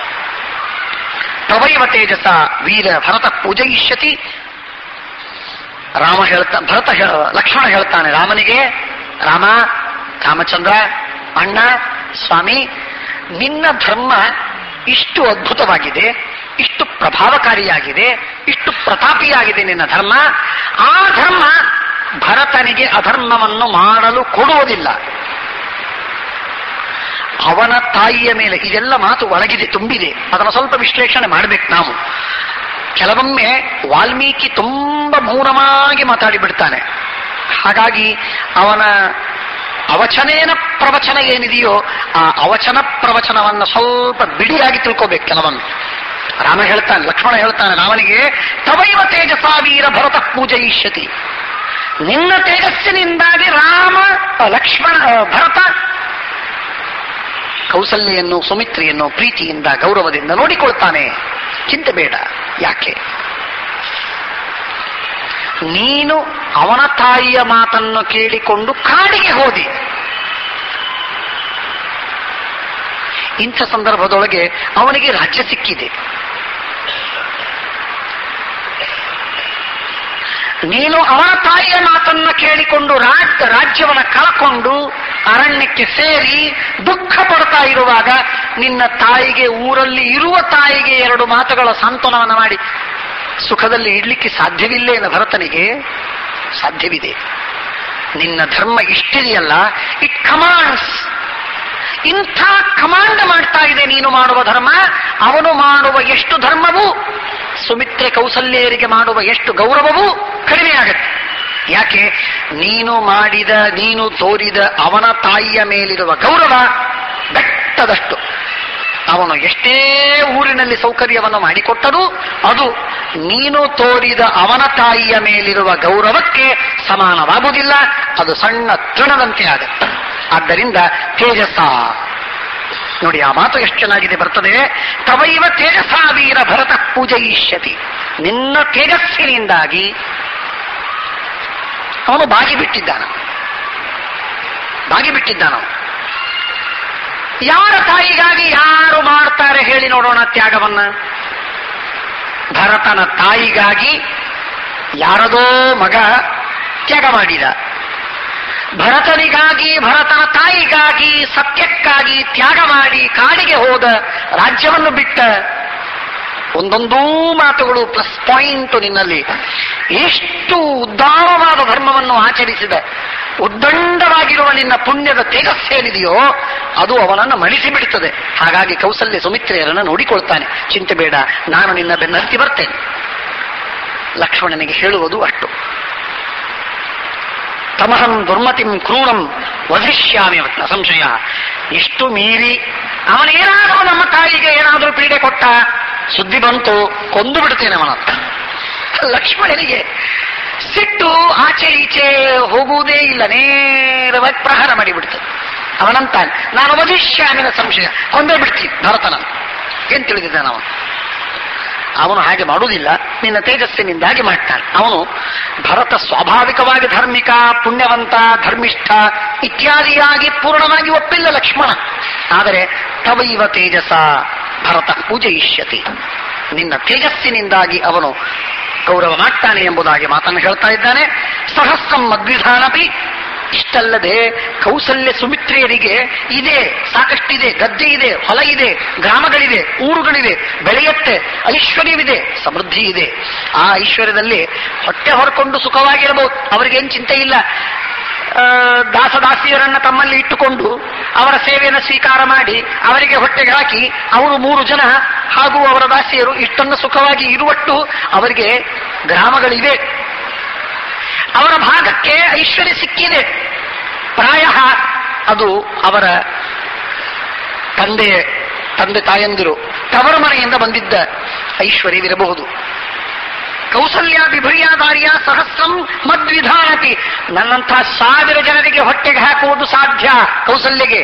ತವೈವ ತೇಜಸ ವೀರ ಭರತ ಪೂಜಯಿಷ್ಯತಿ ರಾಮ ಹೇಳ್ತಾ ಭರತ ಹೇಳ ಲಕ್ಷ್ಮಣ ಹೇಳ್ತಾನೆ ರಾಮನಿಗೆ ರಾಮ ರಾಮಚಂದ್ರ ಅಣ್ಣ ಸ್ವಾಮಿ ನಿನ್ನ ಧರ್ಮ ಇಷ್ಟು ಅದ್ಭುತವಾಗಿದೆ ಇಷ್ಟು ಪ್ರಭಾವಕಾರಿಯಾಗಿದೆ ಇಷ್ಟು ಪ್ರತಾಪಿಯಾಗಿದೆ ನಿನ್ನ ಧರ್ಮ ಆ ಧರ್ಮ ಭರತನಿಗೆ ಅಧರ್ಮವನ್ನು ಮಾಡಲು ಕೊಡುವುದಿಲ್ಲ ಅವನ ತಾಯಿಯ ಮೇಲೆ ಇದೆಲ್ಲ ಮಾತು ಒಳಗಿದೆ ತುಂಬಿದೆ ಅದನ್ನು ಸ್ವಲ್ಪ ವಿಶ್ಲೇಷಣೆ ಮಾಡಬೇಕು ನಾವು ಕೆಲವೊಮ್ಮೆ ವಾಲ್ಮೀಕಿ ತುಂಬ ಮೌನವಾಗಿ ಮಾತಾಡಿ ಬಿಡ್ತಾನೆ ಹಾಗಾಗಿ ಅವನ ಅವಚನೇನ ಪ್ರವಚನ ಏನಿದೆಯೋ ಆ ಅವಚನ ಪ್ರವಚನವನ್ನು ಸ್ವಲ್ಪ ಬಿಡಿಯಾಗಿ ತಿಳ್ಕೋಬೇಕು ಕೆಲವೊಮ್ಮೆ ರಾಮ ಹೇಳ್ತಾನೆ ಲಕ್ಷ್ಮಣ ಹೇಳ್ತಾನೆ ರಾಮನಿಗೆ ತವೈವ ತೇಜಸಾ ವೀರ ಭರತ ಪೂಜಯಿಷ್ಯತಿ ನಿನ್ನ ತೇಜಸ್ಸಿನಿಂದಾಗಿ ರಾಮ ಅ, ಲಕ್ಷ್ಮಣ ಅ, ಭರತ ಕೌಸಲ್ಯನ್ನು ಸುಮಿತ್ರೆಯನ್ನು ಪ್ರೀತಿಯಿಂದ ಗೌರವದಿಂದ ನೋಡಿಕೊಳ್ತಾನೆ ಚಿಂತೆ ಬೇಡ ಯಾಕೆ ನೀನು ಅವನ ತಾಯಿಯ ಮಾತನ್ನು ಕೇಳಿಕೊಂಡು ಕಾಡಿಗೆ ಹೋದಿ ಇಂಥ ಸಂದರ್ಭದೊಳಗೆ ಅವನಿಗೆ ರಾಜ್ಯ ಸಿಕ್ಕಿದೆ ನೀನು ಅವನ ತಾಯಿಯ ಮಾತನ್ನ ಕೇಳಿಕೊಂಡು ರಾಜ್ ರಾಜ್ಯವನ್ನ ಕಳ್ಕೊಂಡು ಅರಣ್ಯಕ್ಕೆ ಸೇರಿ ದುಃಖ ಪಡ್ತಾ ಇರುವಾಗ ನಿನ್ನ ತಾಯಿಗೆ ಊರಲ್ಲಿ ಇರುವ ತಾಯಿಗೆ ಎರಡು ಮಾತುಗಳ ಸಾಂತ್ವನವನ್ನು ಮಾಡಿ ಸುಖದಲ್ಲಿ ಇಡ್ಲಿಕ್ಕೆ ಸಾಧ್ಯವಿಲ್ಲೇನ ಭರತನಿಗೆ ಸಾಧ್ಯವಿದೆ ನಿನ್ನ ಧರ್ಮ ಇಷ್ಟಿದೆಯಲ್ಲ ಇಟ್ ಕಮಾಂಡ್ಸ್ ಇಂಥ ಕಮಾಂಡ್ ಮಾಡ್ತಾ ಇದೆ ನೀನು ಮಾಡುವ ಧರ್ಮ ಅವನು ಮಾಡುವ ಎಷ್ಟು ಧರ್ಮವು ಸುಮಿತ್ರೆ ಕೌಸಲ್ಯರಿಗೆ ಮಾಡುವ ಎಷ್ಟು ಗೌರವವೂ ಕಡಿಮೆ ಆಗುತ್ತೆ ಯಾಕೆ ನೀನು ಮಾಡಿದ ನೀನು ತೋರಿದ ಅವನ ತಾಯಿಯ ಮೇಲಿರುವ ಗೌರವ ಬೆಟ್ಟದಷ್ಟು ಅವನು ಎಷ್ಟೇ ಊರಿನಲ್ಲಿ ಸೌಕರ್ಯವನ್ನು ಮಾಡಿಕೊಟ್ಟರೂ ಅದು ನೀನು ತೋರಿದ ಅವನ ತಾಯಿಯ ಮೇಲಿರುವ ಗೌರವಕ್ಕೆ ಸಮಾನವಾಗುವುದಿಲ್ಲ ಅದು ಸಣ್ಣ ತೃಣದಂತೆ ಆಗುತ್ತೆ ಆದ್ದರಿಂದ ತೇಜಸ್ಸ ನೋಡಿ ಆ ಮಾತು ಎಷ್ಟು ಚೆನ್ನಾಗಿದೆ ಬರ್ತದೆ ತವೈವ ತೇಜಸಾ ವೀರ ಭರತ ಪೂಜಯಿಷ್ಯತಿ ನಿನ್ನ ತೇಜಸ್ಸಿನಿಂದಾಗಿ ಅವನು ಬಾಗಿ ಬಿಟ್ಟಿದ್ದಾನ ಬಾಗಿ ಬಿಟ್ಟಿದ್ದಾನ ಯಾರ ತಾಯಿಗಾಗಿ ಯಾರು ಮಾಡ್ತಾರೆ ಹೇಳಿ ನೋಡೋಣ ತ್ಯಾಗವನ್ನ ಭರತನ ತಾಯಿಗಾಗಿ ಯಾರದೋ ಮಗ ತ್ಯಾಗ ಮಾಡಿದ ಭರತನಿಗಾಗಿ ಭರತನ ತಾಯಿಗಾಗಿ ಸತ್ಯಕ್ಕಾಗಿ ತ್ಯಾಗ ಮಾಡಿ ಕಾಡಿಗೆ ಹೋದ ರಾಜ್ಯವನ್ನು ಬಿಟ್ಟ ಒಂದೊಂದೂ ಮಾತುಗಳು ಪ್ಲಸ್ ಪಾಯಿಂಟ್ ನಿನ್ನಲ್ಲಿ ಎಷ್ಟು ಉದ್ದಾರವಾದ ಧರ್ಮವನ್ನು ಆಚರಿಸಿದ ಉದ್ದಂಡವಾಗಿರುವ ನಿನ್ನ ಪುಣ್ಯದ ತೇಜಸ್ಸೇನಿದೆಯೋ ಅದು ಅವನನ್ನು ಮಣಿಸಿ ಬಿಡುತ್ತದೆ ಹಾಗಾಗಿ ಕೌಸಲ್ಯ ಸುಮಿತ್ರೆಯರನ್ನು ನೋಡಿಕೊಳ್ತಾನೆ ಚಿಂತೆ ಬೇಡ ನಾನು ನಿನ್ನ ಬೆನ್ನತ್ತಿ ಬರ್ತೇನೆ ಲಕ್ಷ್ಮಣನಿಗೆ ಹೇಳುವುದು ಅಷ್ಟು ತಮಹಂ ದುರ್ಮತಿಂ ಕ್ರೂರಂ ವಧಿಷ್ಯಾಮಿ ನ ಸಂಶಯ ಇಷ್ಟು ಮೀರಿ ಅವನೇನಾದರೂ ನಮ್ಮ ತಾಯಿಗೆ ಏನಾದರೂ ಪೀಡೆ ಕೊಟ್ಟ ಸುದ್ದಿ ಬಂತು ಕೊಂದು ಬಿಡ್ತೇನೆ ಅವನಂತ ಲಕ್ಷ್ಮಣನಿಗೆ ಸಿಟ್ಟು ಆಚೆ ಈಚೆ ಹೋಗುವುದೇ ಇಲ್ಲ ನೇರವಾಗಿ ಪ್ರಹಾರ ಮಾಡಿಬಿಡ್ತದೆ ಅವನಂತಾನೆ ನಾನು ವಧಿಷ್ಯಾಮಿನ ಸಂಶಯ ಕೊಂದೇ ಬಿಡ್ತೀನಿ ಭರತನ ಏನ್ ತಿಳಿದಿದ್ದಾನೆ ಅವನು ಅವನು ಹಾಗೆ ಮಾಡುವುದಿಲ್ಲ ನಿನ್ನ ತೇಜಸ್ಸಿನಿಂದಾಗಿ ಮಾಡ್ತಾನೆ ಅವನು ಭರತ ಸ್ವಾಭಾವಿಕವಾಗಿ ಧಾರ್ಮಿಕ ಪುಣ್ಯವಂತ ಧರ್ಮಿಷ್ಠ ಇತ್ಯಾದಿಯಾಗಿ ಪೂರ್ಣವಾಗಿ ಒಪ್ಪಿಲ್ಲ ಲಕ್ಷ್ಮಣ ಆದರೆ ತವೈವ ತೇಜಸ ಭರತ ಪೂಜಯಿಷ್ಯತಿ ನಿನ್ನ ತೇಜಸ್ಸಿನಿಂದಾಗಿ ಅವನು ಗೌರವ ಮಾಡ್ತಾನೆ ಎಂಬುದಾಗಿ ಮಾತನ್ನು ಹೇಳ್ತಾ ಇದ್ದಾನೆ ಸಹಸ್ರಂ ಮದ್ವಿಧಾನಪಿ ಇಷ್ಟಲ್ಲದೆ ಕೌಸಲ್ಯ ಸುಮಿತ್ರೆಯರಿಗೆ ಇದೆ ಸಾಕಷ್ಟಿದೆ ಗದ್ದೆ ಇದೆ ಹೊಲ ಇದೆ ಗ್ರಾಮಗಳಿವೆ ಊರುಗಳಿವೆ ಬೆಳೆಯತ್ತೆ ಐಶ್ವರ್ಯವಿದೆ ಸಮೃದ್ಧಿ ಇದೆ ಆ ಐಶ್ವರ್ಯದಲ್ಲಿ ಹೊಟ್ಟೆ ಹೊರಕೊಂಡು ಸುಖವಾಗಿರಬಹುದು ಅವರಿಗೇನು ಚಿಂತೆ ಇಲ್ಲ ಆ, ದಾಸದಾಸಿಯರನ್ನ ತಮ್ಮಲ್ಲಿ ಇಟ್ಟುಕೊಂಡು ಅವರ ಸೇವೆಯನ್ನು ಸ್ವೀಕಾರ ಮಾಡಿ ಅವರಿಗೆ ಹೊಟ್ಟೆಗೆ ಹಾಕಿ ಅವರು ಮೂರು ಜನ ಹಾಗೂ ಅವರ ದಾಸಿಯರು ಇಷ್ಟನ್ನು ಸುಖವಾಗಿ ಇರುವಟ್ಟು ಅವರಿಗೆ ಗ್ರಾಮಗಳಿವೆ ಅವರ ಭಾಗಕ್ಕೆ ಐಶ್ವರ್ಯ ಸಿಕ್ಕಿದೆ ಪ್ರಾಯ ಅದು ಅವರ ತಂದೆ ತಂದೆ ತಾಯಂದಿರು ತವರ ಮನೆಯಿಂದ ಬಂದಿದ್ದ ಐಶ್ವರ್ಯವಿರಬಹುದು ಕೌಸಲ್ಯ ವಿಭುರ್ಯಾದಾರ್ಯ ಸಹಸ್ರಂ ಮದ್ವಿಧಾನತಿ ನನ್ನಂಥ ಸಾವಿರ ಜನರಿಗೆ ಹೊಟ್ಟೆಗೆ ಹಾಕುವುದು ಸಾಧ್ಯ ಕೌಸಲ್ಯಗೆ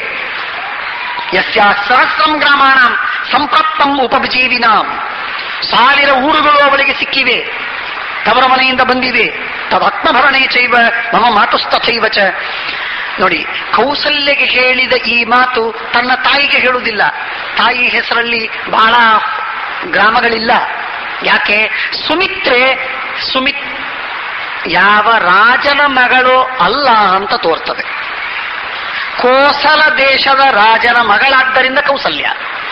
ಯಸ್ಯ ಸಹಸ್ರಂ ಗ್ರಾಮಾಣ ಸಂಪ್ರಪ್ತಂ ಉಪಜೀವಿನಾಂ ಸಾವಿರ ಊರುಗಳು ಅವಳಿಗೆ ಸಿಕ್ಕಿವೆ ತವರ ಮನೆಯಿಂದ ಬಂದಿವೆ ತದಾತ್ಮಭರಣೆ ಚೈವ ಮಮ ಮಾತುಸ್ತಥೈವ ಚ ನೋಡಿ ಕೌಸಲ್ಯಗೆ ಹೇಳಿದ ಈ ಮಾತು ತನ್ನ ತಾಯಿಗೆ ಹೇಳುವುದಿಲ್ಲ ತಾಯಿ ಹೆಸರಲ್ಲಿ ಬಹಳ ಗ್ರಾಮಗಳಿಲ್ಲ ಯಾಕೆ ಸುಮಿತ್ರೆ ಸುಮಿತ್ ಯಾವ ರಾಜನ ಮಗಳು ಅಲ್ಲ ಅಂತ ತೋರ್ತದೆ ಕೋಸಲ ದೇಶದ ರಾಜನ ಮಗಳಾದ್ದರಿಂದ ಕೌಸಲ್ಯ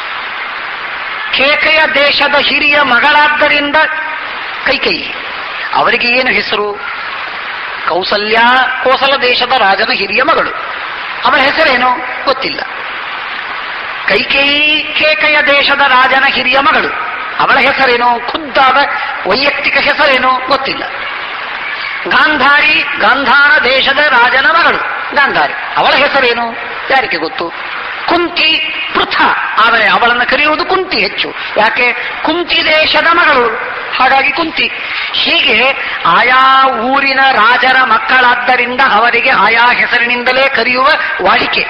ಕೇಕೆಯ ದೇಶದ ಹಿರಿಯ ಮಗಳಾದ್ದರಿಂದ ಕೈಕೈ ಅವರಿಗೆ ಏನು ಹೆಸರು ಕೌಸಲ್ಯ ಕೋಸಲ ದೇಶದ ರಾಜನ ಹಿರಿಯ ಮಗಳು ಅವಳ ಹೆಸರೇನು ಗೊತ್ತಿಲ್ಲ ಕೈಕೇಯಿ ಕೇಕೆಯ ದೇಶದ ರಾಜನ ಹಿರಿಯ ಮಗಳು ಅವಳ ಹೆಸರೇನು ಖುದ್ದಾದ ವೈಯಕ್ತಿಕ ಹೆಸರೇನು ಗೊತ್ತಿಲ್ಲ ಗಾಂಧಾರಿ ಗಾಂಧಾರ ದೇಶದ ರಾಜನ ಮಗಳು ಗಾಂಧಾರಿ ಅವಳ ಹೆಸರೇನು ಯಾರಿಗೆ ಗೊತ್ತು ಕುಂತಿ ಪೃಥ ಆದರೆ ಅವಳನ್ನು ಕರೆಯುವುದು ಕುಂತಿ ಹೆಚ್ಚು ಯಾಕೆ ಕುಂತಿ ದೇಶದ ಮಗಳು ಹಾಗಾಗಿ ಕುಂತಿ ಹೀಗೆ ಆಯಾ ಊರಿನ ರಾಜರ ಮಕ್ಕಳಾದ್ದರಿಂದ ಅವರಿಗೆ ಆಯಾ ಹೆಸರಿನಿಂದಲೇ ಕರೆಯುವ ವಾಡಿಕೆ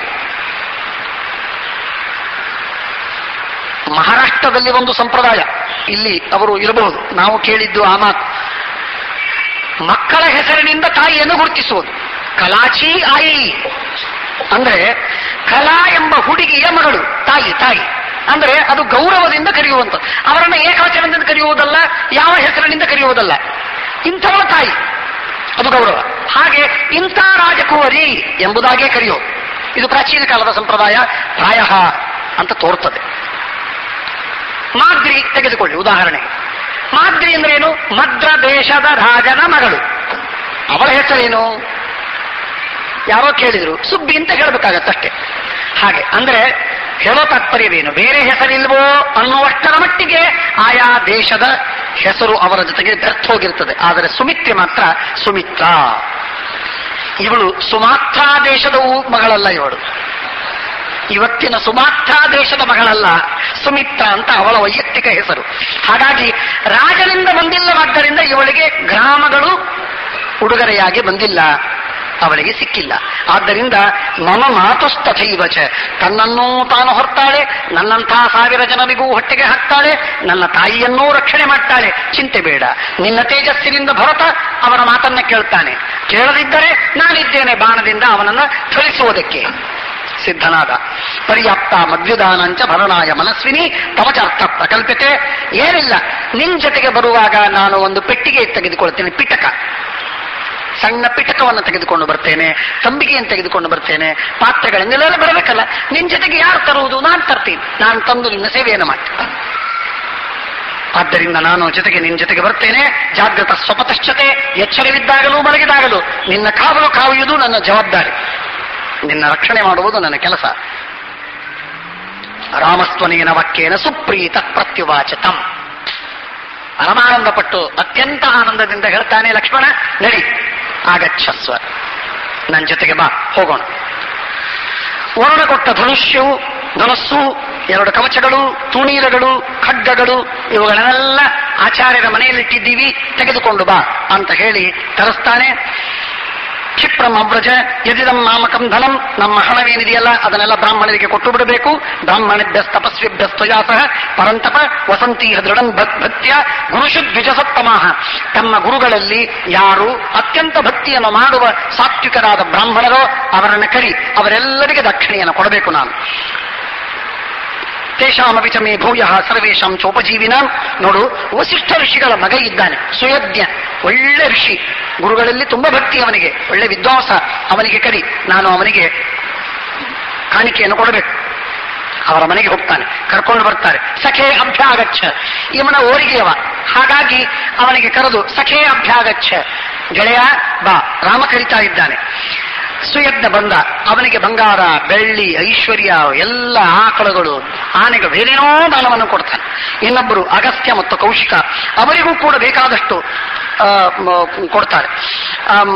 ಮಹಾರಾಷ್ಟ್ರದಲ್ಲಿ ಒಂದು ಸಂಪ್ರದಾಯ ಇಲ್ಲಿ ಅವರು ಇರಬಹುದು ನಾವು ಕೇಳಿದ್ದು ಆ ಮಾತು ಮಕ್ಕಳ ಹೆಸರಿನಿಂದ ತಾಯಿಯನ್ನು ಗುರುತಿಸುವುದು ಕಲಾಚಿ ಆಯಿ ಅಂದ್ರೆ ಕಲಾ ಎಂಬ ಹುಡುಗಿಯ ಮಗಳು ತಾಯಿ ತಾಯಿ ಅಂದ್ರೆ ಅದು ಗೌರವದಿಂದ ಕರೆಯುವಂತ ಅವರನ್ನ ಏಕವಚನದಿಂದ ಕರೆಯುವುದಲ್ಲ ಯಾವ ಹೆಸರಿನಿಂದ ಕರೆಯುವುದಲ್ಲ ಇಂಥವಳ ತಾಯಿ ಅದು ಗೌರವ ಹಾಗೆ ಇಂಥ ರಾಜಕುವರಿ ಎಂಬುದಾಗೇ ಕರೆಯೋದು ಇದು ಪ್ರಾಚೀನ ಕಾಲದ ಸಂಪ್ರದಾಯ ಪ್ರಾಯ ಅಂತ ತೋರ್ತದೆ ಮಾದ್ರಿ ತೆಗೆದುಕೊಳ್ಳಿ ಉದಾಹರಣೆಗೆ ಮಾದ್ರಿ ಅಂದ್ರೇನು ಮದ್ರ ದೇಶದ ರಾಜನ ಮಗಳು ಅವಳ ಹೆಸರೇನು ಯಾರೋ ಕೇಳಿದ್ರು ಸುಬ್ಬಿ ಅಂತ ಹೇಳ್ಬೇಕಾಗತ್ತಷ್ಟೇ ಹಾಗೆ ಅಂದ್ರೆ ಹೇಳೋ ತಾತ್ಪರ್ಯವೇನು ಬೇರೆ ಹೆಸರಿಲ್ವೋ ಅನ್ನುವಷ್ಟರ ಮಟ್ಟಿಗೆ ಆಯಾ ದೇಶದ ಹೆಸರು ಅವರ ಜೊತೆಗೆ ಬೆರ್ತ್ ಹೋಗಿರ್ತದೆ ಆದರೆ ಸುಮಿತ್ರೆ ಮಾತ್ರ ಸುಮಿತ್ರ ಇವಳು ಸುಮಾತ್ರ ದೇಶದ ಊ- ಮಗಳಲ್ಲ ಇವಳು ಇವತ್ತಿನ ಸುಮಾತ್ರ ದೇಶದ ಮಗಳಲ್ಲ ಸುಮಿತ್ರ ಅಂತ ಅವಳ ವೈಯಕ್ತಿಕ ಹೆಸರು ಹಾಗಾಗಿ ರಾಜನಿಂದ ಬಂದಿಲ್ಲವಾದ್ದರಿಂದ ಇವಳಿಗೆ ಗ್ರಾಮಗಳು ಉಡುಗೊರೆಯಾಗಿ ಬಂದಿಲ್ಲ ಅವಳಿಗೆ ಸಿಕ್ಕಿಲ್ಲ ಆದ್ದರಿಂದ ಮಮ ಮಾತುಸ್ತಥೈವ ಚ ತನ್ನನ್ನೂ ತಾನು ಹೊರ್ತಾಳೆ ನನ್ನಂತಹ ಸಾವಿರ ಜನರಿಗೂ ಹೊಟ್ಟೆಗೆ ಹಾಕ್ತಾಳೆ ನನ್ನ ತಾಯಿಯನ್ನೂ ರಕ್ಷಣೆ ಮಾಡ್ತಾಳೆ ಚಿಂತೆ ಬೇಡ ನಿನ್ನ ತೇಜಸ್ಸಿನಿಂದ ಭರತ ಅವನ ಮಾತನ್ನ ಕೇಳ್ತಾನೆ ಕೇಳದಿದ್ದರೆ ನಾನಿದ್ದೇನೆ ಬಾಣದಿಂದ ಅವನನ್ನ ಥಳಿಸುವುದಕ್ಕೆ ಸಿದ್ಧನಾದ ಪರ್ಯಾಪ್ತ ಮದ್ಯುದಾನಂಚ ಭರಣಾಯ ಮನಸ್ವಿನಿ ತವಚಾರ್ಥ ಪ್ರಕಲ್ಪತೆ ಏನಿಲ್ಲ ನಿನ್ ಜೊತೆಗೆ ಬರುವಾಗ ನಾನು ಒಂದು ಪೆಟ್ಟಿಗೆ ತೆಗೆದುಕೊಳ್ತೇನೆ ಪಿಟಕ ಸಣ್ಣ ಪಿಟಕವನ್ನು ತೆಗೆದುಕೊಂಡು ಬರ್ತೇನೆ ತಂಬಿಗೆಯನ್ನು ತೆಗೆದುಕೊಂಡು ಬರ್ತೇನೆ ಪಾತ್ರೆಗಳನ್ನೆಲ್ಲ ಬರಬೇಕಲ್ಲ ನಿನ್ ಜೊತೆಗೆ ಯಾರು ತರುವುದು ನಾನು ತರ್ತೀನಿ ನಾನು ತಂದು ನಿನ್ನ ಸೇವೆಯನ್ನು ಮಾಡ್ತೇನೆ ಆದ್ದರಿಂದ ನಾನು ಜೊತೆಗೆ ನಿನ್ನ ಜೊತೆಗೆ ಬರ್ತೇನೆ ಜಾಗೃತ ಸ್ವಪತಶ್ಚತೆ ಎಚ್ಚರವಿದ್ದಾಗಲೂ ಮಲಗಿದಾಗಲೂ ನಿನ್ನ ಕಾವಲು ಕಾಯುವುದು ನನ್ನ ಜವಾಬ್ದಾರಿ ನಿನ್ನ ರಕ್ಷಣೆ ಮಾಡುವುದು ನನ್ನ ಕೆಲಸ ರಾಮಸ್ತ್ವನೇನ ವಾಕ್ಯೇನ ಸುಪ್ರೀತ ಪ್ರತ್ಯುವಾಚತಂ ಪರಮಾನಂದಪಟ್ಟು ಅತ್ಯಂತ ಆನಂದದಿಂದ ಹೇಳ್ತಾನೆ ಲಕ್ಷ್ಮಣ ನಡಿ ಆಗಚ್ಚಸ್ವ ನನ್ನ ಜೊತೆಗೆ ಬಾ ಹೋಗೋಣ ವರುಣ ಕೊಟ್ಟ ಧನುಷ್ಯು ಧನಸ್ಸು ಎರಡು ಕವಚಗಳು ತೂಣೀರಗಳು ಖಡ್ಗಗಳು ಇವುಗಳನ್ನೆಲ್ಲ ಆಚಾರ್ಯರ ಮನೆಯಲ್ಲಿಟ್ಟಿದ್ದೀವಿ ತೆಗೆದುಕೊಂಡು ಬಾ ಅಂತ ಹೇಳಿ ತರಿಸ್ತಾನೆ ಕ್ಷಿಪ್ರಂ ಅವ್ರಜ ಯದಿದಂ ನಾಮಕಂ ಧನಂ ನಮ್ಮ ಹಣವೇನಿದೆಯಲ್ಲ ಅದನ್ನೆಲ್ಲ ಬ್ರಾಹ್ಮಣರಿಗೆ ಕೊಟ್ಟು ಬಿಡಬೇಕು ಬ್ರಾಹ್ಮಣಭ್ಯ ತಪಸ್ವಿಭ್ಯಸ್ತಯಾಸಃ ಪರಂತಪ ವಸಂತೀಹ ದೃಢಂ ಭಕ್- ಭಕ್ತ್ಯ ಗುರುಷು ದ್ವಿಜಸತ್ತಮಾಹ ತಮ್ಮ ಗುರುಗಳಲ್ಲಿ ಯಾರು ಅತ್ಯಂತ ಭಕ್ತಿಯನ್ನು ಮಾಡುವ ಸಾತ್ವಿಕರಾದ ಬ್ರಾಹ್ಮಣರೋ ಅವರನ್ನು ಕರಿ ಅವರೆಲ್ಲರಿಗೆ ದಕ್ಷಿಣೆಯನ್ನು ಕೊಡಬೇಕು ನಾನು ತೇಷಾಮಪಿ ಚ ಮೇ ಭೂಯ ಸರ್ವೇಶಾಂ ಚೋಪಜೀವಿನ ನೋಡು ವಸಿಷ್ಠ ಋಷಿಗಳ ಮಗ ಇದ್ದಾನೆ ಸುಯಜ್ಞ ಒಳ್ಳೆ ಋಷಿ ಗುರುಗಳಲ್ಲಿ ತುಂಬಾ ಭಕ್ತಿ ಅವನಿಗೆ ಒಳ್ಳೆ ವಿದ್ವಾಂಸ ಅವನಿಗೆ ಕರಿ ನಾನು ಅವನಿಗೆ ಕಾಣಿಕೆಯನ್ನು ಕೊಡಬೇಕು ಅವರ ಮನೆಗೆ ಹೋಗ್ತಾನೆ ಕರ್ಕೊಂಡು ಬರ್ತಾರೆ ಸಖೇ ಅಭ್ಯಾಗಚ್ಚ ಇವನ ಓರಿಗೆಯವ ಹಾಗಾಗಿ ಅವನಿಗೆ ಕರೆದು ಸಖೇ ಅಭ್ಯಾಗಚ್ಚ ಗೆಳೆಯ ಬಾ ರಾಮ ಕರಿತಾ ಇದ್ದಾನೆ ಸುಯಜ್ಞ ಬಂದ ಅವನಿಗೆ ಬಂಗಾರ ಬೆಳ್ಳಿ ಐಶ್ವರ್ಯ ಎಲ್ಲ ಆಕಳುಗಳು ಆನೆಗಳು ಬೇರೇನೋ ದಾನವನ್ನು ಕೊಡ್ತಾನೆ ಇನ್ನೊಬ್ಬರು ಅಗಸ್ತ್ಯ ಮತ್ತು ಕೌಶಿಕ ಅವರಿಗೂ ಕೂಡ ಬೇಕಾದಷ್ಟು ಆ, ಮ- ಕೊಡ್ತಾರೆ ಆಮ್,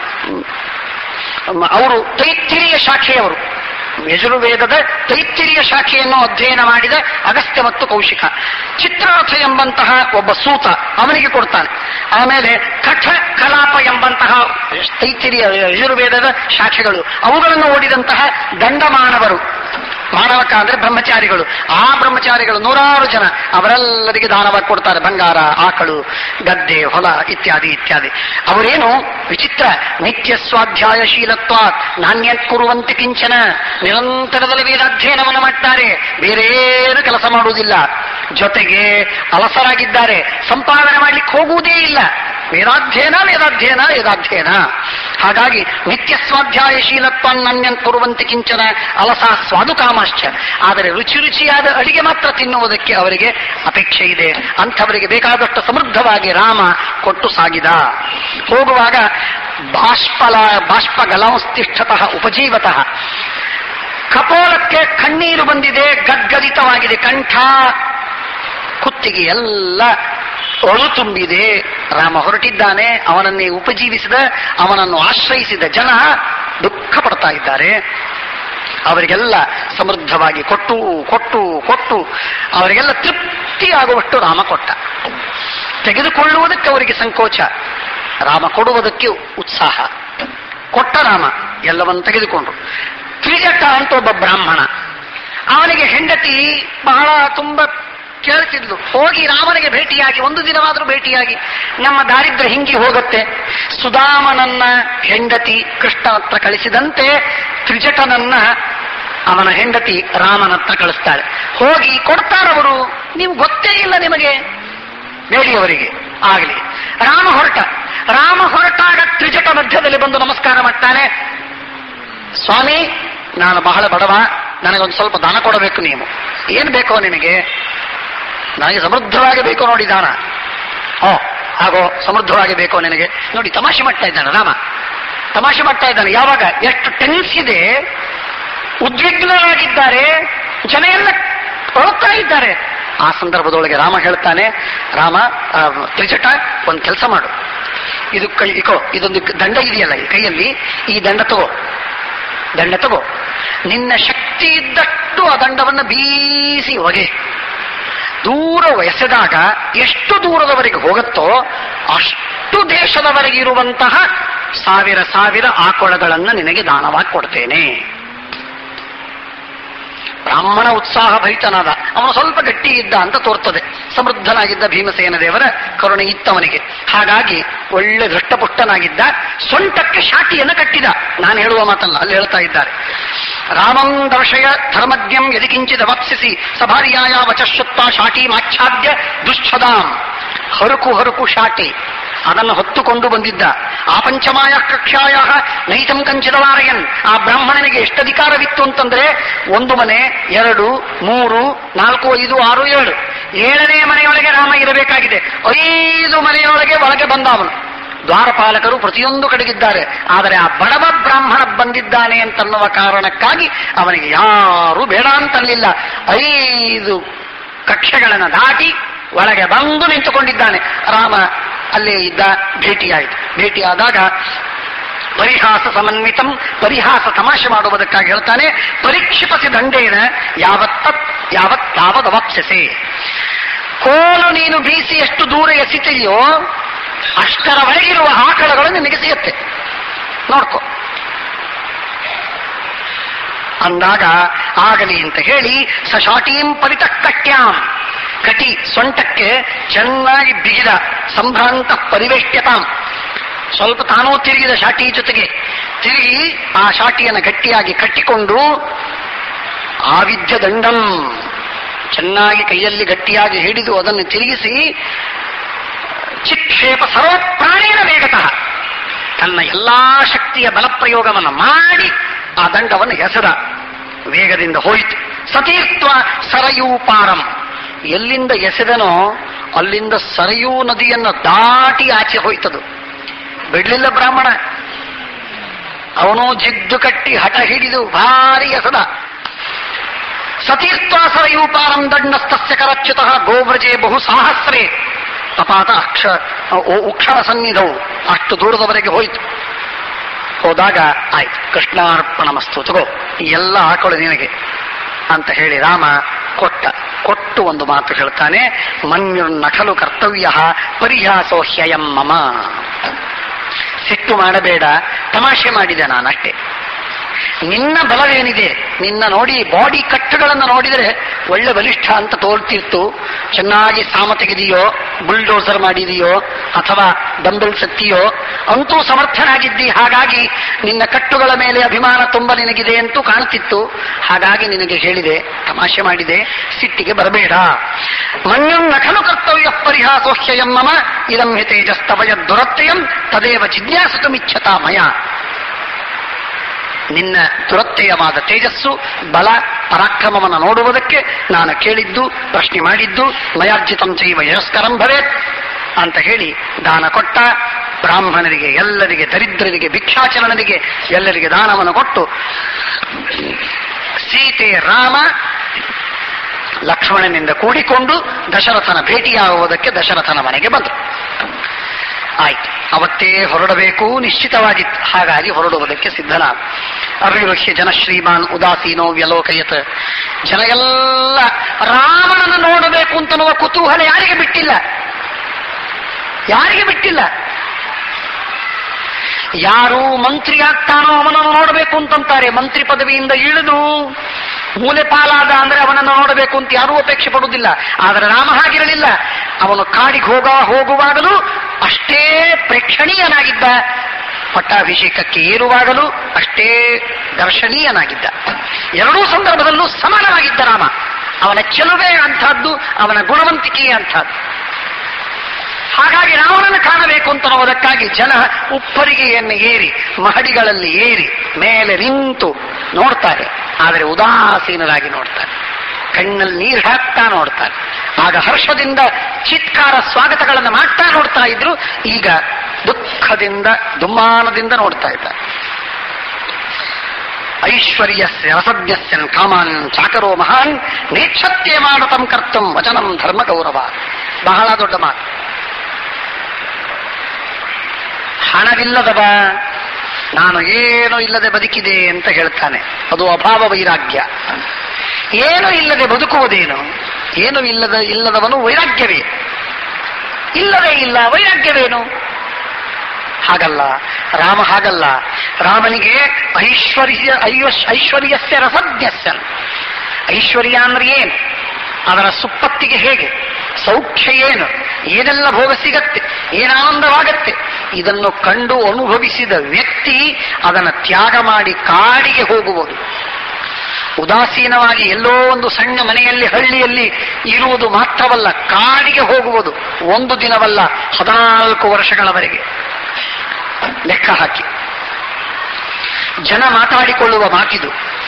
ಮ್, ಅವರು ತೈತ್ತಿರಿಯ ಶಾಖೆಯವರು ಯಜುರ್ವೇದದ ತೈತ್ತಿರಿಯ ಶಾಖೆಯನ್ನು ಅಧ್ಯಯನ ಮಾಡಿದ ಅಗಸ್ತ್ಯ ಮತ್ತು ಕೌಶಿಕ ಚಿತ್ರಾರ್ಥ ಎಂಬಂತಹ ಒಬ್ಬ ಸೂತ ಅವನಿಗೆ ಕೊಡ್ತಾನೆ ಆಮೇಲೆ ಕಠ ಕಲಾಪ ಎಂಬಂತಹ ತೈತ್ತಿರಿಯ ಯಜುರ್ವೇದದ ಶಾಖೆಗಳು ಅವುಗಳನ್ನು ಓದಿದಂತಹ ದಂಡಮಾನವರು ಮಾನವಕ ಅಂದ್ರೆ ಬ್ರಹ್ಮಚಾರಿಗಳು ಆ ಬ್ರಹ್ಮಚಾರಿಗಳು ನೂರಾರು ಜನ ಅವರೆಲ್ಲರಿಗೆ ದಾನವಾಗಿ ಕೊಡ್ತಾರೆ ಬಂಗಾರ ಆಕಳು ಗದ್ದೆ ಹೊಲ ಇತ್ಯಾದಿ ಇತ್ಯಾದಿ ಅವರೇನು ವಿಚಿತ್ರ ನಿತ್ಯ ಸ್ವಾಧ್ಯಾಯಶೀಲತ್ವ ನಾಣ್ಯ ಕುರುವಂತೆ ಕಿಂಚನ ನಿರಂತರದಲ್ಲಿ ವೇದಾಧ್ಯಯನವನ್ನು ಮಾಡ್ತಾರೆ ಬೇರೇನು ಕೆಲಸ ಮಾಡುವುದಿಲ್ಲ ಜೊತೆಗೆ ಅಲಸರಾಗಿದ್ದಾರೆ ಸಂಪಾದನೆ ಮಾಡ್ಲಿಕ್ಕೆ ಹೋಗುವುದೇ ಇಲ್ಲ ವೇದಾಧ್ಯಯನ ವೇದಾಧ್ಯಯನ ವೇದಾಧ್ಯಯನ ಹಾಗಾಗಿ ನಿತ್ಯ ಸ್ವಾಧ್ಯಾಯಶೀಲತ್ವ ನನ್ಯನ್ ಕುರುವಂತೆ ಕಿಂಚನ ಅಲಸ ಸ್ವಾದುಕಾಮಾಶ್ಚ ಆದರೆ ರುಚಿ ರುಚಿಯಾದ ಅಡಿಗೆ ಮಾತ್ರ ತಿನ್ನುವುದಕ್ಕೆ ಅವರಿಗೆ ಅಪೇಕ್ಷೆ ಇದೆ ಅಂಥವರಿಗೆ ಬೇಕಾದಷ್ಟು ಸಮೃದ್ಧವಾಗಿ ರಾಮ ಕೊಟ್ಟು ಸಾಗಿದ ಹೋಗುವಾಗ ಬಾಷ್ಪಲ ಬಾಷ್ಪ ಗಲಾಂಸ್ತಿಷ್ಠತಃ ಉಪಜೀವತಃ ಕಪೋಲಕ್ಕೆ ಕಣ್ಣೀರು ಬಂದಿದೆ ಗದ್ಗದಿತವಾಗಿದೆ ಕಂಠ ಕುತ್ತಿಗೆ ಎಲ್ಲ ಒಳು ತುಂಬಿದೆ ರಾಮ ಹೊರಟಿದ್ದಾನೆ ಅವನನ್ನೇ ಉಪಜೀವಿಸಿದ ಅವನನ್ನು ಆಶ್ರಯಿಸಿದ ಜನ ದುಃಖ ಪಡ್ತಾ ಇದ್ದಾರೆ ಅವರಿಗೆಲ್ಲ ಸಮೃದ್ಧವಾಗಿ ಕೊಟ್ಟು ಕೊಟ್ಟು ಕೊಟ್ಟು ಅವರಿಗೆಲ್ಲ ತೃಪ್ತಿಯಾಗುವಷ್ಟು ರಾಮ ಕೊಟ್ಟ ತೆಗೆದುಕೊಳ್ಳುವುದಕ್ಕೆ ಅವರಿಗೆ ಸಂಕೋಚ ರಾಮ ಕೊಡುವುದಕ್ಕೆ ಉತ್ಸಾಹ ಕೊಟ್ಟ ರಾಮ ಎಲ್ಲವನ್ನು ತೆಗೆದುಕೊಂಡ್ರು ತ್ರಿಜಟ ಅಂತ ಒಬ್ಬ ಬ್ರಾಹ್ಮಣ ಅವನಿಗೆ ಹೆಂಡತಿ ಬಹಳ ತುಂಬಾ ಕೇಳ್ತಿದ್ಲು ಹೋಗಿ ರಾಮನಿಗೆ ಭೇಟಿಯಾಗಿ ಒಂದು ದಿನವಾದರೂ ಭೇಟಿಯಾಗಿ ನಮ್ಮ ದಾರಿದ್ರ್ಯ ಹಿಂಗಿ ಹೋಗುತ್ತೆ ಸುಧಾಮನನ್ನ ಹೆಂಡತಿ ಕೃಷ್ಣ ಹತ್ರ ಕಳಿಸಿದಂತೆ ತ್ರಿಜಟನನ್ನ ಅವನ ಹೆಂಡತಿ ರಾಮನ ಹತ್ರ ಕಳಿಸ್ತಾಳೆ ಹೋಗಿ ಕೊಡ್ತಾರವರು ನೀವು ಗೊತ್ತೇ ಇಲ್ಲ ನಿಮಗೆ ಬೇಡಿಯವರಿಗೆ ಆಗಲಿ ರಾಮ ಹೊರಟ ರಾಮ ಹೊರಟಾಗ ತ್ರಿಜಟ ಮಧ್ಯದಲ್ಲಿ ಬಂದು ನಮಸ್ಕಾರ ಮಾಡ್ತಾನೆ ಸ್ವಾಮಿ ನಾನು ಬಹಳ ಬಡವ ನನಗೊಂದು ಸ್ವಲ್ಪ ದಾನ ಕೊಡಬೇಕು ನೀವು ಏನ್ ಬೇಕೋ ನಿನಗೆ ನನಗೆ ಸಮೃದ್ಧವಾಗಿ ಬೇಕು ನೋಡಿ ದಾನ ಓ ಹಾಗೋ ಸಮೃದ್ಧವಾಗಿ ಬೇಕೋ ನಿನಗೆ ನೋಡಿ ತಮಾಷೆ ಮಾಡ್ತಾ ಇದ್ದಾನೆ ರಾಮ ತಮಾಷೆ ಮಾಡ್ತಾ ಇದ್ದಾನೆ ಯಾವಾಗ ಎಷ್ಟು ಟೆನ್ಸ್ ಇದೆ ಉದ್ವಿಗ್ನರಾಗಿದ್ದಾರೆ ಜನ ಎಲ್ಲ ಹೊರಡ್ತಾ ಇದ್ದಾರೆ ಆ ಸಂದರ್ಭದೊಳಗೆ ರಾಮ ಹೇಳ್ತಾನೆ ರಾಮ ಆ, ತ್ರಿಜಟ ಒಂದು ಕೆಲಸ ಮಾಡು ಇದು ಕೈ ಇಕೋ ಇದೊಂದು ದಂಡ ಇದೆಯಲ್ಲ ಈ ಕೈಯಲ್ಲಿ ಈ ದಂಡ ತಗೋ ದಂಡ ತಗೋ ನಿನ್ನ ಶಕ್ತಿ ಇದ್ದಷ್ಟು ಆ ದಂಡವನ್ನು ಬೀಸಿ ಹೊಗೆ ದೂರ ಎಸೆದಾಗ ಎಷ್ಟು ದೂರದವರೆಗೆ ಹೋಗುತ್ತೋ ಅಷ್ಟು ದೇಶದವರೆಗೆ ಇರುವಂತಹ ಸಾವಿರ ಸಾವಿರ ಆಕೊಳಗಳನ್ನು ನಿನಗೆ ದಾನವಾಗಿ ಕೊಡ್ತೇನೆ ಬ್ರಾಹ್ಮಣ ಉತ್ಸಾಹ ಭರಿತನಾದ ಅವನು ಸ್ವಲ್ಪ ಗಟ್ಟಿ ಇದ್ದ ಅಂತ ತೋರ್ತದೆ ಸಮೃದ್ಧನಾಗಿದ್ದ ಭೀಮಸೇನ ದೇವರ ಕರುಣೆ ಇತ್ತವನಿಗೆ ಹಾಗಾಗಿ ಒಳ್ಳೆ ದೃಷ್ಟಪುಷ್ಟನಾಗಿದ್ದ ಸೊಂಟಕ್ಕೆ ಶಾಟಿಯನ್ನು ಕಟ್ಟಿದ ನಾನು ಹೇಳುವ ಮಾತಲ್ಲ ಅಲ್ಲಿ ಹೇಳ್ತಾ ಇದ್ದಾರೆ ರಾಮಂ ದರ್ಶಯ ಧರ್ಮಜ್ಞಂ ಯದಿ ಕಿಂಚಿದ ವಪ್ಸಿಸಿ ಸಭಾರ್ಯಾಯ ವಚಶ್ರುತ್ವ ಶಾಟಿ ಮಾಚ್ಛಾದ್ಯ ದುಶ್ಚದಾಂ ಹರುಕು ಹರುಕು ಶಾಟಿ ಅದನ್ನು ಹೊತ್ತುಕೊಂಡು ಬಂದಿದ್ದ ಆ ಪಂಚಮಾಯ ಕಕ್ಷಾಯ ನೈತಂ ಕಂಚಿದವಾರಯನ್ ಆ ಬ್ರಾಹ್ಮಣನಿಗೆ ಎಷ್ಟು ಅಧಿಕಾರವಿತ್ತು ಅಂತಂದ್ರೆ ಒಂದು ಮನೆ ಎರಡು ಮೂರು ನಾಲ್ಕು ಐದು ಆರು ಏಳು ಏಳನೇ ಮನೆಯೊಳಗೆ ರಾಮ ಇರಬೇಕಾಗಿದೆ ಐದು ಮನೆಯೊಳಗೆ ಒಳಗೆ ಬಂದ ಅವನು ದ್ವಾರಪಾಲಕರು ಪ್ರತಿಯೊಂದು ಕಡೆಗಿದ್ದಾರೆ ಆದರೆ ಆ ಬಡವ ಬ್ರಾಹ್ಮಣ ಬಂದಿದ್ದಾನೆ ಅಂತನ್ನುವ ಕಾರಣಕ್ಕಾಗಿ ಅವನಿಗೆ ಯಾರು ಬೇಡ ಅಂತಲ್ಲಿಲ್ಲ ಐದು ಕಕ್ಷೆಗಳನ್ನು ದಾಟಿ ಒಳಗೆ ಬಂದು ನಿಂತುಕೊಂಡಿದ್ದಾನೆ ರಾಮ ಅಲ್ಲೇ ಇದ್ದ ಭೇಟಿಯಾಯಿತು ಭೇಟಿಯಾದಾಗ ಪರಿಹಾಸ ಸಮನ್ವಿತಂ ಪರಿಹಾಸ ತಮಾಷೆ ಮಾಡುವುದಕ್ಕಾಗಿ ಹೇಳ್ತಾನೆ ಪರೀಕ್ಷಿಪಸಿ ದಂಡೇನ ಯಾವತ್ತ ಯಾವತ್ ಯಾವದವಪ್ಸೆಸೆ ಕೋಲು ನೀನು ಬೀಸಿ ಎಷ್ಟು ದೂರ ಎಸಿತೆಯೋ ಅಷ್ಟರವರೆಗಿರುವ ಆಕಳಗಳು ನಿನಗೆ ಸಿಗುತ್ತೆ ನೋಡ್ಕೊ ಅಂದಾಗ ಆಗಲಿ ಅಂತ ಹೇಳಿ ಸಶಾಟೀಂ ಪರಿತ ಕಟ್ಯಾಂ ಕಟಿ ಸೊಂಟಕ್ಕೆ ಚೆನ್ನಾಗಿ ಬಿಗಿದ ಸಂಭ್ರಾಂತ ಪರಿವೇಷ್ಟ್ಯತಾಂ ಸ್ವಲ್ಪ ತಾನೂ ತಿರುಗಿದ ಶಾಟಿ ಜೊತೆಗೆ ತಿರುಗಿ ಆ ಶಾಟಿಯನ್ನು ಗಟ್ಟಿಯಾಗಿ ಕಟ್ಟಿಕೊಂಡು ಆವಿದ್ಯ ದಂಡಂ ಚೆನ್ನಾಗಿ ಕೈಯಲ್ಲಿ ಗಟ್ಟಿಯಾಗಿ ಹಿಡಿದು ಅದನ್ನು ತಿರುಗಿಸಿ ಚಿಕ್ಷೇಪ ಸರ್ವ ಪ್ರಾಣೇನ ವೇಗತಃ ತನ್ನ ಎಲ್ಲಾ ಶಕ್ತಿಯ ಬಲಪ್ರಯೋಗವನ್ನು ಮಾಡಿ ಆ ದಂಡವನ್ನು ಹೆಸರ ವೇಗದಿಂದ ಹೋಯಿತು ಸತೀರ್ತ್ವ ಸರಯೂ ಪಾರಂ ಎಲ್ಲಿಂದ ಎಸೆದನೋ ಅಲ್ಲಿಂದ ಸರಯೂ ನದಿಯನ್ನು ದಾಟಿ ಆಚೆ ಹೋಯ್ತದು ಬಿಡ್ಲಿಲ್ಲ ಬ್ರಾಹ್ಮಣ ಅವನು ಜಿದ್ದು ಕಟ್ಟಿ ಹಠ ಹಿಡಿದು ಭಾರಿ ಎಸದ ಸತೀರ್ತ್ವ ಸರಯೂ ಪಾರಂ ದಂಡಸ್ತಸ್ಯ ಕರಚ್ಯುತಃ ಗೋವ್ರಜೆ ಬಹು ಸಾಹಸ್ರೇ ತಪಾತ ಅಕ್ಷ ಉ- ಉಕ್ಷಣ ಸನ್ನಿಧವು ಅಷ್ಟು ದೂರದವರೆಗೆ ಹೋಯಿತು ಹೋದಾಗ ಆಯ್ತು ಕೃಷ್ಣಾರ್ಪಣ ಮಸ್ತು ತಗೋ ಈ ಎಲ್ಲ ಆಕಳು ನಿನಗೆ ಅಂತ ಹೇಳಿ ರಾಮ ಕೊಟ್ಟ ಕೊಟ್ಟು ಒಂದು ಮಾತು ಹೇಳ್ತಾನೆ ಮನ್ಯುರ್ನಖಲು ಕರ್ತವ್ಯ ಪರಿಹಾಸೋ ಹ್ಯಯಂ ಮಮ ಸಿಟ್ಟು ಮಾಡಬೇಡ ತಮಾಷೆ ಮಾಡಿದೆ ನಾನಷ್ಟೇ ನಿನ್ನ ಬಲವೇನಿದೆ ನಿನ್ನ ನೋಡಿ ಬಾಡಿ ಕಟ್ಟುಗಳನ್ನು ನೋಡಿದರೆ ಒಳ್ಳೆ ಬಲಿಷ್ಠ ಅಂತ ತೋರ್ತಿರ್ತು ಚೆನ್ನಾಗಿ ಸಾಮ ತೆಗೆದಿಯೋ ಬುಲ್ಡೋಸರ್ ಮಾಡಿದೆಯೋ ಅಥವಾ ಡಂಬಲ್ ಸತ್ತಿಯೋ ಅಂತೂ ಸಮರ್ಥನಾಗಿದ್ದಿ ಹಾಗಾಗಿ ನಿನ್ನ ಕಟ್ಟುಗಳ ಮೇಲೆ ಅಭಿಮಾನ ತುಂಬ ನಿನಗಿದೆ ಅಂತೂ ಕಾಣ್ತಿತ್ತು ಹಾಗಾಗಿ ನಿನಗೆ ಹೇಳಿದೆ ತಮಾಷೆ ಮಾಡಿದೆ ಸಿಟ್ಟಿಗೆ ಬರಬೇಡ ಮನ್ಯಂ ನಖಲು ಕರ್ತವ್ಯ ಪರಿಹಾಸೋಹ್ಯಯಂ ಮಮ ಇದಂ ಹಿ ತೇಜಸ್ತವಯ ದುರತ್ಯಯಂ ತದೇವ ಜಿಜ್ಞಾಸುತಮಿಚ್ಛತಾ ಮಯ ನಿನ್ನ ದುರತ್ಯಯವಾದ ತೇಜಸ್ಸು ಬಲ ಪರಾಕ್ರಮವನ್ನು ನೋಡುವುದಕ್ಕೆ ನಾನು ಕೇಳಿದ್ದು ಪ್ರಶ್ನೆ ಮಾಡಿದ್ದು ಮಯಾರ್ಜಿತಂ ಚೈವ ಯಶಸ್ಕರಂ ಭವೇತ್ ಅಂತ ಹೇಳಿ ದಾನ ಕೊಟ್ಟ ಬ್ರಾಹ್ಮಣರಿಗೆ ಎಲ್ಲರಿಗೆ ದರಿದ್ರರಿಗೆ ಭಿಕ್ಷಾಚರಣರಿಗೆ ಎಲ್ಲರಿಗೆ ದಾನವನ್ನು ಕೊಟ್ಟು ಸೀತೆ ರಾಮ ಲಕ್ಷ್ಮಣನಿಂದ ಕೂಡಿಕೊಂಡು ದಶರಥನ ಭೇಟಿಯಾಗುವುದಕ್ಕೆ ದಶರಥನ ಮನೆಗೆ ಬಂದರು ಆಯ್ತು ಅವತ್ತೇ ಹೊರಡಬೇಕು ನಿಶ್ಚಿತವಾಗಿತ್ತು ಹಾಗಾಗಿ ಹೊರಡುವುದಕ್ಕೆ ಸಿದ್ಧನಾದ ಅಭಿವೃಷ್ಯ ಜನ ಶ್ರೀಮಾನ್ ಉದಾಸೀನೋ ವ್ಯಲೋಕಯತ್ ಜನ ಎಲ್ಲ ರಾಮನನ್ನು ನೋಡಬೇಕು ಅಂತನ್ನುವ ಕುತೂಹಲ ಯಾರಿಗೆ ಬಿಟ್ಟಿಲ್ಲ ಯಾರಿಗೆ ಬಿಟ್ಟಿಲ್ಲ ಯಾರು ಮಂತ್ರಿ ಆಗ್ತಾನೋ ಅವನನ್ನು ನೋಡಬೇಕು ಅಂತಂತಾರೆ ಮಂತ್ರಿ ಪದವಿಯಿಂದ ಇಳಿದು ಮೂಲೆ ಪಾಲಾದ ಅಂದ್ರೆ ಅವನನ್ನು ನೋಡಬೇಕು ಅಂತ ಯಾರೂ ಅಪೇಕ್ಷೆ ಪಡುವುದಿಲ್ಲ ಆದರೆ ರಾಮ ಹಾಗಿರಲಿಲ್ಲ ಅವನು ಕಾಡಿಗೆ ಹೋಗ ಹೋಗುವಾಗಲೂ ಅಷ್ಟೇ ಪ್ರೇಕ್ಷಣೀಯನಾಗಿದ್ದ ಪಟ್ಟಾಭಿಷೇಕಕ್ಕೆ ಏರುವಾಗಲೂ ಅಷ್ಟೇ ದರ್ಶನೀಯನಾಗಿದ್ದ ಎರಡೂ ಸಂದರ್ಭದಲ್ಲೂ ಸಮಾನವಾಗಿದ್ದ ರಾಮ ಅವನ ಚೆಲುವೆ ಅಂಥದ್ದು ಅವನ ಗುಣವಂತಿಕೆಯೇ ಅಂಥದ್ದು ಹಾಗಾಗಿ ರಾವಣನ ಕಾಣಬೇಕು ಅಂತ ಅನ್ನೋದಕ್ಕಾಗಿ ಜನ ಉಪ್ಪರಿಗೆಯನ್ನು ಏರಿ ಮಹಡಿಗಳಲ್ಲಿ ಏರಿ ಮೇಲೆ ನಿಂತು ನೋಡ್ತಾರೆ ಆದರೆ ಉದಾಸೀನರಾಗಿ ನೋಡ್ತಾರೆ ಕಣ್ಣಲ್ಲಿ ನೀರು ಹಾಕ್ತಾ ನೋಡ್ತಾರೆ ಆಗ ಹರ್ಷದಿಂದ ಚಿತ್ಕಾರ ಸ್ವಾಗತಗಳನ್ನು ಮಾಡ್ತಾ ನೋಡ್ತಾ ಇದ್ರು ಈಗ ದುಃಖದಿಂದ ದುಮ್ಮಾನದಿಂದ ನೋಡ್ತಾ ಇದ್ದಾರೆ ಐಶ್ವರ್ಯಸ್ಯ ರಸಜ್ಞಸ್ಯನ್ ಕಾಮಾನ್ ಚಾಕರೋ ಮಹಾನ್ ನೇಕ್ಷತ್ಯೆ ಮಾಡತಂ ಕರ್ತಂ ವಚನಂ ಧರ್ಮ ಗೌರವ ಬಹಳ ದೊಡ್ಡ ಮಾತು ಹಣವಿಲ್ಲದವ ನಾನು ಏನೂ ಇಲ್ಲದೆ ಬದುಕಿದೆ ಅಂತ ಹೇಳ್ತಾನೆ ಅದು ಅಭಾವ ವೈರಾಗ್ಯ ಏನು ಇಲ್ಲದೆ ಬದುಕುವುದೇನು ಏನು ಇಲ್ಲದ ಇಲ್ಲದವನು ವೈರಾಗ್ಯವೇ ಇಲ್ಲವೇ ಇಲ್ಲ ವೈರಾಗ್ಯವೇನು ಹಾಗಲ್ಲ ರಾಮ ಹಾಗಲ್ಲ ರಾಮನಿಗೆ ಐಶ್ವರ್ಯ ಐಶ್ವ- ಐಶ್ವರ್ಯಸ್ಯ ರಸಜ್ಞಸ್ಯ ಐಶ್ವರ್ಯ ಅಂದ್ರೆ ಏನು ಅದರ ಸುಪ್ಪತ್ತಿಗೆ ಹೇಗೆ ಸೌಖ್ಯ ಏನು ಏನೆಲ್ಲ ಭೋಗ ಸಿಗತ್ತೆ ಏನಾನಂದವಾಗತ್ತೆ ಇದನ್ನು ಕಂಡು ಅನುಭವಿಸಿದ ವ್ಯಕ್ತಿ ಅದನ್ನು ತ್ಯಾಗ ಮಾಡಿ ಕಾಡಿಗೆ ಹೋಗುವುದು ಉದಾಸೀನವಾಗಿ ಎಲ್ಲೋ ಒಂದು ಸಣ್ಣ ಮನೆಯಲ್ಲಿ ಹಳ್ಳಿಯಲ್ಲಿ ಇರುವುದು ಮಾತ್ರವಲ್ಲ ಕಾಡಿಗೆ ಹೋಗುವುದು ಒಂದು ದಿನವಲ್ಲ ಹದಿನಾಲ್ಕು ವರ್ಷಗಳವರೆಗೆ ಲೆಕ್ಕ ಹಾಕಿ ಜನ ಮಾತಾಡಿಕೊಳ್ಳುವ ಮಾತಿದು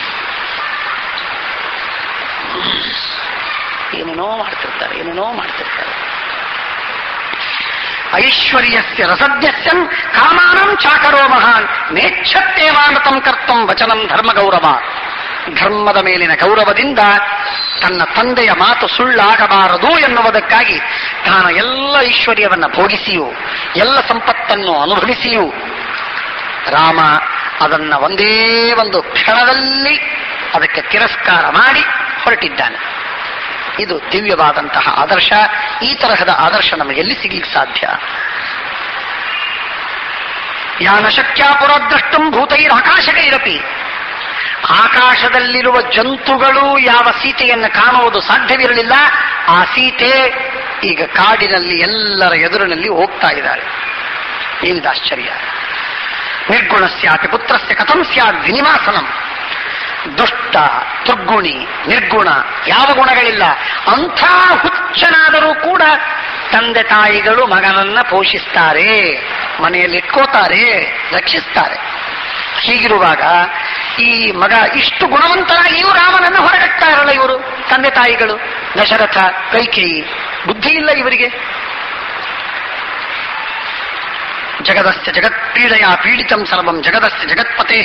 ಏನೇನೋ ಮಾಡ್ತಿರ್ತಾರೆ ಏನೇನೋ ಮಾಡ್ತಿರ್ತಾರೆ ಐಶ್ವರ್ಯಸ್ಯ ರಸಜ್ಞಸ್ಯಂ ಕಾಮಾನಂ ಚಾಕರೋ ಮಹಾನ್ ನೇಚ್ಛತ್ತೇವಾನತಂ ಕರ್ತಂ ವಚನಂ ಧರ್ಮ ಗೌರವ ಧರ್ಮದ ಮೇಲಿನ ಗೌರವದಿಂದ ತನ್ನ ತಂದೆಯ ಮಾತು ಸುಳ್ಳಾಗಬಾರದು ಎನ್ನುವುದಕ್ಕಾಗಿ ತಾನು ಎಲ್ಲ ಐಶ್ವರ್ಯವನ್ನ ಭೋಗಿಸಿಯೂ ಎಲ್ಲ ಸಂಪತ್ತನ್ನು ಅನುಭವಿಸಿಯೂ ರಾಮ ಅದನ್ನ ಒಂದೇ ಒಂದು ಕ್ಷಣದಲ್ಲಿ ಅದಕ್ಕೆ ತಿರಸ್ಕಾರ ಮಾಡಿ ಹೊರಟಿದ್ದಾನೆ ಇದು ದಿವ್ಯವಾದಂತಹ ಆದರ್ಶ ಈ ತರಹದ ಆದರ್ಶ ನಮಗೆ ಎಲ್ಲಿ ಸಿಗ್ಲಿಕ್ಕೆ ಸಾಧ್ಯ ಯಾನ ಶಕ್ಯಾಪುರದ್ರಷ್ಟಂ ಭೂತೈರ್ ಆಕಾಶಕೈರಪಿ ಆಕಾಶದಲ್ಲಿರುವ ಜಂತುಗಳು ಯಾವ ಸೀತೆಯನ್ನು ಕಾಣುವುದು ಸಾಧ್ಯವಿರಲಿಲ್ಲ ಆ ಸೀತೆ ಈಗ ಕಾಡಿನಲ್ಲಿ ಎಲ್ಲರ ಎದುರಿನಲ್ಲಿ ಹೋಗ್ತಾ ಇದ್ದಾಳೆ ಏನಿದು ಆಶ್ಚರ್ಯ ನಿರ್ಗುಣಸ್ಯಾಪಿ ಪುತ್ರಸ್ಯ ಕಥಂ ಸ್ಯಾದ್ ವಿನಿವಾಸನಂ ದುಷ್ಟ ದುರ್ಗುಣಿ ನಿರ್ಗುಣ ಯಾವ ಗುಣಗಳಿಲ್ಲ ಅಂಥ ಹುಚ್ಚನಾದರೂ ಕೂಡ ತಂದೆ ತಾಯಿಗಳು ಮಗನನ್ನ ಪೋಷಿಸ್ತಾರೆ ಮನೆಯಲ್ಲಿ ಇಟ್ಕೋತಾರೆ ರಕ್ಷಿಸ್ತಾರೆ ಹೀಗಿರುವಾಗ ಈ ಮಗ ಇಷ್ಟು ಗುಣವಂತರಾಗಿಯೂ ರಾಮನನ್ನು ಹೊರಗಟ್ತಾ ಇರಲ್ಲ ಇವರು ತಂದೆ ತಾಯಿಗಳು ದಶರಥ ಕೈಕೇಯಿ ಬುದ್ಧಿ ಇಲ್ಲ ಇವರಿಗೆ ಜಗದಸ್ಯ ಜಗತ್ಪೀಡೆಯ ಪೀಡಿತಂ ಸರ್ವಂ ಜಗದಸ್ಯ ಜಗತ್ಪತೆ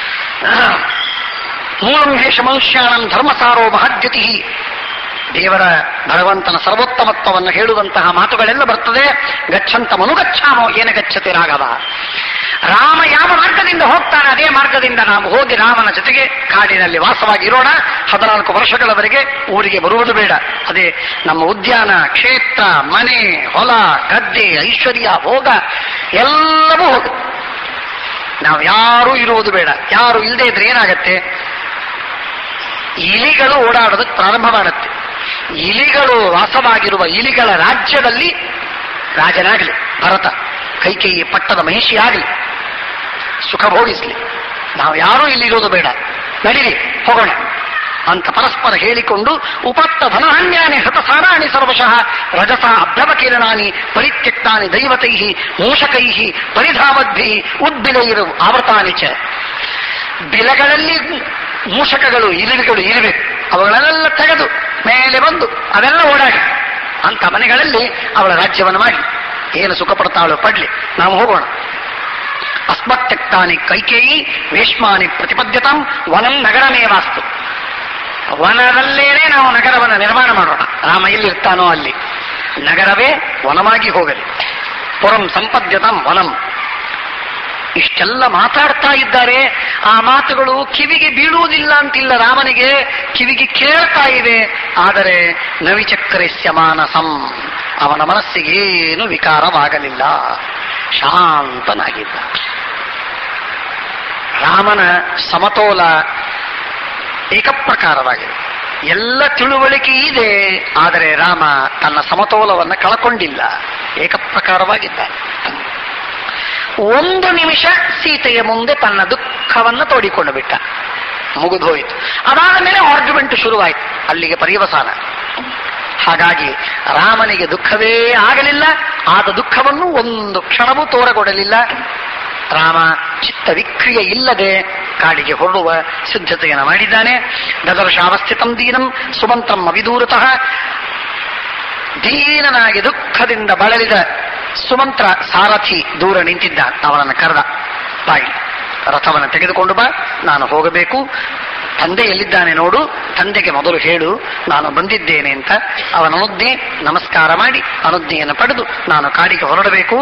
ಮೂಲಂ ಹೇಷ ಮನುಷ್ಯಾಣಂ ಧರ್ಮಸಾರೋ ಮಹದ್ಯುತಿ ದೇವರ ಭಗವಂತನ ಸರ್ವೋತ್ತಮತ್ವವನ್ನು ಹೇಳುವಂತಹ ಮಾತುಗಳೆಲ್ಲ ಬರ್ತದೆ ಗಚ್ಚಂತ ಮನುಗಚ್ಚಾಮೋ ಏನ ಗಚ್ಚತೆ ರಾಘವ ರಾಮ ಯಾವ ಮಾರ್ಗದಿಂದ ಹೋಗ್ತಾನೆ ಅದೇ ಮಾರ್ಗದಿಂದ ನಾವು ಹೋಗಿ ರಾಮನ ಜೊತೆಗೆ ಕಾಡಿನಲ್ಲಿ ವಾಸವಾಗಿರೋಣ ಹದಿನಾಲ್ಕು ವರ್ಷಗಳವರೆಗೆ ಊರಿಗೆ ಬರುವುದು ಬೇಡ ಅದೇ ನಮ್ಮ ಉದ್ಯಾನ ಕ್ಷೇತ್ರ ಮನೆ ಹೊಲ ಗದ್ದೆ ಐಶ್ವರ್ಯ ಭೋಗ ಎಲ್ಲವೂ ಹೋಗು ನಾವು ಯಾರೂ ಇರುವುದು ಬೇಡ ಯಾರು ಇಲ್ಲದೆ ಇದ್ರೆ ಏನಾಗತ್ತೆ ಇಲಿಗಳು ಓಡಾಡೋದಕ್ಕೆ ಪ್ರಾರಂಭ ಮಾಡುತ್ತೆ ಇಲಿಗಳು ವಾಸವಾಗಿರುವ ಇಲಿಗಳ ರಾಜ್ಯದಲ್ಲಿ ರಾಜನಾಗಲಿ ಭರತ ಕೈಕೇಯಿ ಪಟ್ಟದ ಮಹಿಷಿ ಆಗಲಿ ಸುಖ ಭೋಗಿಸ್ಲಿ ನಾವು ಯಾರೂ ಇಲ್ಲಿರೋದು ಬೇಡ ನಡೀರಿ ಹೋಗೋಣ ಅಂತ ಪರಸ್ಪರ ಹೇಳಿಕೊಂಡು ಉಪತ್ತ ಧನಹನ್ಯಾನಿ ಹೃತಸಾರಾಣಿ ಸರ್ವಶಃ ರಜಸ ಅಭ್ಯವಕಿರಣಾನಿ ಪರಿತ್ಯಕ್ತಾನಿ ದೈವತೈ ಮೂಷಕೈ ಪರಿಧಾವದ್ಭಿ ಉದ್ಬಿಲೈರು ಆವೃತಾನಿ ಚ ಬಿಲಗಳಲ್ಲಿ ಮೂಷಕಗಳು ಇಲಿಗಳು ಇರಬೇಕು ಅವುಗಳನ್ನೆಲ್ಲ ತೆಗೆದು ಮೇಲೆ ಬಂದು ಅದೆಲ್ಲ ಓಡಾಡಿ ಅಂತ ಮನೆಗಳಲ್ಲಿ ಅವಳ ರಾಜ್ಯವನ್ನು ಮಾಡಿ ಏನು ಸುಖ ಪಡ್ತಾಳೋ ಪಡ್ಲಿ ನಾವು ಹೋಗೋಣ ಅಸ್ಮತ್ಯಕ್ತಾನಿ ಕೈಕೇಯಿ ವೇಶ್ಮಾನಿ ಪ್ರತಿಪದ್ಯತಾಂ ವನಂ ನಗರಮೇ ವಾಸ್ತು ವನದಲ್ಲೇನೆ ನಾವು ನಗರವನ್ನು ನಿರ್ಮಾಣ ಮಾಡೋಣ ರಾಮ ಎಲ್ಲಿರ್ತಾನೋ ಅಲ್ಲಿ ನಗರವೇ ವನವಾಗಿ ಹೋಗಲಿ ಪುರಂ ಸಂಪದ್ಯತಾಂ ವನಂ ಇಷ್ಟೆಲ್ಲ ಮಾತಾಡ್ತಾ ಇದ್ದಾರೆ ಆ ಮಾತುಗಳು ಕಿವಿಗೆ ಬೀಳುವುದಿಲ್ಲ ಅಂತಿಲ್ಲ ರಾಮನಿಗೆ ಕಿವಿಗೆ ಕೇಳ್ತಾ ಇವೆ ಆದರೆ ನವಿಚಕ್ರಸ್ಯ ಮಾನಸಂ ಅವನ ಮನಸ್ಸಿಗೇನು ವಿಕಾರವಾಗಲಿಲ್ಲ ಶಾಂತನಾಗಿದ್ದ ರಾಮನ ಸಮತೋಲ ಏಕಪ್ರಕಾರವಾಗಿದೆ ಎಲ್ಲ ತಿಳುವಳಿಕೆ ಇದೆ ಆದರೆ ರಾಮ ತನ್ನ ಸಮತೋಲವನ್ನು ಕಳಕೊಂಡಿಲ್ಲ ಏಕಪ್ರಕಾರವಾಗಿದ್ದಾನೆ ಒಂದು ನಿಮಿಷ ಸೀತೆಯ ಮುಂದೆ ತನ್ನ ದುಃಖವನ್ನು ತೋಡಿಕೊಂಡು ಬಿಟ್ಟ ಮುಗಿದು ಹೋಯಿತು ಅದಾದ ಮೇಲೆ ಆರ್ಗ್ಯುಮೆಂಟ್ ಶುರುವಾಯಿತು ಅಲ್ಲಿಗೆ ಪರ್ಯವಸಾನ ಹಾಗಾಗಿ ರಾಮನಿಗೆ ದುಃಖವೇ ಆಗಲಿಲ್ಲ ಆದ ದುಃಖವನ್ನು ಒಂದು ಕ್ಷಣವೂ ತೋರಗೊಡಲಿಲ್ಲ ರಾಮ ಚಿತ್ತ ವಿಕ್ರಿಯೆ ಇಲ್ಲದೆ ಕಾಡಿಗೆ ಹೊರಡುವ ಸಿದ್ಧತೆಯನ್ನು ಮಾಡಿದ್ದಾನೆ ದದರ್ಶಾವಸ್ಥಿತಂ ದೀನಂ ಸುಮಂತ್ರಂ ಅವಿದೂರತಃ ದೀನನಾಗಿ ದುಃಖದಿಂದ ಬಳಲಿದ ಸುಮಂತ್ರ ಸಾರಥಿ ದೂರ ನಿಂತಿದ್ದ ಅವನನ್ನು ಕರೆದ ಬಾಯಿ ರಥವನ್ನು ತೆಗೆದುಕೊಂಡು ಬಾ ನಾನು ಹೋಗಬೇಕು ತಂದೆ ಎಲ್ಲಿದ್ದಾನೆ ನೋಡು ತಂದೆಗೆ ಮೊದಲು ಹೇಳು ನಾನು ಬಂದಿದ್ದೇನೆ ಅಂತ ಅವನ ಅನುಜ್ಞೆ ನಮಸ್ಕಾರ ಮಾಡಿ ಅನುಜ್ಞೆಯನ್ನು ಪಡೆದು ನಾನು ಕಾಡಿಗೆ ಹೊರಡಬೇಕು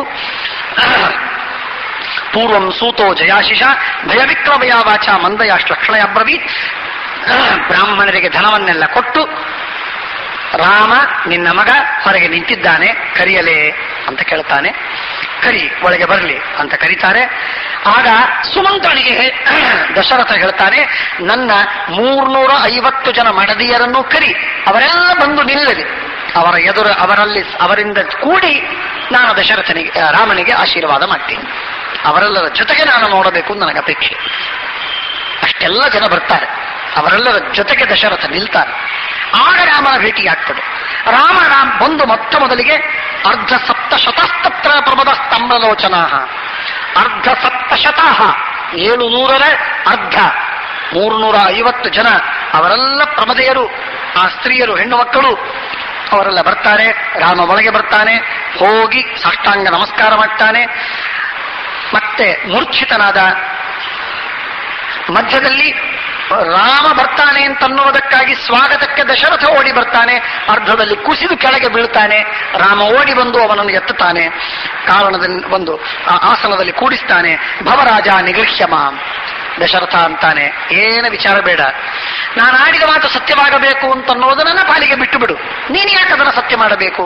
ಪೂರ್ವಂ ಸೂತೋ ಜಯಾಶಿಷ ಭಯವಿಕ್ರಮಯ ವಾಚ ಮಂದಯಾಶ್ಲಕ್ಷಣಯ ಅಬ್ರವೀತ್ ಬ್ರಾಹ್ಮಣರಿಗೆ ಧನವನ್ನೆಲ್ಲ ಕೊಟ್ಟು ರಾಮ ನಿನ್ನ ಮಗ ಹೊರಗೆ ನಿಂತಿದ್ದಾನೆ ಕರಿಯಲೇ ಅಂತ ಕೇಳ್ತಾನೆ ಕರಿ ಒಳಗೆ ಬರಲಿ ಅಂತ ಕರೀತಾರೆ ಆಗ ಸುಮಂತ್ರನಿಗೆ ದಶರಥ ಹೇಳ್ತಾನೆ ನನ್ನ ಮೂರ್ನೂರ ಐವತ್ತು ಜನ ಮಡದಿಯರನ್ನು ಕರಿ ಅವರೆಲ್ಲ ಬಂದು ನಿಲ್ಲಲಿ ಅವರ ಎದುರು ಅವರಲ್ಲಿ ಅವರಿಂದ ಕೂಡಿ ನಾನು ದಶರಥನಿಗೆ ಆ, ರಾಮನಿಗೆ ಆಶೀರ್ವಾದ ಮಾಡ್ತೀನಿ ಅವರೆಲ್ಲರ ಜೊತೆಗೆ ನಾನು ನೋಡಬೇಕು ಅಂತ ನನಗೆ ಅಪೇಕ್ಷೆ ಅಷ್ಟೆಲ್ಲ ಜನ ಬರ್ತಾರೆ ಅವರೆಲ್ಲರ ಜೊತೆಗೆ ದಶರಥ ನಿಲ್ತಾನೆ ಆಗ ರಾಮನ ಭೇಟಿಯಾಗ್ತದೆ ರಾಮ ರಾಮ್ ಬಂದು ಮೊತ್ತ ಮೊದಲಿಗೆ ಅರ್ಧ ಸಪ್ತಶತಸ್ತತ್ರ ಪ್ರಮದ ಸ್ತಂಭಲೋಚನಾ ಅರ್ಧ ಸಪ್ತಶತಃ ಏಳು ನೂರರ ಅರ್ಧ ಮೂರ್ನೂರ ಐವತ್ತು ಜನ ಅವರೆಲ್ಲ ಪ್ರಮದೆಯರು ಆ ಸ್ತ್ರೀಯರು ಹೆಣ್ಣು ಮಕ್ಕಳು ಅವರೆಲ್ಲ ಬರ್ತಾರೆ ರಾಮ ಒಳಗೆ ಬರ್ತಾನೆ ಹೋಗಿ ಸಾಷ್ಟಾಂಗ ನಮಸ್ಕಾರ ಮಾಡ್ತಾನೆ ಮತ್ತೆ ಮೂರ್ಛಿತನಾದ ಮಧ್ಯದಲ್ಲಿ ರಾಮ ಬರ್ತಾನೆ ಅಂತನ್ನುವುದಕ್ಕಾಗಿ ಸ್ವಾಗತಕ್ಕೆ ದಶರಥ ಓಡಿ ಬರ್ತಾನೆ ಅರ್ಧದಲ್ಲಿ ಕುಸಿದು ಕೆಳಗೆ ಬೀಳ್ತಾನೆ ರಾಮ ಓಡಿ ಬಂದು ಅವನನ್ನು ಎತ್ತುತ್ತಾನೆ ಕಾರಣದಲ್ಲಿ ಒಂದು ಆ ಆಸನದಲ್ಲಿ ಕೂಡಿಸ್ತಾನೆ ಭವರಾಜ ನಿಗೃಹ್ಯಮ ದಶರಥ ಅಂತಾನೆ ಏನು ವಿಚಾರ ಬೇಡ ನಾನು ಆಡಿದ ಮಾತು ಸತ್ಯವಾಗಬೇಕು ಅಂತನ್ನುವುದು ನನ್ನ ಪಾಲಿಗೆ ಬಿಟ್ಟು ಬಿಡು ನೀನು ಯಾಕೆ ಅದನ್ನು ಸತ್ಯ ಮಾಡಬೇಕು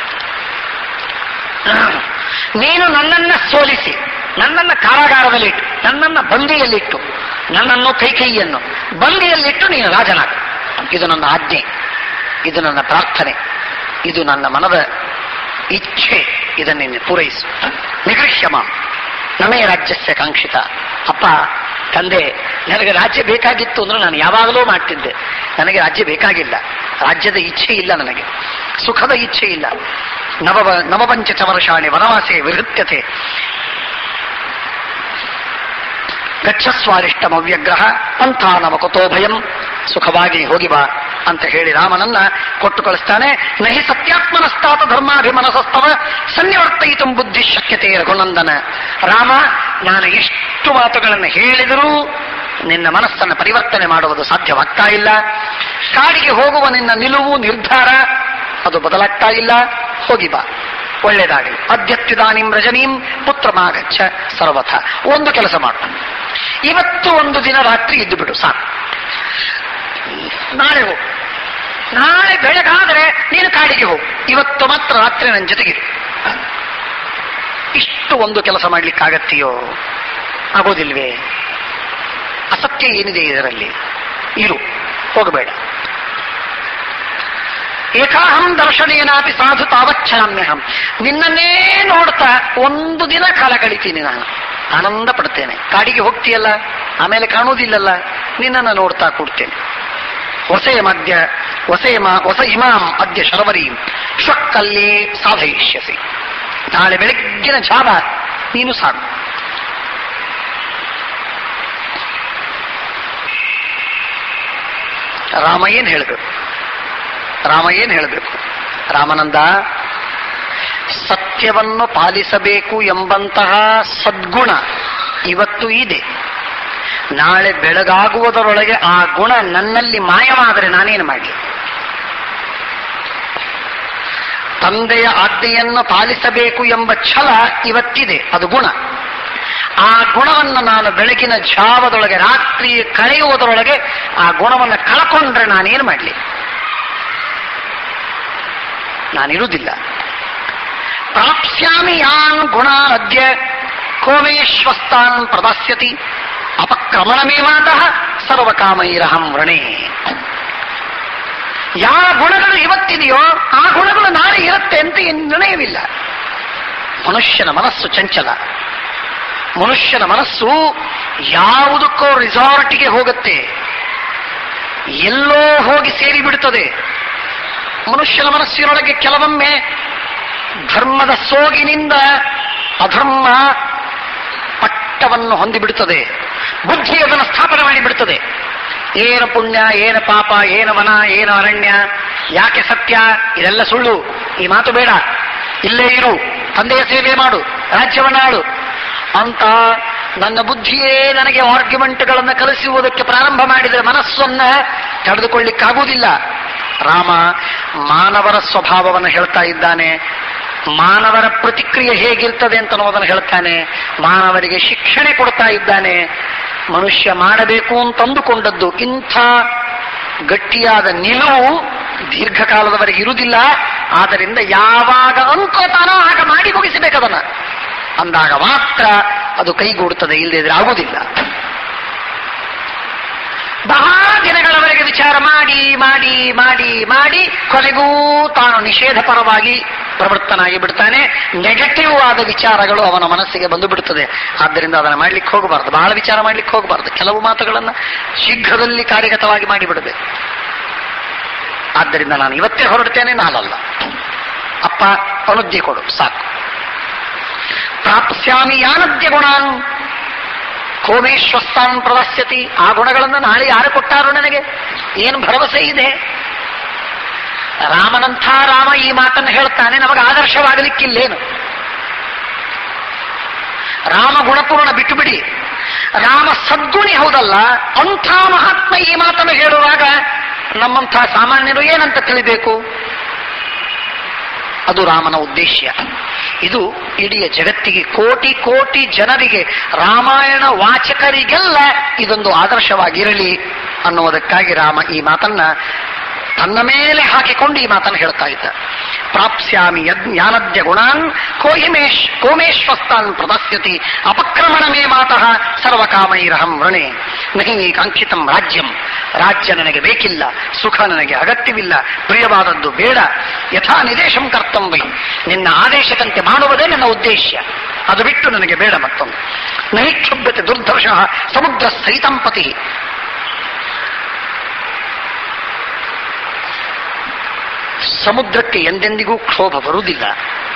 ನೀನು ನನ್ನನ್ನ ಸೋಲಿಸಿ ನನ್ನನ್ನ ಕಾರಾಗಾರದಲ್ಲಿಟ್ಟು ನನ್ನನ್ನ ಬಂದಿಯಲ್ಲಿಟ್ಟು ನನ್ನನ್ನು ಕೈಕೈಯನ್ನು ಬಂದಿಯಲ್ಲಿಟ್ಟು ನೀನು ರಾಜನಾಗ ಇದು ನನ್ನ ಆಜ್ಞೆ ಇದು ನನ್ನ ಪ್ರಾರ್ಥನೆ ಇದು ನನ್ನ ಮನದ ಇಚ್ಛೆ ಇದನ್ನು ನೀನು ಪೂರೈಸು ನಿಗೃಹ್ಯಮ ನಮೇ ರಾಜ್ಯಸ್ಯ ಕಾಂಕ್ಷಿತ ಅಪ್ಪ ತಂದೆ ನನಗೆ ರಾಜ್ಯ ಬೇಕಾಗಿತ್ತು ಅಂದ್ರೆ ನಾನು ಯಾವಾಗಲೂ ಮಾಡ್ತಿದ್ದೆ ನನಗೆ ರಾಜ್ಯ ಬೇಕಾಗಿಲ್ಲ ರಾಜ್ಯದ ಇಚ್ಛೆ ಇಲ್ಲ ನನಗೆ ಸುಖದ ಇಚ್ಛೆ ಇಲ್ಲ ನವ ನವಪಂಚ ವರ್ಷಾಣಿ ವನವಾಸೆ ವಿಹೃತ್ಯತೆ ಗಚ್ಚಸ್ವಾರಿಷ್ಟಮ ಅವ್ಯಗ್ರಹ ಪಂಥ ನಮ ಕುತೋ ಭಯಂ ಸುಖವಾಗಿ ಹೋಗಿ ಬಾ ಅಂತ ಹೇಳಿ ರಾಮನನ್ನ ಕೊಟ್ಟು ಕಳಿಸ್ತಾನೆ ನಹಿ ಸತ್ಯಾತ್ಮನಸ್ತಾತ ಧರ್ಮಾಭಿಮನಸಸ್ತವ ಸನ್ನಿವರ್ತಯಿತು ಬುದ್ಧಿ ಶಕ್ಯತೆ ರಘುನಂದನ ರಾಮ ನಾನು ಎಷ್ಟು ಮಾತುಗಳನ್ನು ಹೇಳಿದರೂ ನಿನ್ನ ಮನಸ್ಸನ್ನು ಪರಿವರ್ತನೆ ಮಾಡುವುದು ಸಾಧ್ಯವಾಗ್ತಾ ಇಲ್ಲ ಕಾಡಿಗೆ ಹೋಗುವ ನಿನ್ನ ನಿಲುವು ನಿರ್ಧಾರ ಅದು ಬದಲಾಗ್ತಾ ಇಲ್ಲ ಹೋಗಿ ಬಾ ಒಳ್ಳೇದಾಗಲಿ ಅದ್ಯತ್ಯುದಾನಿಂ ರಜನೀಂ ಪುತ್ರ ಮಾಗಚ್ಚ ಸರ್ವಥ ಒಂದು ಕೆಲಸ ಮಾಡು ಇವತ್ತು ಒಂದು ದಿನ ರಾತ್ರಿ ಇದ್ದು ಬಿಡು ಸಾಕು ನಾಳೆ ಹೋಗು ನಾಳೆ ಬೆಳಗಾದ್ರೆ ನೀನು ಕಾಡಿಗೆ ಹೋಗು ಇವತ್ತು ಮಾತ್ರ ರಾತ್ರಿ ನನ್ನ ಜೊತೆಗಿರು ಇಷ್ಟು ಒಂದು ಕೆಲಸ ಮಾಡ್ಲಿಕ್ಕಾಗತ್ತೆಯೋ ಆಗೋದಿಲ್ವೇ ಅಸತ್ಯ ಏನಿದೆ ಇದರಲ್ಲಿ ಇರು ಹೋಗಬೇಡ ಏಕಾಹಂ ದರ್ಶನೇನಾಪಿ ಸಾಧು ತಾವಚ್ಛಾಮ್ಯಹಂ ನಿನ್ನನ್ನೇ ನೋಡ್ತಾ ಒಂದು ದಿನ ಕಾಲ ಕಳಿತೀನಿ ನಾನು ಆನಂದ ಪಡ್ತೇನೆ ಕಾಡಿಗೆ ಹೋಗ್ತೀಯಲ್ಲ ಆಮೇಲೆ ಕಾಣುವುದಿಲ್ಲಲ್ಲ ನಿನ್ನನ್ನು ನೋಡ್ತಾ ಕೂಡ್ತೇನೆ ಹೊಸೆ ಮಧ್ಯ ಹೊಸೆ ಮಾ ಹೊಸ ಇಮಾಂ ಅದ್ಯ ಶರವರಿ ಶ್ವಕ್ಕಲ್ಲಿ ಸಾಧಯಿಷ್ಯಸಿ ನಾಳೆ ಬೆಳಗ್ಗಿನ ಜಾವ ನೀನು ಸಾಕು ರಾಮ ಏನ್ ಹೇಳಬೇಕು ರಾಮ ಏನ್ ಹೇಳಬೇಕು ರಾಮನಂದ ಸತ್ಯವನ್ನು ಪಾಲಿಸಬೇಕು ಎಂಬಂತಹ ಸದ್ಗುಣ ಇವತ್ತು ಇದೆ ನಾಳೆ ಬೆಳಗಾಗುವುದರೊಳಗೆ ಆ ಗುಣ ನನ್ನಲ್ಲಿ ಮಾಯವಾದರೆ ನಾನೇನು ಮಾಡಲಿ ತಂದೆಯ ಆಜ್ಞೆಯನ್ನು ಪಾಲಿಸಬೇಕು ಎಂಬ ಛಲ ಇವತ್ತಿದೆ ಅದು ಗುಣ ಆ ಗುಣವನ್ನು ನಾನು ಬೆಳಗಿನ ಜಾವದೊಳಗೆ ರಾತ್ರಿ ಕಳೆಯುವುದರೊಳಗೆ ಆ ಗುಣವನ್ನು ಕಳ್ಕೊಂಡ್ರೆ ನಾನೇನು ಮಾಡಲಿ ನಾನಿರುವುದಿಲ್ಲ ಪ್ರಾಪ್ಸ್ಯಾಮಿ ಯಾನ್ ಗುಣಾನದ್ಯ ಕೋಮೇಶ್ವಸ್ತಾನ್ ಪ್ರದಾಸ್ಯತಿ ಅಪಕ್ರಮಣಮೇವಾತಃ ಸರ್ವಕಾಮೈರಹಂ ವೃಣೇ ಯಾವ ಗುಣಗಳು ಇವತ್ತಿದೆಯೋ ಆ ಗುಣಗಳು ನಾಳೆ ಇರುತ್ತೆ ಅಂತ ಏನು ನಿರ್ಣಯವಿಲ್ಲ ಮನುಷ್ಯನ ಮನಸ್ಸು ಚಂಚಲ ಮನುಷ್ಯನ ಮನಸ್ಸು ಯಾವುದಕ್ಕೋ ರಿಸಾರ್ಟ್ಗೆ ಹೋಗುತ್ತೆ ಎಲ್ಲೋ ಹೋಗಿ ಸೇರಿ ಬಿಡುತ್ತದೆ ಮನುಷ್ಯನ ಮನಸ್ಸಿನೊಳಗೆ ಕೆಲವೊಮ್ಮೆ ಧರ್ಮದ ಸೋಗಿನಿಂದ ಅಧರ್ಮ ಪಟ್ಟವನ್ನು ಹೊಂದಿಬಿಡುತ್ತದೆ ಬುದ್ಧಿ ಅದನ್ನು ಸ್ಥಾಪನೆ ಮಾಡಿಬಿಡುತ್ತದೆ ಏನು ಪುಣ್ಯ ಏನು ಪಾಪ ಏನು ವನ ಏನು ಅರಣ್ಯ ಯಾಕೆ ಸತ್ಯ ಇದೆಲ್ಲ ಸುಳ್ಳು ಈ ಮಾತು ಬೇಡ ಇಲ್ಲೇ ಇರು ತಂದೆಯ ಸೇವೆ ಮಾಡು ರಾಜ್ಯವನ್ನಾಳು ಅಂತ ನನ್ನ ಬುದ್ಧಿಯೇ ನನಗೆ ಆರ್ಗ್ಯುಮೆಂಟ್ಗಳನ್ನು ಕಲಿಸುವುದಕ್ಕೆ ಪ್ರಾರಂಭ ಮಾಡಿದರೆ ಮನಸ್ಸನ್ನ ತಡೆದುಕೊಳ್ಳಿಕ್ಕಾಗುವುದಿಲ್ಲ ರಾಮ ಮಾನವರ ಸ್ವಭಾವವನ್ನು ಹೇಳ್ತಾ ಇದ್ದಾನೆ ಮಾನವರ ಪ್ರತಿಕ್ರಿಯೆ ಹೇಗಿರ್ತದೆ ಅಂತ ಅನ್ನೋದನ್ನು ಹೇಳ್ತಾನೆ ಮಾನವರಿಗೆ ಶಿಕ್ಷಣೆ ಕೊಡ್ತಾ ಇದ್ದಾನೆ ಮನುಷ್ಯ ಮಾಡಬೇಕು ಅಂತ ಅಂದುಕೊಂಡದ್ದು ಇಂಥ ಗಟ್ಟಿಯಾದ ನಿಲುವು ದೀರ್ಘಕಾಲದವರೆಗೆ ಇರುವುದಿಲ್ಲ ಆದ್ದರಿಂದ ಯಾವಾಗ ಅನ್ಕೋತಾನೋ ಆಗ ಮಾಡಿ ಮುಗಿಸಬೇಕದನ್ನ ಅಂದಾಗ ಮಾತ್ರ ಅದು ಕೈಗೂಡುತ್ತದೆ ಇಲ್ಲದಿದ್ರೆ ಆಗುವುದಿಲ್ಲ ಬಹಳ ದಿನಗಳವರೆಗೆ ವಿಚಾರ ಮಾಡಿ ಮಾಡಿ ಮಾಡಿ ಮಾಡಿ ಕೊನೆಗೂ ತಾನು ನಿಷೇಧ ಪರವಾಗಿ ಪ್ರವೃತ್ತನಾಗಿ ಬಿಡ್ತಾನೆ ನೆಗೆಟಿವ್ ಆದ ವಿಚಾರಗಳು ಅವನ ಮನಸ್ಸಿಗೆ ಬಂದು ಬಿಡುತ್ತದೆ ಆದ್ದರಿಂದ ಅದನ್ನು ಮಾಡ್ಲಿಕ್ಕೆ ಹೋಗಬಾರದು ಬಹಳ ವಿಚಾರ ಮಾಡ್ಲಿಕ್ಕೆ ಹೋಗಬಾರದು ಕೆಲವು ಮಾತುಗಳನ್ನು ಶೀಘ್ರದಲ್ಲಿ ಕಾರ್ಯಗತವಾಗಿ ಮಾಡಿಬಿಡಬೇಕು ಆದ್ದರಿಂದ ನಾನು ಇವತ್ತೇ ಹೊರಡ್ತೇನೆ ನಾನಲ್ಲ ಅಪ್ಪ ಅನುಜ್ಞೆ ಕೊಡು ಸಾಕು ಪ್ರಾಪ್ಸ್ಯಾಮಿ ಯಾನದ್ಯ ಗುಣಾನ್ ಕೋಮೇಶ್ವಸ್ತಾನ್ ಪ್ರದಸ್ಯತಿ ಆ ಗುಣಗಳನ್ನು ನಾಳೆ ಯಾರು ಕೊಟ್ಟಾರೋ ನನಗೆ ಏನು ಭರವಸೆ ಇದೆ ರಾಮನಂಥ ರಾಮ ಈ ಮಾತನ್ನು ಹೇಳ್ತಾನೆ ನಮಗೆ ಆದರ್ಶವಾಗಲಿಕ್ಕಿಲ್ಲೇನು ರಾಮ ಗುಣಪೂರ್ಣ ಬಿಟ್ಟು ಬಿಡಿ ರಾಮ ಸದ್ಗುಣಿ ಹೌದಲ್ಲ ಅಂಥ ಮಹಾತ್ಮ ಈ ಮಾತನ್ನು ಹೇಳುವಾಗ ನಮ್ಮಂಥ ಸಾಮಾನ್ಯರು ಏನಂತ ತಿಳಿಬೇಕು ಅದು ರಾಮನ ಉದ್ದೇಶ ಇದು ಇಡೀ ಜಗತ್ತಿಗೆ ಕೋಟಿ ಕೋಟಿ ಜನರಿಗೆ ರಾಮಾಯಣ ವಾಚಕರಿಗೆಲ್ಲ ಇದೊಂದು ಆದರ್ಶವಾಗಿರಲಿ ಅನ್ನುವುದಕ್ಕಾಗಿ ರಾಮ ಈ ಮಾತನ್ನ ತನ್ನ ಮೇಲೆ ಹಾಕಿಕೊಂಡು ಈ ಮಾತನ್ನು ಹೇಳ್ತಾ ಇದ್ದ ಪ್ರಾಪ್ಸ್ಯಾಮಿ ಯದ್ ಜ್ಞಾನದ್ಯ ಗುಣಾನ್ ಕೋಹಿಮೇಶ್ ಕೋಮೇಶ್ವಸ್ತಾನ್ ಪ್ರದಸ್ಯತಿ ಅಪಕ್ರಮಣ ಮೇ ಮಾತಃ ಸರ್ವಕಾಮೈರಹಂ ವೃಣೆ ನಹಿ ಕಾಂಕ್ಷಿತಂ ರಾಜ್ಯಂ ರಾಜ್ಯ ನನಗೆ ಬೇಕಿಲ್ಲ ಸುಖ ನನಗೆ ಅಗತ್ಯವಿಲ್ಲ ಪ್ರಿಯವಾದದ್ದು ಬೇಡ ಯಥಾ ನಿದೇಶಂ ಕರ್ತಂ ವೈ ನಿನ್ನ ಆದೇಶದಂತೆ ಮಾಡುವುದೇ ನನ್ನ ಉದ್ದೇಶ ಅದು ಬಿಟ್ಟು ನನಗೆ ಬೇಡ ಮತ್ತೊಂದು ನಹಿ ಕ್ಷುಭ್ಯತೆ ದುರ್ದರ್ಶ ಸಮುದ್ರ ಸಹಿತಂ ಪತಿ ಸಮುದ್ರಕ್ಕೆ ಎಂದೆಂದಿಗೂ ಕ್ಷೋಭ ಬರುವುದಿಲ್ಲ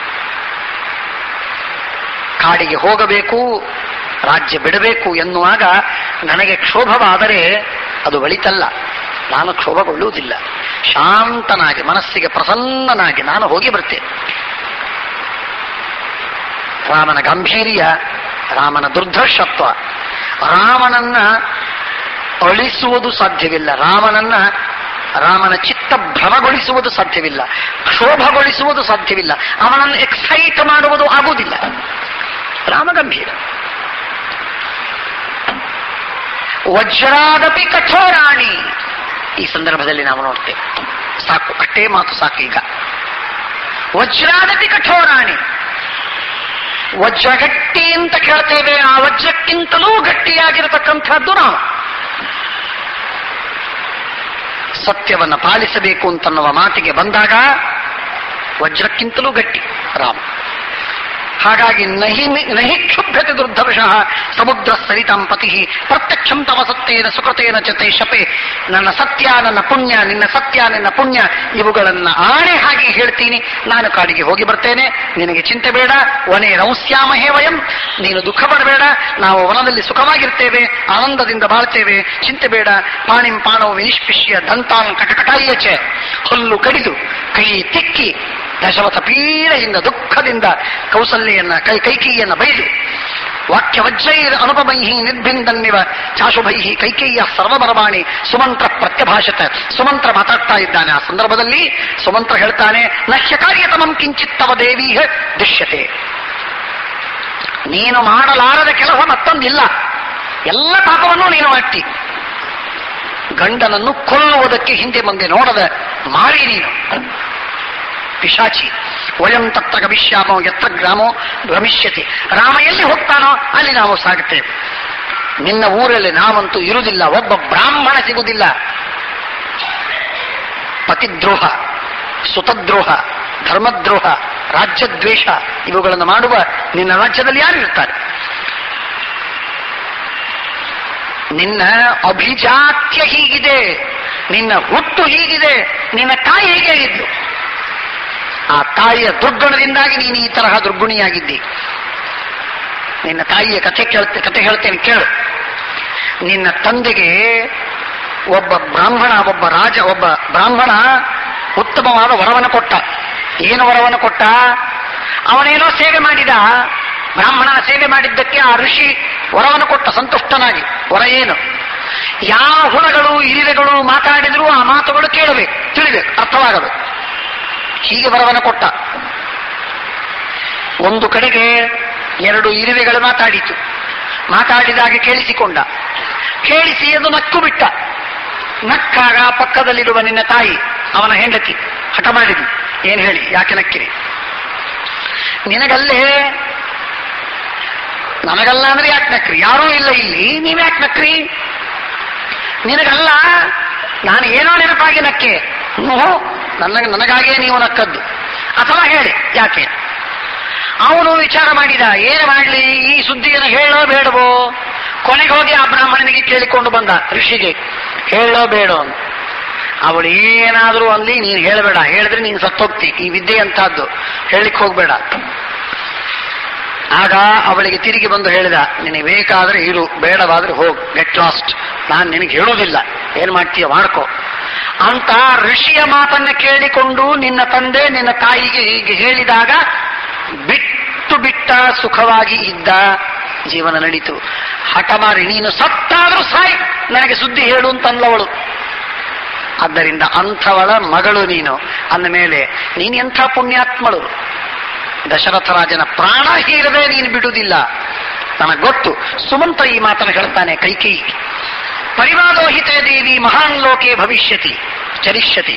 ಕಾಡಿಗೆ ಹೋಗಬೇಕು ರಾಜ್ಯ ಬಿಡಬೇಕು ಎನ್ನುವಾಗ ನನಗೆ ಕ್ಷೋಭವಾದರೆ ಅದು ಒಳಿತಲ್ಲ ನಾನು ಕ್ಷೋಭಗೊಳ್ಳುವುದಿಲ್ಲ ಶಾಂತನಾಗಿ ಮನಸ್ಸಿಗೆ ಪ್ರಸನ್ನನಾಗಿ ನಾನು ಹೋಗಿ ಬರ್ತೇನೆ ರಾಮನ ಗಾಂಭೀರ್ಯ ರಾಮನ ದುರ್ಧರ್ಷತ್ವ ರಾಮನನ್ನ ಅಳಿಸುವುದು ಸಾಧ್ಯವಿಲ್ಲ ರಾಮನನ್ನ ರಾಮನ ಚಿತ್ತ ಭ್ರಮಗೊಳಿಸುವುದು ಸಾಧ್ಯವಿಲ್ಲ ಕ್ಷೋಭಗೊಳಿಸುವುದು ಸಾಧ್ಯವಿಲ್ಲ ಅವನನ್ನು ಎಕ್ಸೈಟ್ ಮಾಡುವುದು ಆಗುವುದಿಲ್ಲ ರಾಮ ಗಂಭೀರ ವಜ್ರಾದಪಿ ಕಠೋರಾಣಿ ಈ ಸಂದರ್ಭದಲ್ಲಿ ನಾವು ನೋಡ್ತೇವೆ ಸಾಕು ಅಷ್ಟೇ ಮಾತು ಸಾಕು ಈಗ ವಜ್ರಾದಪಿ ಕಠೋರಾಣಿ ವಜ್ರ ಗಟ್ಟಿ ಅಂತ ಕೇಳ್ತೇವೆ ಆ ವಜ್ರಕ್ಕಿಂತಲೂ ಗಟ್ಟಿಯಾಗಿರತಕ್ಕಂಥದ್ದು ರಾಮ ಸತ್ಯವನ್ನ ಪಾಲಿಸಬೇಕು ಅಂತನ್ನುವ ಮಾತಿಗೆ ಬಂದಾಗ ವಜ್ರಕ್ಕಿಂತಲೂ ಗಟ್ಟಿ ರಾಮ ಹಾಗಾಗಿ ನಹಿ ನಹಿ ಕ್ಷುಭ್ಯತೆ ದುರ್ಧರ್ಷಃ ಸಮುದ್ರ ಸರಿತಾಂ ಪತಿ ಪ್ರತ್ಯಕ್ಷಂ ತವ ಸತ್ಯೇನ ಸುಕೃತೇನ ಚತೆ ಶಪೆ ನನ್ನ ಸತ್ಯ ನನ್ನ ಪುಣ್ಯ ನಿನ್ನ ಸತ್ಯ ನಿನ್ನ ಪುಣ್ಯ ಇವುಗಳನ್ನ ಆಣೆ ಹಾಗೆ ಹೇಳ್ತೀನಿ ನಾನು ಕಾಡಿಗೆ ಹೋಗಿ ಬರ್ತೇನೆ ನಿನಗೆ ಚಿಂತೆ ಬೇಡ ವನೇ ರೌಸ್ಯಾಮಹೇ ವಯಂ ನೀನು ದುಃಖ ಪಡಬೇಡ ನಾವು ವನದಲ್ಲಿ ಸುಖವಾಗಿರ್ತೇವೆ ಆನಂದದಿಂದ ಬಾಳ್ತೇವೆ ಚಿಂತೆ ಬೇಡ ಪಾಣಿಂ ಪಾಣವು ವಿನಿಷ್ಪಿಷ್ಯ ದಂತಾನ್ ಕಟಕಟಾಯಿಯಚೆ ಹುಲ್ಲು ಕಡಿದು ಕೈ ತಿಕ್ಕಿ ದಶರಥ ಪೀಡೆಯಿಂದ ದುಃಖದಿಂದ ಕೌಸಲ್ಯನ್ನ ಕೈ ಕೈಕೇಯಿಯನ್ನ ಬೈದು ವಾಕ್ಯ ವಜ್ರೈರ್ ಅನುಪಮೈಹಿ ನಿರ್ಭಿಂದನ್ನಿವ ಚಾಶುಭೈಹಿ ಕೈಕೇಯ ಸರ್ವಬರವಾಣಿ ಸುಮಂತ್ರ ಪ್ರತ್ಯಭಾಷತ ಸುಮಂತ್ರ ಮಾತಾಡ್ತಾ ಇದ್ದಾನೆ ಆ ಸಂದರ್ಭದಲ್ಲಿ ಸುಮಂತ್ರ ಹೇಳ್ತಾನೆ ನಹ್ಯ ಕಾರ್ಯತಮಂ ಕಿಂಚಿತ್ತವ ದೇವಿ ದೃಶ್ಯತೆ ನೀನು ಮಾಡಲಾರದ ಕೆಲಸ ಮತ್ತೊಂದಿಲ್ಲ ಎಲ್ಲ ಪಾಪವನ್ನು ನೀನು ಮಾಡ್ತಿ ಗಂಡನನ್ನು ಕೊಲ್ಲುವುದಕ್ಕೆ ಹಿಂದೆ ಮುಂದೆ ನೋಡದ ಮಾರಿ ನೀನು ಪಿಶಾಚಿ ವಯಂ ತತ್ರ ಗಮಿಷ್ಯಾಮೋ ಎತ್ತ ಗ್ರಾಮೋ ಗಮಿಷ್ಯತಿ ರಾಮ ಎಲ್ಲಿ ಹೋಗ್ತಾನೋ ಅಲ್ಲಿ ನಾವು ಸಾಗುತ್ತೇವೆ ನಿನ್ನ ಊರಲ್ಲಿ ನಾವಂತೂ ಇರುವುದಿಲ್ಲ ಒಬ್ಬ ಬ್ರಾಹ್ಮಣ ಸಿಗುವುದಿಲ್ಲ ಪತಿದ್ರೋಹ ಸುತದ್ರೋಹ ಧರ್ಮದ್ರೋಹ ರಾಜ್ಯದ್ವೇಷ ಇವುಗಳನ್ನು ಮಾಡುವ ನಿನ್ನ ರಾಜ್ಯದಲ್ಲಿ ಯಾರು ಇರ್ತಾರೆ ನಿನ್ನ ಅಭಿಜಾತ್ಯ ಹೀಗಿದೆ ನಿನ್ನ ಹುಟ್ಟು ಹೀಗಿದೆ ನಿನ್ನ ತಾಯಿ ಹೇಗೆ ಹೇಳಿದ್ಲು ಆ ತಾಯಿಯ ದುರ್ಗುಣದಿಂದಾಗಿ ನೀನು ಈ ತರಹ ದುರ್ಗುಣಿಯಾಗಿದ್ದಿ ನಿನ್ನ ತಾಯಿಯ ಕಥೆ ಕೇಳ್ತೆ ಕಥೆ ಹೇಳ್ತೇನೆ ಕೇಳು ನಿನ್ನ ತಂದೆಗೆ ಒಬ್ಬ ಬ್ರಾಹ್ಮಣ ಒಬ್ಬ ರಾಜ ಒಬ್ಬ ಬ್ರಾಹ್ಮಣ ಉತ್ತಮವಾದ ವರವನ್ನು ಕೊಟ್ಟ ಏನು ವರವನ್ನು ಕೊಟ್ಟ ಅವನೇನೋ ಸೇವೆ ಮಾಡಿದ ಬ್ರಾಹ್ಮಣನ ಸೇವೆ ಮಾಡಿದ್ದಕ್ಕೆ ಆ ಋಷಿ ವರವನ್ನು ಕೊಟ್ಟ ಸಂತುಷ್ಟನಾಗಿ ವರ ಏನು ಯಾವ ಹುಳಗಳು ಇರಿವೆಗಳು ಮಾತಾಡಿದ್ರು ಆ ಮಾತುಗಳು ಕೇಳಬೇಕು ತಿಳಿಬೇಕು ಅರ್ಥವಾಗಬೇಕು ಹೀಗೆ ವರವನ್ನು ಕೊಟ್ಟ ಒಂದು ಕಡೆಗೆ ಎರಡು ಇರುವೆಗಳು ಮಾತಾಡಿತು ಮಾತಾಡಿದಾಗ ಕೇಳಿಸಿಕೊಂಡ ಕೇಳಿಸಿ ಅದು ನಕ್ಕು ಬಿಟ್ಟ ನಕ್ಕಾಗ ಪಕ್ಕದಲ್ಲಿರುವ ನಿನ್ನ ತಾಯಿ ಅವನ ಹೆಂಡತಿ ಹಠ ಮಾಡಿದ್ಲು ಏನು ಹೇಳಿ ಯಾಕೆ ನಕ್ಕಿರಿ ನಿನಗಲ್ಲೇ ನನಗಲ್ಲ ಅಂದ್ರೆ ಯಾಕೆ ನಕ್ರಿ ಯಾರೂ ಇಲ್ಲ ಇಲ್ಲಿ ನೀವ್ ಯಾಕೆ ನಕ್ರಿ ನಿನಗಲ್ಲ ನಾನು ಏನೋ ನೆನಪಾಗಿ ನಕ್ಕೆ ಹ್ಞೂ ನನಗೆ ನನಗಾಗಿಯೇ ನೀವು ನಕ್ಕದ್ದು ಅಥವಾ ಹೇಳಿ ಯಾಕೆ ಅವನು ವಿಚಾರ ಮಾಡಿದ ಏನು ಮಾಡಲಿ ಈ ಸುದ್ದಿಯನ್ನು ಹೇಳೋ ಬೇಡವೋ ಕೊನೆಗೆ ಹೋಗಿ ಆ ಬ್ರಾಹ್ಮಣನಿಗೆ ಕೇಳಿಕೊಂಡು ಬಂದ ಋಷಿಗೆ ಹೇಳೋ ಬೇಡೋ ಅಂತ ಅವಳು ಏನಾದರೂ ಅಲ್ಲಿ ನೀನು ಹೇಳಬೇಡ ಹೇಳಿದ್ರೆ ನೀನು ಸತ್ತೋಗ್ತಿ ಈ ವಿದ್ಯೆ ಅಂತಹದ್ದು ಹೇಳಿಕ್ ಹೋಗ್ಬೇಡ ಆಗ ಅವಳಿಗೆ ತಿರುಗಿ ಬಂದು ಹೇಳಿದ ನಿನಗೆ ಬೇಕಾದ್ರೆ ಇರು ಬೇಡವಾದ್ರೆ ಹೋಗ್ ಗೆಟ್ ಲಾಸ್ಟ್ ನಾನು ನಿನಗೆ ಹೇಳುವುದಿಲ್ಲ ಏನ್ ಮಾಡ್ತೀಯ ಮಾಡ್ಕೋ ಅಂತ ಋಷಿಯ ಮಾತನ್ನ ಕೇಳಿಕೊಂಡು ನಿನ್ನ ತಂದೆ ನಿನ್ನ ತಾಯಿಗೆ ಹೀಗೆ ಹೇಳಿದಾಗ ಬಿಟ್ಟು ಬಿಟ್ಟ ಸುಖವಾಗಿ ಇದ್ದ ಜೀವನ ನಡೀತು ಹಠ ಮಾರಿ ನೀನು ಸತ್ತಾದ್ರೂ ಸಾಯ್ ನನಗೆ ಸುದ್ದಿ ಹೇಳು ಅಂತಂದ್ಲವಳು ಆದ್ದರಿಂದ ಅಂಥವಳ ಮಗಳು ನೀನು ಅಂದ ಮೇಲೆ ನೀನು ಎಂಥ ಪುಣ್ಯಾತ್ಮಳು ದಶರಥ ರಾಜನ ಪ್ರಾಣ ಹೀರದೆ ನೀನು ಬಿಡುವುದಿಲ್ಲ ನನಗೆ ಗೊತ್ತು ಸುಮಂತ ಈ ಮಾತನ್ನು ಹೇಳ್ತಾನೆ ಕೈಕೈ ಪರಿವಾದೋಹಿತೆ ದೇವಿ ಮಹಾನ್ ಲೋಕೆ ಭವಿಷ್ಯತಿ ಚರಿಷ್ಯತಿ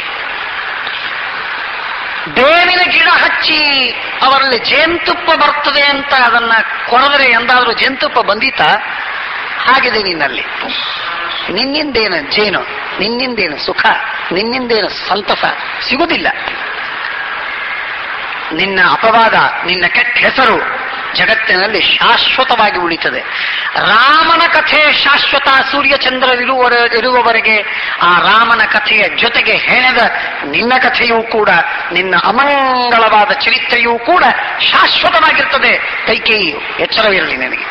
ಬೇವಿನ ಗಿಡ ಹಚ್ಚಿ ಅವರಲ್ಲಿ ಜೇನುತುಪ್ಪ ಬರ್ತದೆ ಅಂತ ಅದನ್ನ ಕೊರೆದರೆ ಎಂದಾದ್ರೂ ಜೇನುತುಪ್ಪ ಬಂದೀತ ಹಾಗಿದೆ ನಿನ್ನಲ್ಲಿ ನಿನ್ನಿಂದೇನು ಜೇನು ನಿನ್ನಿಂದೇನು ಸುಖ ನಿನ್ನಿಂದೇನು ಸಂತಸ ಸಿಗುವುದಿಲ್ಲ ನಿನ್ನ ಅಪವಾದ ನಿನ್ನ ಕೆಟ್ಟ ಹೆಸರು ಜಗತ್ತಿನಲ್ಲಿ ಶಾಶ್ವತವಾಗಿ ಉಳಿತದೆ ರಾಮನ ಕಥೆ ಶಾಶ್ವತ ಸೂರ್ಯಚಂದ್ರರಿರುವರ ಇರುವವರೆಗೆ ಆ ರಾಮನ ಕಥೆಯ ಜೊತೆಗೆ ಹೆಣೆದ ನಿನ್ನ ಕಥೆಯೂ ಕೂಡ ನಿನ್ನ ಅಮಂಗಳವಾದ ಚರಿತ್ರೆಯೂ ಕೂಡ ಶಾಶ್ವತವಾಗಿರ್ತದೆ ಕೈಕೇಯಿಯು ಎಚ್ಚರವಿರಲಿ ನನಗೆ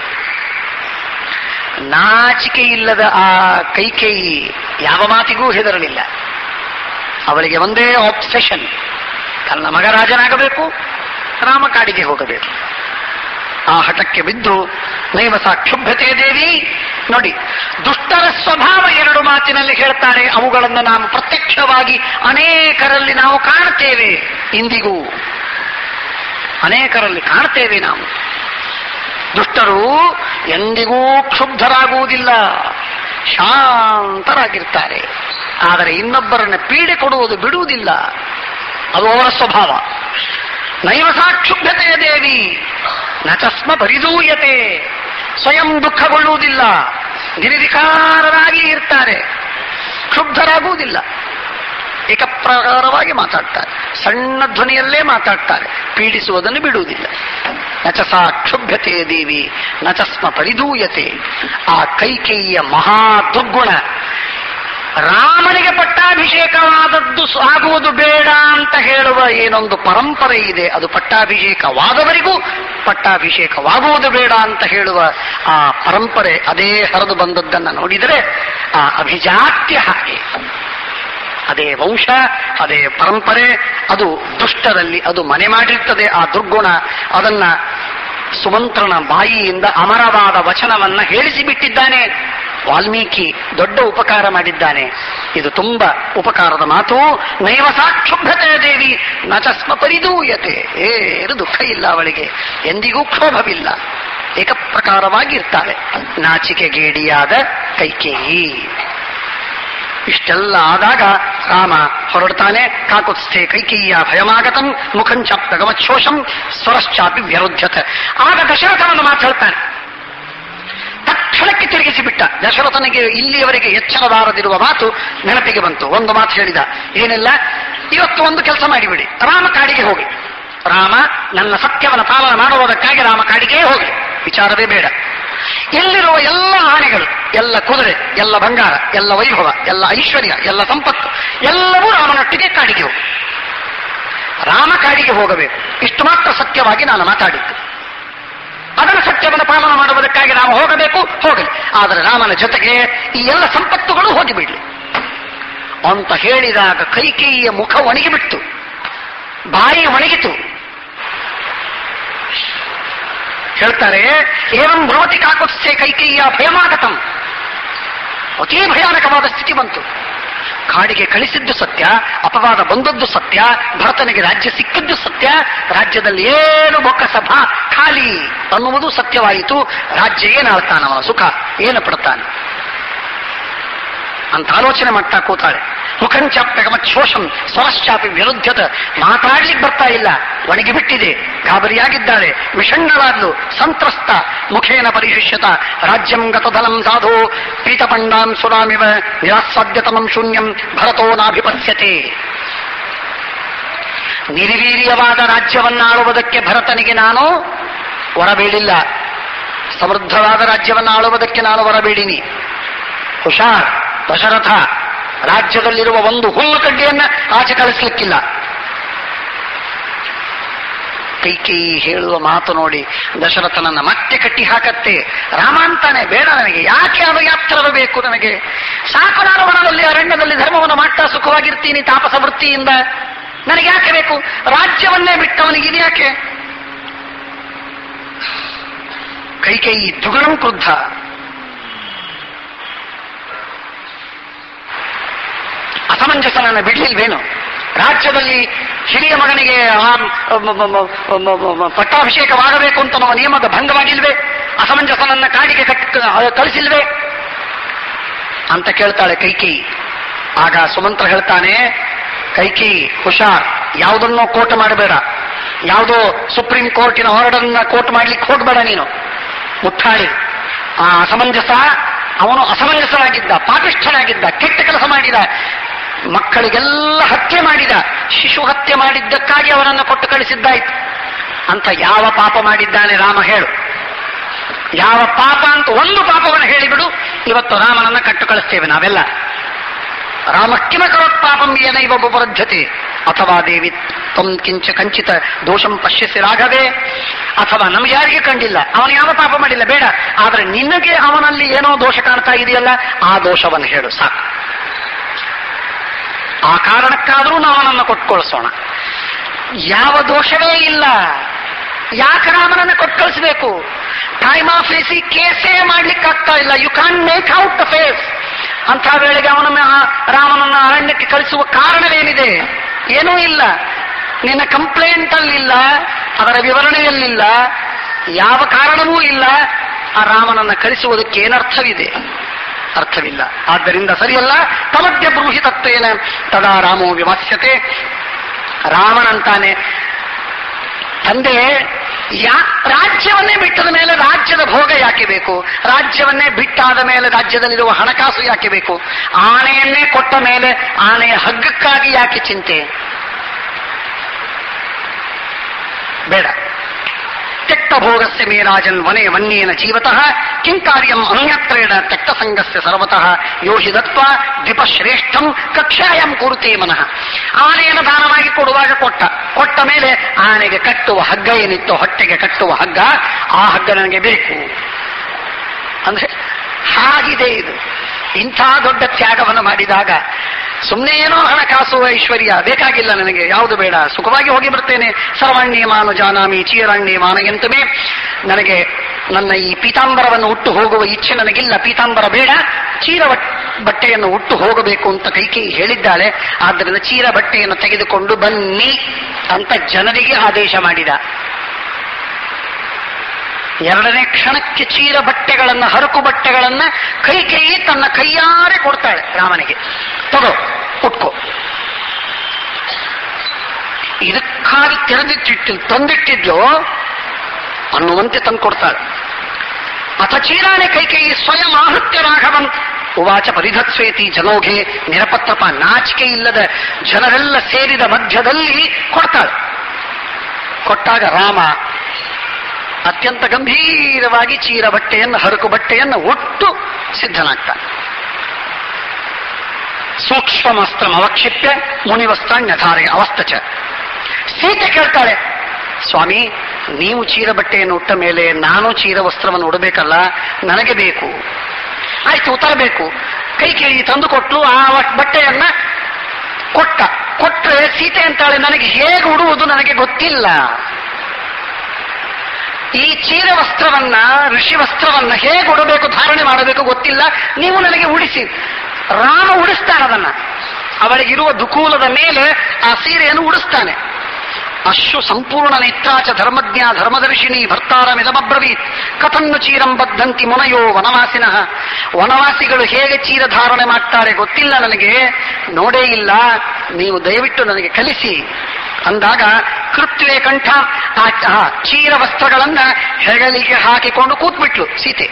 ನಾಚಿಕೆ ಇಲ್ಲದ ಆ ಕೈಕೇಯಿ ಯಾವ ಮಾತಿಗೂ ಹೆದರಲಿಲ್ಲ ಅವಳಿಗೆ ಒಂದೇ ಆಬ್ಸೆಷನ್ ತನ್ನ ಮಗ ರಾಜನಾಗಬೇಕು ರಾಮ ಕಾಡಿಗೆ ಹೋಗಬೇಕು ಆ ಹಠಕ್ಕೆ ಬಿದ್ದು ನೈವಸ ಕ್ಷುಭ್ಯತೆ ದೇವಿ ನೋಡಿ ದುಷ್ಟರ ಸ್ವಭಾವ ಎರಡು ಮಾತಿನಲ್ಲಿ ಹೇಳ್ತಾರೆ ಅವುಗಳನ್ನು ನಾವು ಪ್ರತ್ಯಕ್ಷವಾಗಿ ಅನೇಕರಲ್ಲಿ ನಾವು ಕಾಣ್ತೇವೆ ಇಂದಿಗೂ ಅನೇಕರಲ್ಲಿ ಕಾಣ್ತೇವೆ ನಾವು ದುಷ್ಟರು ಎಂದಿಗೂ ಕ್ಷುಬ್ಧರಾಗುವುದಿಲ್ಲ ಶಾಂತರಾಗಿರ್ತಾರೆ ಆದರೆ ಇನ್ನೊಬ್ಬರನ್ನ ಪೀಡೆ ಕೊಡುವುದು ಬಿಡುವುದಿಲ್ಲ ಅದು ಅವರ ಸ್ವಭಾವ ನೈವ ಸಾಕ್ಷುಭ್ಯತೆ ದೇವಿ ನಚಸ್ಮ ಪರಿದೂಯತೆ ಸ್ವಯಂ ದುಃಖಗೊಳ್ಳುವುದಿಲ್ಲ ನಿರ್ವಿಕಾರರಾಗಿ ಇರ್ತಾರೆ ಕ್ಷುಬ್ಧರಾಗುವುದಿಲ್ಲ ಏಕಪ್ರಕಾರವಾಗಿ ಮಾತಾಡ್ತಾರೆ ಸಣ್ಣ ಧ್ವನಿಯಲ್ಲೇ ಮಾತಾಡ್ತಾರೆ ಪೀಡಿಸುವುದನ್ನು ಬಿಡುವುದಿಲ್ಲ ನಚಸ ಕ್ಷುಭ್ಯತೆ ದೇವಿ ನಚಸ್ಮ ಪರಿದೂಯತೆ ಆ ಕೈಕೇಯಿಯ ಮಹಾ ದುರ್ಗುಣ ರಾಮನಿಗೆ ಪಟ್ಟಾಭಿಷೇಕವಾದದ್ದು ಆಗುವುದು ಬೇಡ ಅಂತ ಹೇಳುವ ಏನೊಂದು ಪರಂಪರೆ ಇದೆ ಅದು ಪಟ್ಟಾಭಿಷೇಕವಾದವರಿಗೂ ಪಟ್ಟಾಭಿಷೇಕವಾಗುವುದು ಬೇಡ ಅಂತ ಹೇಳುವ ಆ ಪರಂಪರೆ ಅದೇ ಹರಿದು ಬಂದದ್ದನ್ನು ನೋಡಿದರೆ ಆ ಅಭಿಜಾತ್ಯ ಹಾಗೆ ಅದೇ ವಂಶ ಅದೇ ಪರಂಪರೆ ಅದು ದುಷ್ಟರಲ್ಲಿ ಅದು ಮನೆ ಮಾಡಿರ್ತದೆ ಆ ದುರ್ಗುಣ ಅದನ್ನ ಸುಮಂತ್ರನ ಬಾಯಿಯಿಂದ ಅಮರವಾದ ವಚನವನ್ನ ಹೇಳಿಸಿಬಿಟ್ಟಿದ್ದಾನೆ ವಾಲ್ಮೀಕಿ ದೊಡ್ಡ ಉಪಕಾರ ಮಾಡಿದ್ದಾನೆ ಇದು ತುಂಬಾ ಉಪಕಾರದ ಮಾತು ನೈವ ಸಾಕ್ಷುಭ್ಯತೆ ದೇವಿ ನಚಸ್ಮ ಪರಿದೂಯತೆ ಏನು ದುಃಖ ಇಲ್ಲ ಅವಳಿಗೆ ಎಂದಿಗೂ ಕ್ಷೋಭವಿಲ್ಲ ಏಕಪ್ರಕಾರವಾಗಿ ಇರ್ತಾಳೆ ನಾಚಿಕೆಗೇಡಿಯಾದ ಕೈಕೇಯಿ ಇಷ್ಟೆಲ್ಲ ಆದಾಗ ರಾಮ ಹೊರಡ್ತಾನೆ ಕಾಕುತ್ಸ್ಥೆ ಕೈಕೇಯಿಯ ಭಯಮಾಗತಂ ಮುಖಂಚಾಪ್ತಗಮಚ್ಛೋಷಂ ಸ್ವರಶ್ಚಾಪಿ ವ್ಯರುಧ್ಯತೆ ಆಗ ದಶರಥವನ್ನು ಮಾತಾಡ್ತಾನೆ ತಕ್ಷಣಕ್ಕೆ ತಿರುಗಿಸಿ ಬಿಟ್ಟ ದಶರಥನಿಗೆ ಇಲ್ಲಿಯವರೆಗೆ ಎಚ್ಚರಬಾರದಿರುವ ಮಾತು ನೆನಪಿಗೆ ಬಂತು ಒಂದು ಮಾತು ಹೇಳಿದ ಏನಿಲ್ಲ ಇವತ್ತು ಒಂದು ಕೆಲಸ ಮಾಡಿಬಿಡಿ ರಾಮ ಕಾಡಿಗೆ ಹೋಗಿ ರಾಮ ನನ್ನ ಸತ್ಯವನ್ನು ಪಾಲನೆ ಮಾಡುವುದಕ್ಕಾಗಿ ರಾಮ ಕಾಡಿಗೆ ಹೋಗಿ ವಿಚಾರವೇ ಬೇಡ ಎಲ್ಲಿರುವ ಎಲ್ಲ ಆನೆಗಳು ಎಲ್ಲ ಕುದುರೆ ಎಲ್ಲ ಬಂಗಾರ ಎಲ್ಲ ವೈಭವ ಎಲ್ಲ ಐಶ್ವರ್ಯ ಎಲ್ಲ ಸಂಪತ್ತು ಎಲ್ಲವೂ ರಾಮನೊಟ್ಟಿಗೆ ಕಾಡಿಗೆ ಹೋಗು ರಾಮ ಕಾಡಿಗೆ ಹೋಗಬೇಕು ಇಷ್ಟು ಮಾತ್ರ ಸತ್ಯವಾಗಿ ನಾನು ಮಾತಾಡಿದ್ದು ಅದನ್ನು ಸತ್ಯ ರಾಜ್ಯವನ್ನು ಪಾಲನ ಮಾಡುವುದಕ್ಕಾಗಿ ರಾಮ ಹೋಗಬೇಕು ಹೋಗಲಿ ಆದರೆ ರಾಮನ ಜೊತೆಗೆ ಈ ಎಲ್ಲ ಸಂಪತ್ತುಗಳು ಹೋಗಿಬಿಡ್ಲಿ ಅಂತ ಹೇಳಿದಾಗ ಕೈಕೇಯಿಯ ಮುಖ ಒಣಗಿಬಿಟ್ಟು ಬಾಯಿ ಒಣಗಿತು ಹೇಳ್ತಾರೆ ಏವಂ ಭವತಿ ಕಾಕುತ್ಸೆ ಕೈಕೇಯಿಯ ಭಯಮಾಗತಂ ಅತೀ ಭಯಾನಕವಾದ ಸ್ಥಿತಿ ಬಂತು ಕಾಡಿಗೆ ಕಳಿಸಿದ್ದು ಸತ್ಯ ಅಪವಾದ ಬಂದದ್ದು ಸತ್ಯ ಭರತನಿಗೆ ರಾಜ್ಯ ಸಿಕ್ಕಿದ್ದು ಸತ್ಯ ರಾಜ್ಯದಲ್ಲಿ ಏನು ಬೊಕ್ಕ ಸಭಾ ಖಾಲಿ ಅನ್ನುವುದು ಸತ್ಯವಾಯಿತು ರಾಜ್ಯ ಏನಾಳ್ತಾನ ಅವನ ಸುಖ ಏನು ಪಡ್ತಾನೆ ಅಂತ ಆಲೋಚನೆ ಮಾಡ್ತಾ ಕೂತಾಳೆ ಮುಖಂಚಾಪ್ಯಗಮತ್ ಶೋಷಂ ಸ್ವರಶ್ಚಾಪಿ ವಿರುದ್ಧದ ಮಾತಾಡ್ಲಿಕ್ಕೆ ಬರ್ತಾ ಇಲ್ಲ ಒಣಗಿ ಬಿಟ್ಟಿದೆ ಗಾಬರಿಯಾಗಿದ್ದಾಳೆ ವಿಷಣ್ಣಳಾದ್ಲು ಸಂತ್ರಸ್ತ ಮುಖೇನ ಪರಿಶಿಷ್ಯತ ರಾಜ್ಯಂ ಗತಧನಂ ಸಾಧು ಪೀತಪಂಡಾಂ ಸುರಾಮಿವ ನಿರಾಸ್ವಾದ್ಯತಮಂ ಶೂನ್ಯಂ ಭರತೋ ನಾಭಿಪತ್ಸ್ಯತೆ ನಿರ್ವೀರ್ಯವಾದ ರಾಜ್ಯವನ್ನಾಳುವುದಕ್ಕೆ ಭರತನಿಗೆ ನಾನು ಹೊರಬೇಡಿಲ್ಲ ಸಮೃದ್ಧವಾದ ರಾಜ್ಯವನ್ನು ಆಳುವುದಕ್ಕೆ ನಾನು ಹೊರಬೇಡಿನಿ ಹುಷಾರ್ ದಶರಥ ರಾಜ್ಯದಲ್ಲಿರುವ ಒಂದು ಹುಲ್ಲು ಕಡ್ಡಿಯನ್ನ ಆಚೆ ಕಳಿಸ್ಲಿಕ್ಕಿಲ್ಲ ಕೈಕೇಯಿ ಹೇಳುವ ಮಾತು ನೋಡಿ ದಶರಥನನ್ನ ಮತ್ತೆ ಕಟ್ಟಿ ಹಾಕತ್ತೆ ರಾಮ ಅಂತಾನೆ ಬೇಡ ನನಗೆ ಯಾಕೆ ಅದು ಯಾತ್ರ ಬೇಕು ನನಗೆ ಸಾಕು ನಾನು ವನದಲ್ಲಿ ಅರಣ್ಯದಲ್ಲಿ ಧರ್ಮವನ್ನು ಮಾಡ್ತಾ ಸುಖವಾಗಿರ್ತೀನಿ ತಾಪಸ ವೃತ್ತಿಯಿಂದ ನನಗೆ ಯಾಕೆ ಬೇಕು ರಾಜ್ಯವನ್ನೇ ಬಿಟ್ಟವನಿಗೆ ಇದು ಯಾಕೆ ಕೈಕೇಯಿ ದುಗುಣಂ ಕ್ರುದ್ಧ ಅಸಮಂಜಸನನ್ನು ಬಿಡ್ಲಿಲ್ವೇನು ರಾಜ್ಯದಲ್ಲಿ ಹಿರಿಯ ಮಗನಿಗೆ ಆ ಮ- ಮ- ಮ- ಮ- ಮ- ಮ- ಪಟ್ಟಾಭಿಷೇಕವಾಗಬೇಕು ಅಂತ ನಾವು ನಿಯಮದ ಭಂಗವಾಗಿಲ್ವೇ ಅಸಮಂಜಸನನ್ನ ಕಾಡಿಗೆ ಕಟ್ ಕಳಿಸಿಲ್ವೇ ಅಂತ ಕೇಳ್ತಾಳೆ ಕೈಕೇಯಿ ಆಗ ಸುಮಂತ್ರ ಹೇಳ್ತಾನೆ ಕೈಕೇಯಿ ಹುಷಾರ್ ಯಾವುದನ್ನೋ ಕೋಟ್ ಮಾಡಬೇಡ ಯಾವುದೋ ಸುಪ್ರೀಂ ಕೋರ್ಟಿನ ಆರ್ಡರ್ನ ಕೋಟ್ ಮಾಡ್ಲಿಕ್ಕೆ ಹೋಗ್ಬೇಡ ನೀನು ಮುಟ್ಟಾಳಿ ಆ ಅಸಮಂಜಸ ಅವನು ಅಸಮಂಜಸನಾಗಿದ್ದ ಪಾಪಿಷ್ಠನಾಗಿದ್ದ ಕೆಟ್ಟ ಕೆಲಸ ಮಾಡಿದ ಮಕ್ಕಳಿಗೆಲ್ಲ ಹತ್ಯೆ ಮಾಡಿದ ಶಿಶು ಹತ್ಯೆ ಮಾಡಿದ್ದಕ್ಕಾಗಿ ಅವನನ್ನು ಕೊಟ್ಟು ಕಳಿಸಿದ್ದಾಯ್ತು ಅಂತ ಯಾವ ಪಾಪ ಮಾಡಿದ್ದಾನೆ ರಾಮ ಹೇಳು ಯಾವ ಪಾಪ ಅಂತ ಒಂದು ಪಾಪವನ್ನು ಹೇಳಿಬಿಡು ಇವತ್ತು ರಾಮನನ್ನ ಕಟ್ಟು ಕಳಿಸ್ತೇವೆ ನಾವೆಲ್ಲ ರಾಮ ಕಿಮ ಕರೋತ್ ಪಾಪಂ ಏನೈವ ಉಪರದ್ಧತೆ ಅಥವಾ ದೇವಿ ತ್ವಂ ಕಿಂಚ ಕಂಚಿತ ದೋಷಂ ಪಶ್ಯಸಿ ರಾಘವೇ ಅಥವಾ ನಮ್ಗೆ ಯಾರಿಗೆ ಕಂಡಿಲ್ಲ ಅವನು ಯಾವ ಪಾಪ ಮಾಡಿಲ್ಲ ಬೇಡ ಆದ್ರೆ ನಿನಗೆ ಅವನಲ್ಲಿ ಏನೋ ದೋಷ ಕಾಣ್ತಾ ಇದೆಯಲ್ಲ ಆ ದೋಷವನ್ನು ಹೇಳು ಸಾಕು ಆ ಕಾರಣಕ್ಕಾದರೂ ನಾವು ಅವನನ್ನು ಕೊಟ್ಕೊಳಿಸೋಣ ಯಾವ ದೋಷವೇ ಇಲ್ಲ ಯಾಕೆ ರಾಮನನ್ನ ಕೊಟ್ಟು ಕಳಿಸ್ಬೇಕು ಟೈಮ್ ಆಫ್ ಫೇಸಿ ಕೇಸೇ ಮಾಡ್ಲಿಕ್ಕೆ ಆಗ್ತಾ ಇಲ್ಲ you can make out the face ಅಂಥ ವೇಳೆಗೆ ಅವನನ್ನ ಆ ರಾಮನನ್ನ ಅರಣ್ಯಕ್ಕೆ ಕಳಿಸುವ ಕಾರಣವೇನಿದೆ ಏನೂ ಇಲ್ಲ ನಿನ್ನ ಕಂಪ್ಲೇಂಟ್ ಅಲ್ಲಿಲ್ಲ ಅದರ ವಿವರಣೆಯಲ್ಲಿಲ್ಲ ಯಾವ ಕಾರಣವೂ ಇಲ್ಲ ಆ ರಾಮನನ್ನ ಕಳಿಸುವುದಕ್ಕೆ ಏನರ್ಥವಿದೆ ಅರ್ಥವಿಲ್ಲ ಆದ್ದರಿಂದ ಸರಿಯಲ್ಲ ತಮಧ್ಯ ಬ್ರೂಹಿ ತತ್ವೇನ ತದಾ ರಾಮೋ ವಿಮಸ್ಯತೆ ರಾಮನಂತಾನೆ ತಂದೆ ಯಾ ರಾಜ್ಯವನ್ನೇ ಬಿಟ್ಟದ ಮೇಲೆ ರಾಜ್ಯದ ಭೋಗ ಯಾಕೆ ಬೇಕು ರಾಜ್ಯವನ್ನೇ ಬಿಟ್ಟಾದ ಮೇಲೆ ರಾಜ್ಯದಲ್ಲಿರುವ ಹಣಕಾಸು ಯಾಕೆ ಬೇಕು ಆನೆಯನ್ನೇ ಕೊಟ್ಟ ಮೇಲೆ ಆನೆಯ ಹಗ್ಗಕ್ಕಾಗಿ ಯಾಕೆ ಚಿಂತೆ ಬೇಡ ತ್ಯಕ್ತ ಭೋಗಸ್ಯ ಮೇ ರಾಜನ್ ವನೆ ವನ್ಯೇನ ಜೀವತಃ ಕಿಂ ಕಾರ್ಯಂ ಅನ್ಯತ್ರೇಣ ತ್ಯಕ್ತ ಸಂಘಸ್ಯ ಸರ್ವತಃ ಯೋಷಿ ದತ್ವ ದ್ವಿಪ ಶ್ರೇಷ್ಠಂ ಕಕ್ಷಾಯಂ ಕುರುತೆ ಮನಃ ಆನೆಯನ್ನು ದಾನವಾಗಿ ಕೊಡುವಾಗ ಕೊಟ್ಟ ಕೊಟ್ಟ ಮೇಲೆ ಆನೆಗೆ ಕಟ್ಟುವ ಹಗ್ಗ ಏನಿತ್ತು ಹೊಟ್ಟೆಗೆ ಕಟ್ಟುವ ಹಗ್ಗ ಆ ಹಗ್ಗ ನನಗೆ ಬೇಕು ಅಂದ್ರೆ ಹಾಗಿದೆ ಇದು ಇಂಥ ದೊಡ್ಡ ತ್ಯಾಗವನ್ನು ಮಾಡಿದಾಗ ಸುಮ್ಮನೆ ಏನೋ ಹಣಕಾಸು ಐಶ್ವರ್ಯ ಬೇಕಾಗಿಲ್ಲ ನನಗೆ ಯಾವುದು ಬೇಡ ಸುಖವಾಗಿ ಹೋಗಿ ಬರ್ತೇನೆ ಸರ್ವಾಣ್ಯಮಾನು ಜಾನಾಮಿ ಚೀರಾಣ್ಯಮಾನ ಎಂತಮೇ ನನಗೆ ನನ್ನ ಈ ಪೀತಾಂಬರವನ್ನು ಉಟ್ಟು ಹೋಗುವ ಇಚ್ಛೆ ನನಗಿಲ್ಲ ಪೀತಾಂಬರ ಬೇಡ ಚೀರ ಬಟ್- ಬಟ್ಟೆಯನ್ನು ಉಟ್ಟು ಹೋಗಬೇಕು ಅಂತ ಕೈಕೇಯಿ ಹೇಳಿದ್ದಾಳೆ ಆದ್ದರಿಂದ ಚೀರ ಬಟ್ಟೆಯನ್ನು ತೆಗೆದುಕೊಂಡು ಬನ್ನಿ ಅಂತ ಜನರಿಗೆ ಆದೇಶ ಮಾಡಿದ ಎರಡನೇ ಕ್ಷಣಕ್ಕೆ ಚೀರ ಬಟ್ಟೆಗಳನ್ನ ಹರಕು ಬಟ್ಟೆಗಳನ್ನ ಕೈ ಕೈ ತನ್ನ ಕೈಯಾರೆ ಕೊಡ್ತಾಳೆ ರಾಮನಿಗೆ ತಗೋ ಉಟ್ಕೋ ಇದಕ್ಕಾಗಿ ತೆರೆದಿಟ್ಟಿಟ್ಟು ತಂದಿಟ್ಟಿದ್ಲು ಅನ್ನುವಂತೆ ತಂದು ಕೊಡ್ತಾಳೆ ಅಥ ಚೀರಾಣೆ ಕೈಕೇಯಿ ಸ್ವಯಂ ಆಹೃತ್ಯ ರಾಘವಂ ಉವಾಚ ಪರಿಧತ್ಸ್ವೇತಿ ಜನೋಘೆ ನಿರಪತ್ರಪ ನಾಚಿಕೆ ಇಲ್ಲದ ಜನರೆಲ್ಲ ಸೇರಿದ ಮಧ್ಯದಲ್ಲಿ ಕೊಡ್ತಾಳೆ ಕೊಟ್ಟಾಗ ರಾಮ ಅತ್ಯಂತ ಗಂಭೀರವಾಗಿ ಚೀರ ಬಟ್ಟೆಯನ್ನು ಹರಕು ಬಟ್ಟೆಯನ್ನು ಒಟ್ಟು ಸಿದ್ಧನಾಗ್ತಾನೆ ಸೂಕ್ಷ್ಮಸ್ತ್ರ ಅವಕ್ಷಿಪ್ಯ ಮುನಿವಸ್ತ್ರಾಣ್ಯಧಾರೆ ಅವಸ್ತಚ ಸೀತೆ ಕೇಳ್ತಾಳೆ ಸ್ವಾಮಿ ನೀವು ಚೀರ ಬಟ್ಟೆಯನ್ನು ಉಟ್ಟ ಮೇಲೆ ನಾನು ಚೀರ ವಸ್ತ್ರವನ್ನು ಉಡಬೇಕಲ್ಲ ನನಗೆ ಬೇಕು ಆಯ್ತು ತರಬೇಕು ಕೈ ಕೇಳಿ ತಂದು ಕೊಟ್ಲು ಆ ವ- ಬಟ್ಟೆಯನ್ನ ಕೊಟ್ಟ ಕೊಟ್ರೆ ಸೀತೆ ಅಂತಾಳೆ ನನಗೆ ಹೇಗೆ ಉಡುವುದು ನನಗೆ ಗೊತ್ತಿಲ್ಲ ಈ ಚೀರ ವಸ್ತ್ರವನ್ನ ಋಷಿ ವಸ್ತ್ರವನ್ನ ಹೇಗೆ ಉಡಬೇಕು ಧಾರಣೆ ಮಾಡಬೇಕು ಗೊತ್ತಿಲ್ಲ ನೀವು ನನಗೆ ಉಡಿಸಿ ರಾಮ ಉಡಿಸ್ತಾನೆ ಅದನ್ನ ಅವಳಿಗಿರುವ ದುಕೂಲದ ಮೇಲೆ ಆ ಸೀರೆಯನ್ನು ಉಡಿಸ್ತಾನೆ ಅಶ್ರು ಸಂಪೂರ್ಣ ನಿತ್ರಾಚ ಧರ್ಮಜ್ಞ ಧರ್ಮದರ್ಶಿನಿ ಭರ್ತಾರಮಿದಮಬ್ರವೀತ್ ಕಥನ್ನು ಚೀರಂ ಬದ್ಧಂತಿ ಮುನಯೋ ವನವಾಸಿನಃ ವನವಾಸಿಗಳು ಹೇಗೆ ಚೀರ ಧಾರಣೆ ಮಾಡ್ತಾರೆ ಗೊತ್ತಿಲ್ಲ ನನಗೆ ನೋಡೇ ಇಲ್ಲ ನೀವು ದಯವಿಟ್ಟು ನನಗೆ ಕಲಿಸಿ ಅಂದಾಗ ಕೃತ್ವೇ ಕಂಠ ಆ ಆ ಚೀರ ವಸ್ತ್ರಗಳನ್ನ ಹೆಗಲಿಗೆ ಹಾಕಿಕೊಂಡು ಕೂತ್ಬಿಟ್ಲು ಸೀತೆ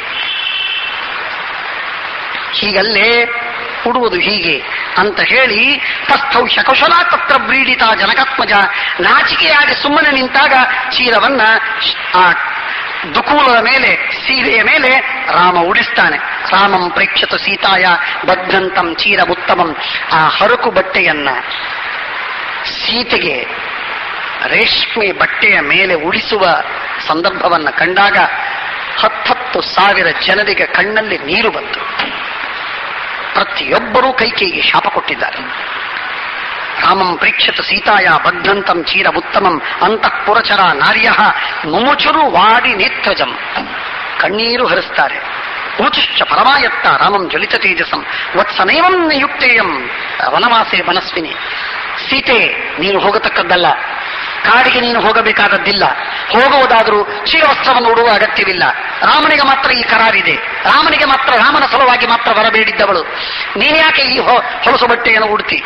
ಹೀಗಲ್ಲೇ ಉಡುವುದು ಹೀಗೆ ಅಂತ ಹೇಳಿ ತಸ್ಥೌ ಶಕುಶಲ ತತ್ರ ಬ್ರೀಡಿತ ಜನಕಾತ್ಮಜ ನಾಚಿಕೆಯಾಗಿ ಸುಮ್ಮನೆ ನಿಂತಾಗ ಚೀರವನ್ನ ಶ್- ಆ ದುಕೂಲದ ಮೇಲೆ ಸೀರೆಯ ಮೇಲೆ ರಾಮ ಉಡಿಸ್ತಾನೆ ರಾಮಂ ಪ್ರೇಕ್ಷತ ಸೀತಾಯ ಬದ್ಧಂತಂ ಚೀರ ಉತ್ತಮಂ ಆ ಹರಕು ಬಟ್ಟೆಯನ್ನ ಸೀತೆಗೆ ರೇಷ್ಮೆ ಬಟ್ಟೆಯ ಮೇಲೆ ಉಡಿಸುವ ಸಂದರ್ಭವನ್ನ ಕಂಡಾಗ ಹತ್ತತ್ತು ಸಾವಿರ ಜನರಿಗೆ ಕಣ್ಣಲ್ಲಿ ನೀರು ಬಂತು ಪ್ರತಿಯೊಬ್ಬರೂ ಕೈಕೇಯಿಗೆ ಶಾಪ ಕೊಟ್ಟಿದ್ದಾರೆ ರಾಮಂ ಪ್ರೇಕ್ಷತ ಸೀತಾಯ ಬದ್ಧಂತಂ ಚೀರ ಉತ್ತಮಂ ಅಂತಃಪುರಚರ ನಾರ್ಯ ಮುಮುಚುರು ವಾಡಿ ನೇತ್ರಜಂ ಕಣ್ಣೀರು ಹರಿಸ್ತಾರೆ ಊಚುಶ್ಚ ಪರಮಾಯತ್ತ ರಾಮಂ ಜ್ವಲಿತ ತೇಜಸಂ ವತ್ಸನೈವಂ ನಿಯುಕ್ತೇಯಂ ವನವಾಸೆ ಮನಸ್ವಿನಿ ಸೀತೆ ನೀನು ಹೋಗತಕ್ಕದ್ದಲ್ಲ ಕಾಡಿಗೆ ನೀನು ಹೋಗಬೇಕಾದದ್ದಿಲ್ಲ ಹೋಗುವುದಾದರೂ ಚೀರವಸ್ತ್ರವನ್ನು ಉಡುವ ಅಗತ್ಯವಿಲ್ಲ ರಾಮನಿಗೆ ಮಾತ್ರ ಈ ಕರಾರಿದೆ ರಾಮನಿಗೆ ಮಾತ್ರ ರಾಮನ ಸಲುವಾಗಿ ಮಾತ್ರ ಬರಬೇಡಿದ್ದವಳು ನೀನು ಯಾಕೆ ಈ ಹೊ- ಹೊಲಸು ಬಟ್ಟೆಯನ್ನು ಉಡ್ತಿ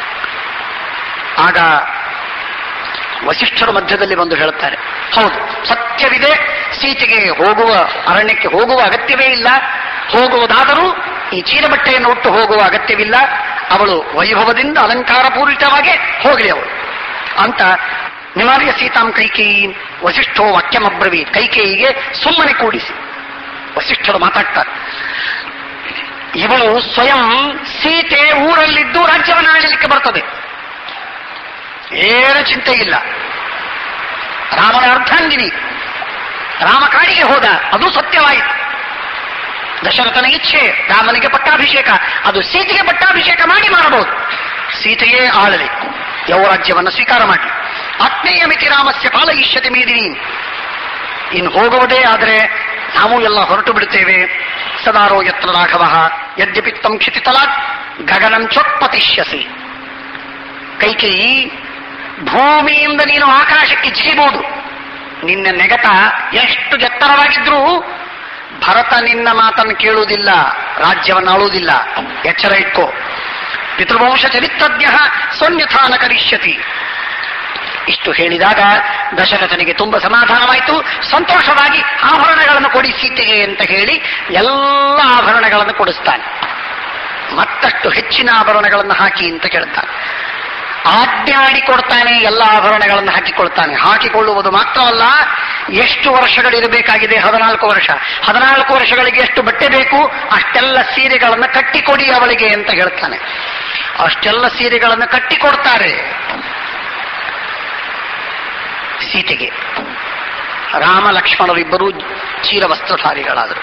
ಆಗ ವಸಿಷ್ಠರ ಮಧ್ಯದಲ್ಲಿ ಬಂದು ಹೇಳುತ್ತಾರೆ ಹೌದು ಸತ್ಯವಿದೆ ಸೀತೆಗೆ ಹೋಗುವ ಅರಣ್ಯಕ್ಕೆ ಹೋಗುವ ಅಗತ್ಯವೇ ಇಲ್ಲ ಹೋಗುವುದಾದರೂ ಈ ಚೀರ ಬಟ್ಟೆಯನ್ನು ಉಟ್ಟು ಹೋಗುವ ಅಗತ್ಯವಿಲ್ಲ ಅವಳು ವೈಭವದಿಂದ ಅಲಂಕಾರ ಪೂರಿತವಾಗಿ ಹೋಗಲಿ ಅವಳು ಅಂತ ನಿವಾರ್ಯ ಸೀತಾಂ ಕೈಕೇಯಿ ವಸಿಷ್ಠೋ ವಾಕ್ಯಮಬ್ರವಿ ಕೈಕೇಯಿಗೆ ಸುಮ್ಮನೆ ಕೂಡಿಸಿ ವಸಿಷ್ಠರು ಮಾತಾಡ್ತಾರೆ ಇವಳು ಸ್ವಯಂ ಸೀತೆ ಊರಲ್ಲಿದ್ದು ರಾಜ್ಯವನ್ನು ಆಳಲಿಕ್ಕೆ ಬರ್ತದೆ ಏನು ಚಿಂತೆ ಇಲ್ಲ ರಾಮನ ಅರ್ಧಾಂಗಿನಿ ರಾಮ ಕಾಡಿಗೆ ಹೋದ ಅದು ಸತ್ಯವಾಯಿತು ದಶರಥನ ಇಚ್ಛೆ ರಾಮನಿಗೆ ಪಟ್ಟಾಭಿಷೇಕ ಅದು ಸೀತೆಗೆ ಪಟ್ಟಾಭಿಷೇಕ ಮಾಡಿ ಮಾಡಬಹುದು ಸೀತೆಯೇ ಆಳಲಿ ಯಾವ ರಾಜ್ಯವನ್ನು ಸ್ವೀಕಾರ ಮಾಡಿ ಆತ್ಮೀಯ ಮಿತಿ ರಾಮಸ್ಯ ಪಾಲಯಿಷ್ಯತೆ ಮೀದಿನಿ ಇನ್ನು ಹೋಗುವುದೇ ಆದರೆ ನಾವು ಎಲ್ಲ ಹೊರಟು ಬಿಡುತ್ತೇವೆ ಸದಾರೋ ಯತ್ರ ರಾಘವ ಯದ್ಯಪಿ ತಂ ಕ್ಷಿತಿತಲಾತ್ ಗಗನಂ ಚೊತ್ಪತಿಷ್ಯಸಿ ಕೈಕೇಯಿ ಭೂಮಿಯಿಂದ ನೀನು ಆಕಾಶಕ್ಕೆ ಜಿಗಿಬಹುದು ನಿನ್ನ ನೆಗತ ಎಷ್ಟು ಎತ್ತರವಾಗಿದ್ರೂ ಭರತ ನಿನ್ನ ಮಾತನ್ನು ಕೇಳುವುದಿಲ್ಲ ರಾಜ್ಯವನ್ನು ಆಳುವುದಿಲ್ಲ ಎಚ್ಚರ ಇಟ್ಕೋ ಪಿತೃವಂಶ ಚರಿತ್ರಜ್ಞ ಸೊನ್ಯಥಾನ ಕರಿಷ್ಯತಿ ಇಷ್ಟು ಹೇಳಿದಾಗ ದಶರಥನಿಗೆ ತುಂಬಾ ಸಮಾಧಾನವಾಯಿತು ಸಂತೋಷವಾಗಿ ಆಭರಣಗಳನ್ನು ಕೊಡಿ ಸೀತೆಗೆ ಅಂತ ಹೇಳಿ ಎಲ್ಲ ಆಭರಣಗಳನ್ನು ಕೊಡಿಸ್ತಾನೆ ಮತ್ತಷ್ಟು ಹೆಚ್ಚಿನ ಆಭರಣಗಳನ್ನು ಹಾಕಿ ಅಂತ ಕೇಳ್ತಾನೆ ಆಜ್ಞಾಡಿ ಕೊಡ್ತಾನೆ ಎಲ್ಲ ಆಭರಣಗಳನ್ನು ಹಾಕಿಕೊಳ್ತಾನೆ ಹಾಕಿಕೊಳ್ಳುವುದು ಮಾತ್ರವಲ್ಲ ಎಷ್ಟು ವರ್ಷಗಳಿರಬೇಕಾಗಿದೆ ಹದಿನಾಲ್ಕು ವರ್ಷ ಹದಿನಾಲ್ಕು ವರ್ಷಗಳಿಗೆ ಎಷ್ಟು ಬಟ್ಟೆ ಬೇಕು ಅಷ್ಟೆಲ್ಲ ಸೀರೆಗಳನ್ನು ಕಟ್ಟಿಕೊಡಿ ಅವಳಿಗೆ ಅಂತ ಹೇಳ್ತಾನೆ ಅಷ್ಟೆಲ್ಲ ಸೀರೆಗಳನ್ನು ಕಟ್ಟಿಕೊಡ್ತಾರೆ ಸೀತೆಗೆ ರಾಮ ಲಕ್ಷ್ಮಣರಿಬ್ಬರೂ ಚೀರವಸ್ತ್ರಧಾರಿಗಳಾದರು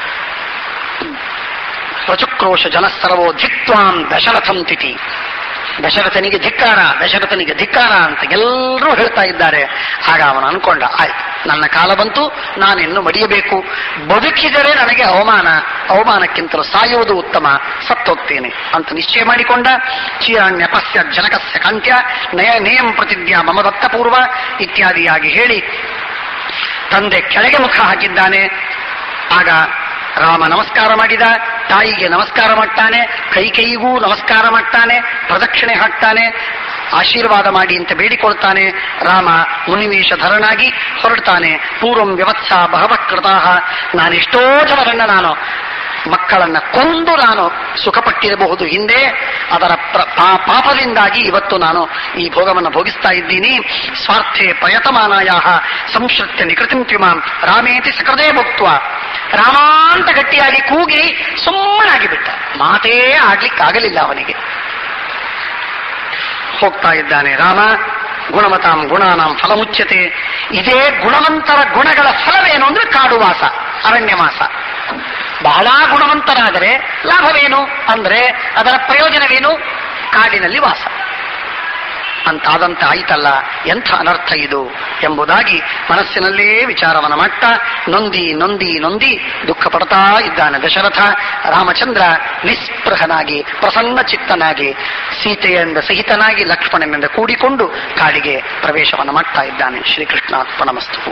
ರಚುಕ್ರೋಶ ಜನಸ್ತರವೋ ಧಿಕ್ವಾಂ ದಶರಥಂ ತಿಥಿ ದಶರಥನಿಗೆ ಧಿಕ್ಕಾರ ದಶರಥನಿಗೆ ಧಿಕ್ಕಾರ ಅಂತ ಎಲ್ಲರೂ ಹೇಳ್ತಾ ಇದ್ದಾರೆ ಆಗ ಅವನು ಅನ್ಕೊಂಡ ಆಯ್ತು ನನ್ನ ಕಾಲ ಬಂತು ನಾನಿನ್ನು ಮಡಿಯಬೇಕು ಬದುಕಿದರೆ ನನಗೆ ಅವಮಾನ ಅವಮಾನಕ್ಕಿಂತಲೂ ಸಾಯುವುದು ಉತ್ತಮ ಸತ್ತೋಗ್ತೇನೆ ಅಂತ ನಿಶ್ಚಯ ಮಾಡಿಕೊಂಡ ಚೀರಾಣ್ಯಪಸ್ಯ ಜನಕಸ್ಯ ಕಾಂತ್ಯ ನಯ ನೇಯಂ ಪ್ರತಿಜ್ಞಾ ಮಮ ದತ್ತಪೂರ್ವ ಇತ್ಯಾದಿಯಾಗಿ ಹೇಳಿ ತಂದೆ ಕೆಳಗೆ ಮುಖ ಹಾಕಿದ್ದಾನೆ ಆಗ ರಾಮ ನಮಸ್ಕಾರ ಮಾಡಿದ ತಾಯಿಗೆ ನಮಸ್ಕಾರ ಮಾಡ್ತಾನೆ ಕೈ ಕೈಗೂ ನಮಸ್ಕಾರ ಮಾಡ್ತಾನೆ ಪ್ರದಕ್ಷಿಣೆ ಹಾಕ್ತಾನೆ ಆಶೀರ್ವಾದ ಮಾಡಿ ಅಂತ ಬೇಡಿಕೊಳ್ತಾನೆ ರಾಮ ಮುನಿವೇಶಧರನಾಗಿ ಹೊರಡ್ತಾನೆ ಪೂರ್ವಂ ವ್ಯವತ್ಸ ಬಹವಕೃತಾ ನಾನೆಷ್ಟೋ ಜನರನ್ನ ನಾನು ಮಕ್ಕಳನ್ನ ಕೊಂದು ನಾನು ಸುಖಪಟ್ಟಿರಬಹುದು ಹಿಂದೆ ಅದರ ಪ್ರ- ಪಾ- ಪಾಪದಿಂದಾಗಿ ಇವತ್ತು ನಾನು ಈ ಭೋಗವನ್ನು ಭೋಗಿಸ್ತಾ ಇದ್ದೀನಿ ಸ್ವಾರ್ಥೆ ಪ್ರಯತಮಾನಾಯ ಸಂಶ್ರಿತ್ಯ ನಿಕೃತಿಂ ತ್ವಿಮಾಂ ರಾಮೇತಿ ಸಕೃದೇ ಭುಕ್ತ್ವ ರಾಮ ಅಂತ ಗಟ್ಟಿಯಾಗಿ ಕೂಗಿ ಸುಮ್ಮನಾಗಿ ಬಿಟ್ಟ ಮಾತೇ ಆಡ್ಲಿಕ್ಕಾಗಲಿಲ್ಲ ಅವನಿಗೆ ಹೋಗ್ತಾ ಇದ್ದಾನೆ ರಾಮ ಗುಣಮತಾಂ ಗುಣಾನಾಂ ಫಲಮುಚ್ಯತೆ ಇದೇ ಗುಣವಂತರ ಗುಣಗಳ ಫಲವೇನು ಅಂದ್ರೆ ಕಾಡುವಾಸ ಅರಣ್ಯವಾಸ ಬಹಳ ಗುಣವಂತರಾದರೆ ಲಾಭವೇನು ಅಂದ್ರೆ ಅದರ ಪ್ರಯೋಜನವೇನು ಕಾಡಿನಲ್ಲಿ ವಾಸ ಅಂತಾದಂತೆ ಆಯ್ತಲ್ಲ ಎಂಥ ಅನರ್ಥ ಇದು ಎಂಬುದಾಗಿ ಮನಸ್ಸಿನಲ್ಲೇ ವಿಚಾರವನ್ನ ಮಟ್ಟ ನೊಂದಿ ನೊಂದಿ ನೊಂದಿ ದುಃಖ ಪಡ್ತಾ ಇದ್ದಾನೆ ದಶರಥ ರಾಮಚಂದ್ರ ನಿಸ್ಪೃಹನಾಗಿ ಪ್ರಸನ್ನ ಚಿತ್ತನಾಗಿ ಸೀತೆಯಿಂದ ಸಹಿತನಾಗಿ ಲಕ್ಷ್ಮಣನಿಂದ ಕೂಡಿಕೊಂಡು ಕಾಡಿಗೆ ಪ್ರವೇಶವನ್ನು ಮಾಡ್ತಾ ಇದ್ದಾನೆ ಶ್ರೀಕೃಷ್ಣಾರ್ಪಣಮಸ್ತು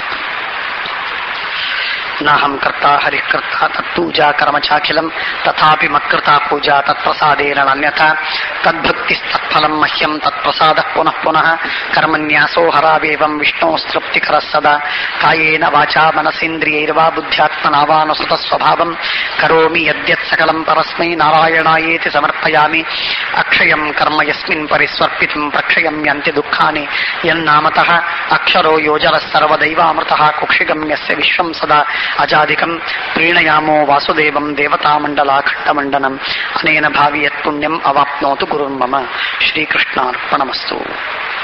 ನಾಹಂ ಕರ್ತಾ ಹರಿಕರ್ತ ತತ್ಪೂಜಾ ಕರ್ಮಚಾಖಿಲಂ ತಥಾಪಿ ಮತ್ಕೃತಾ ಪೂಜಾ ತತ್ಪ್ರಸಾದೇನ ಅನ್ಯಥ ತದ್ಭಕ್ತಿಸ್ತತ್ಫಲಂ ಮಹ್ಯಂ ತತ್ಪ್ರಸಾದ ಪುನಃ ಪುನಃ ಕರ್ಮನ್ಯಾಸೋ ಹರಾವೇವಂ ವಿಷ್ಣೋಸ್ತೃಪ್ತಿಕರ ಸದಾ ಕಾಯೇನ ವಾಚಾ ಮನಸೇಂದ್ರಿಯೈರ್ವಾ ಬುದ್ಧ್ಯಾತ್ಮನಾವಾನುಸೃತ ಸ್ವಭಾವಂ ಕರೋಮಿ ಯದ್ಯತ್ ಸಕಲಂ ಪರಸ್ಮೈ ನಾರಾಯಣಾಯೇತಿ ಸಮರ್ಪಯಾಮಿ ಅಕ್ಷಯಂ ಕರ್ಮ ಯಸ್ಮಿನ್ ಪರಿಸ್ವರ್ಪಿತಂ ಪ್ರಕ್ಷಯಮ್ಯಂತಿ ದುಃಖಾನಿ ಯನ್ನಾಮತಃ ಅಕ್ಷರೋ ಯೋಜನ ಸರ್ವದೈವಾಮೃತಃ ಕುಕ್ಷಿಗಮ್ಯಸ್ಯ ವಿಶ್ವಂ ಸದಾ ಅಜಾದಿಕಂ ಪ್ರೀಣಯಾಮೋ ವಾಸುದೇವಂ ದೇವತಾಮಂಡಲಾಖಂಡಮಂಡನಂ ಅನೇನ ಭಾವಿ ಯತ್ ಪುಣ್ಯಂ ಅವಾಪ್ನೋತು ಗುರುರ್ಮಮ ಶ್ರೀಕೃಷ್ಣಾರ್ಪಣಮಸ್ತು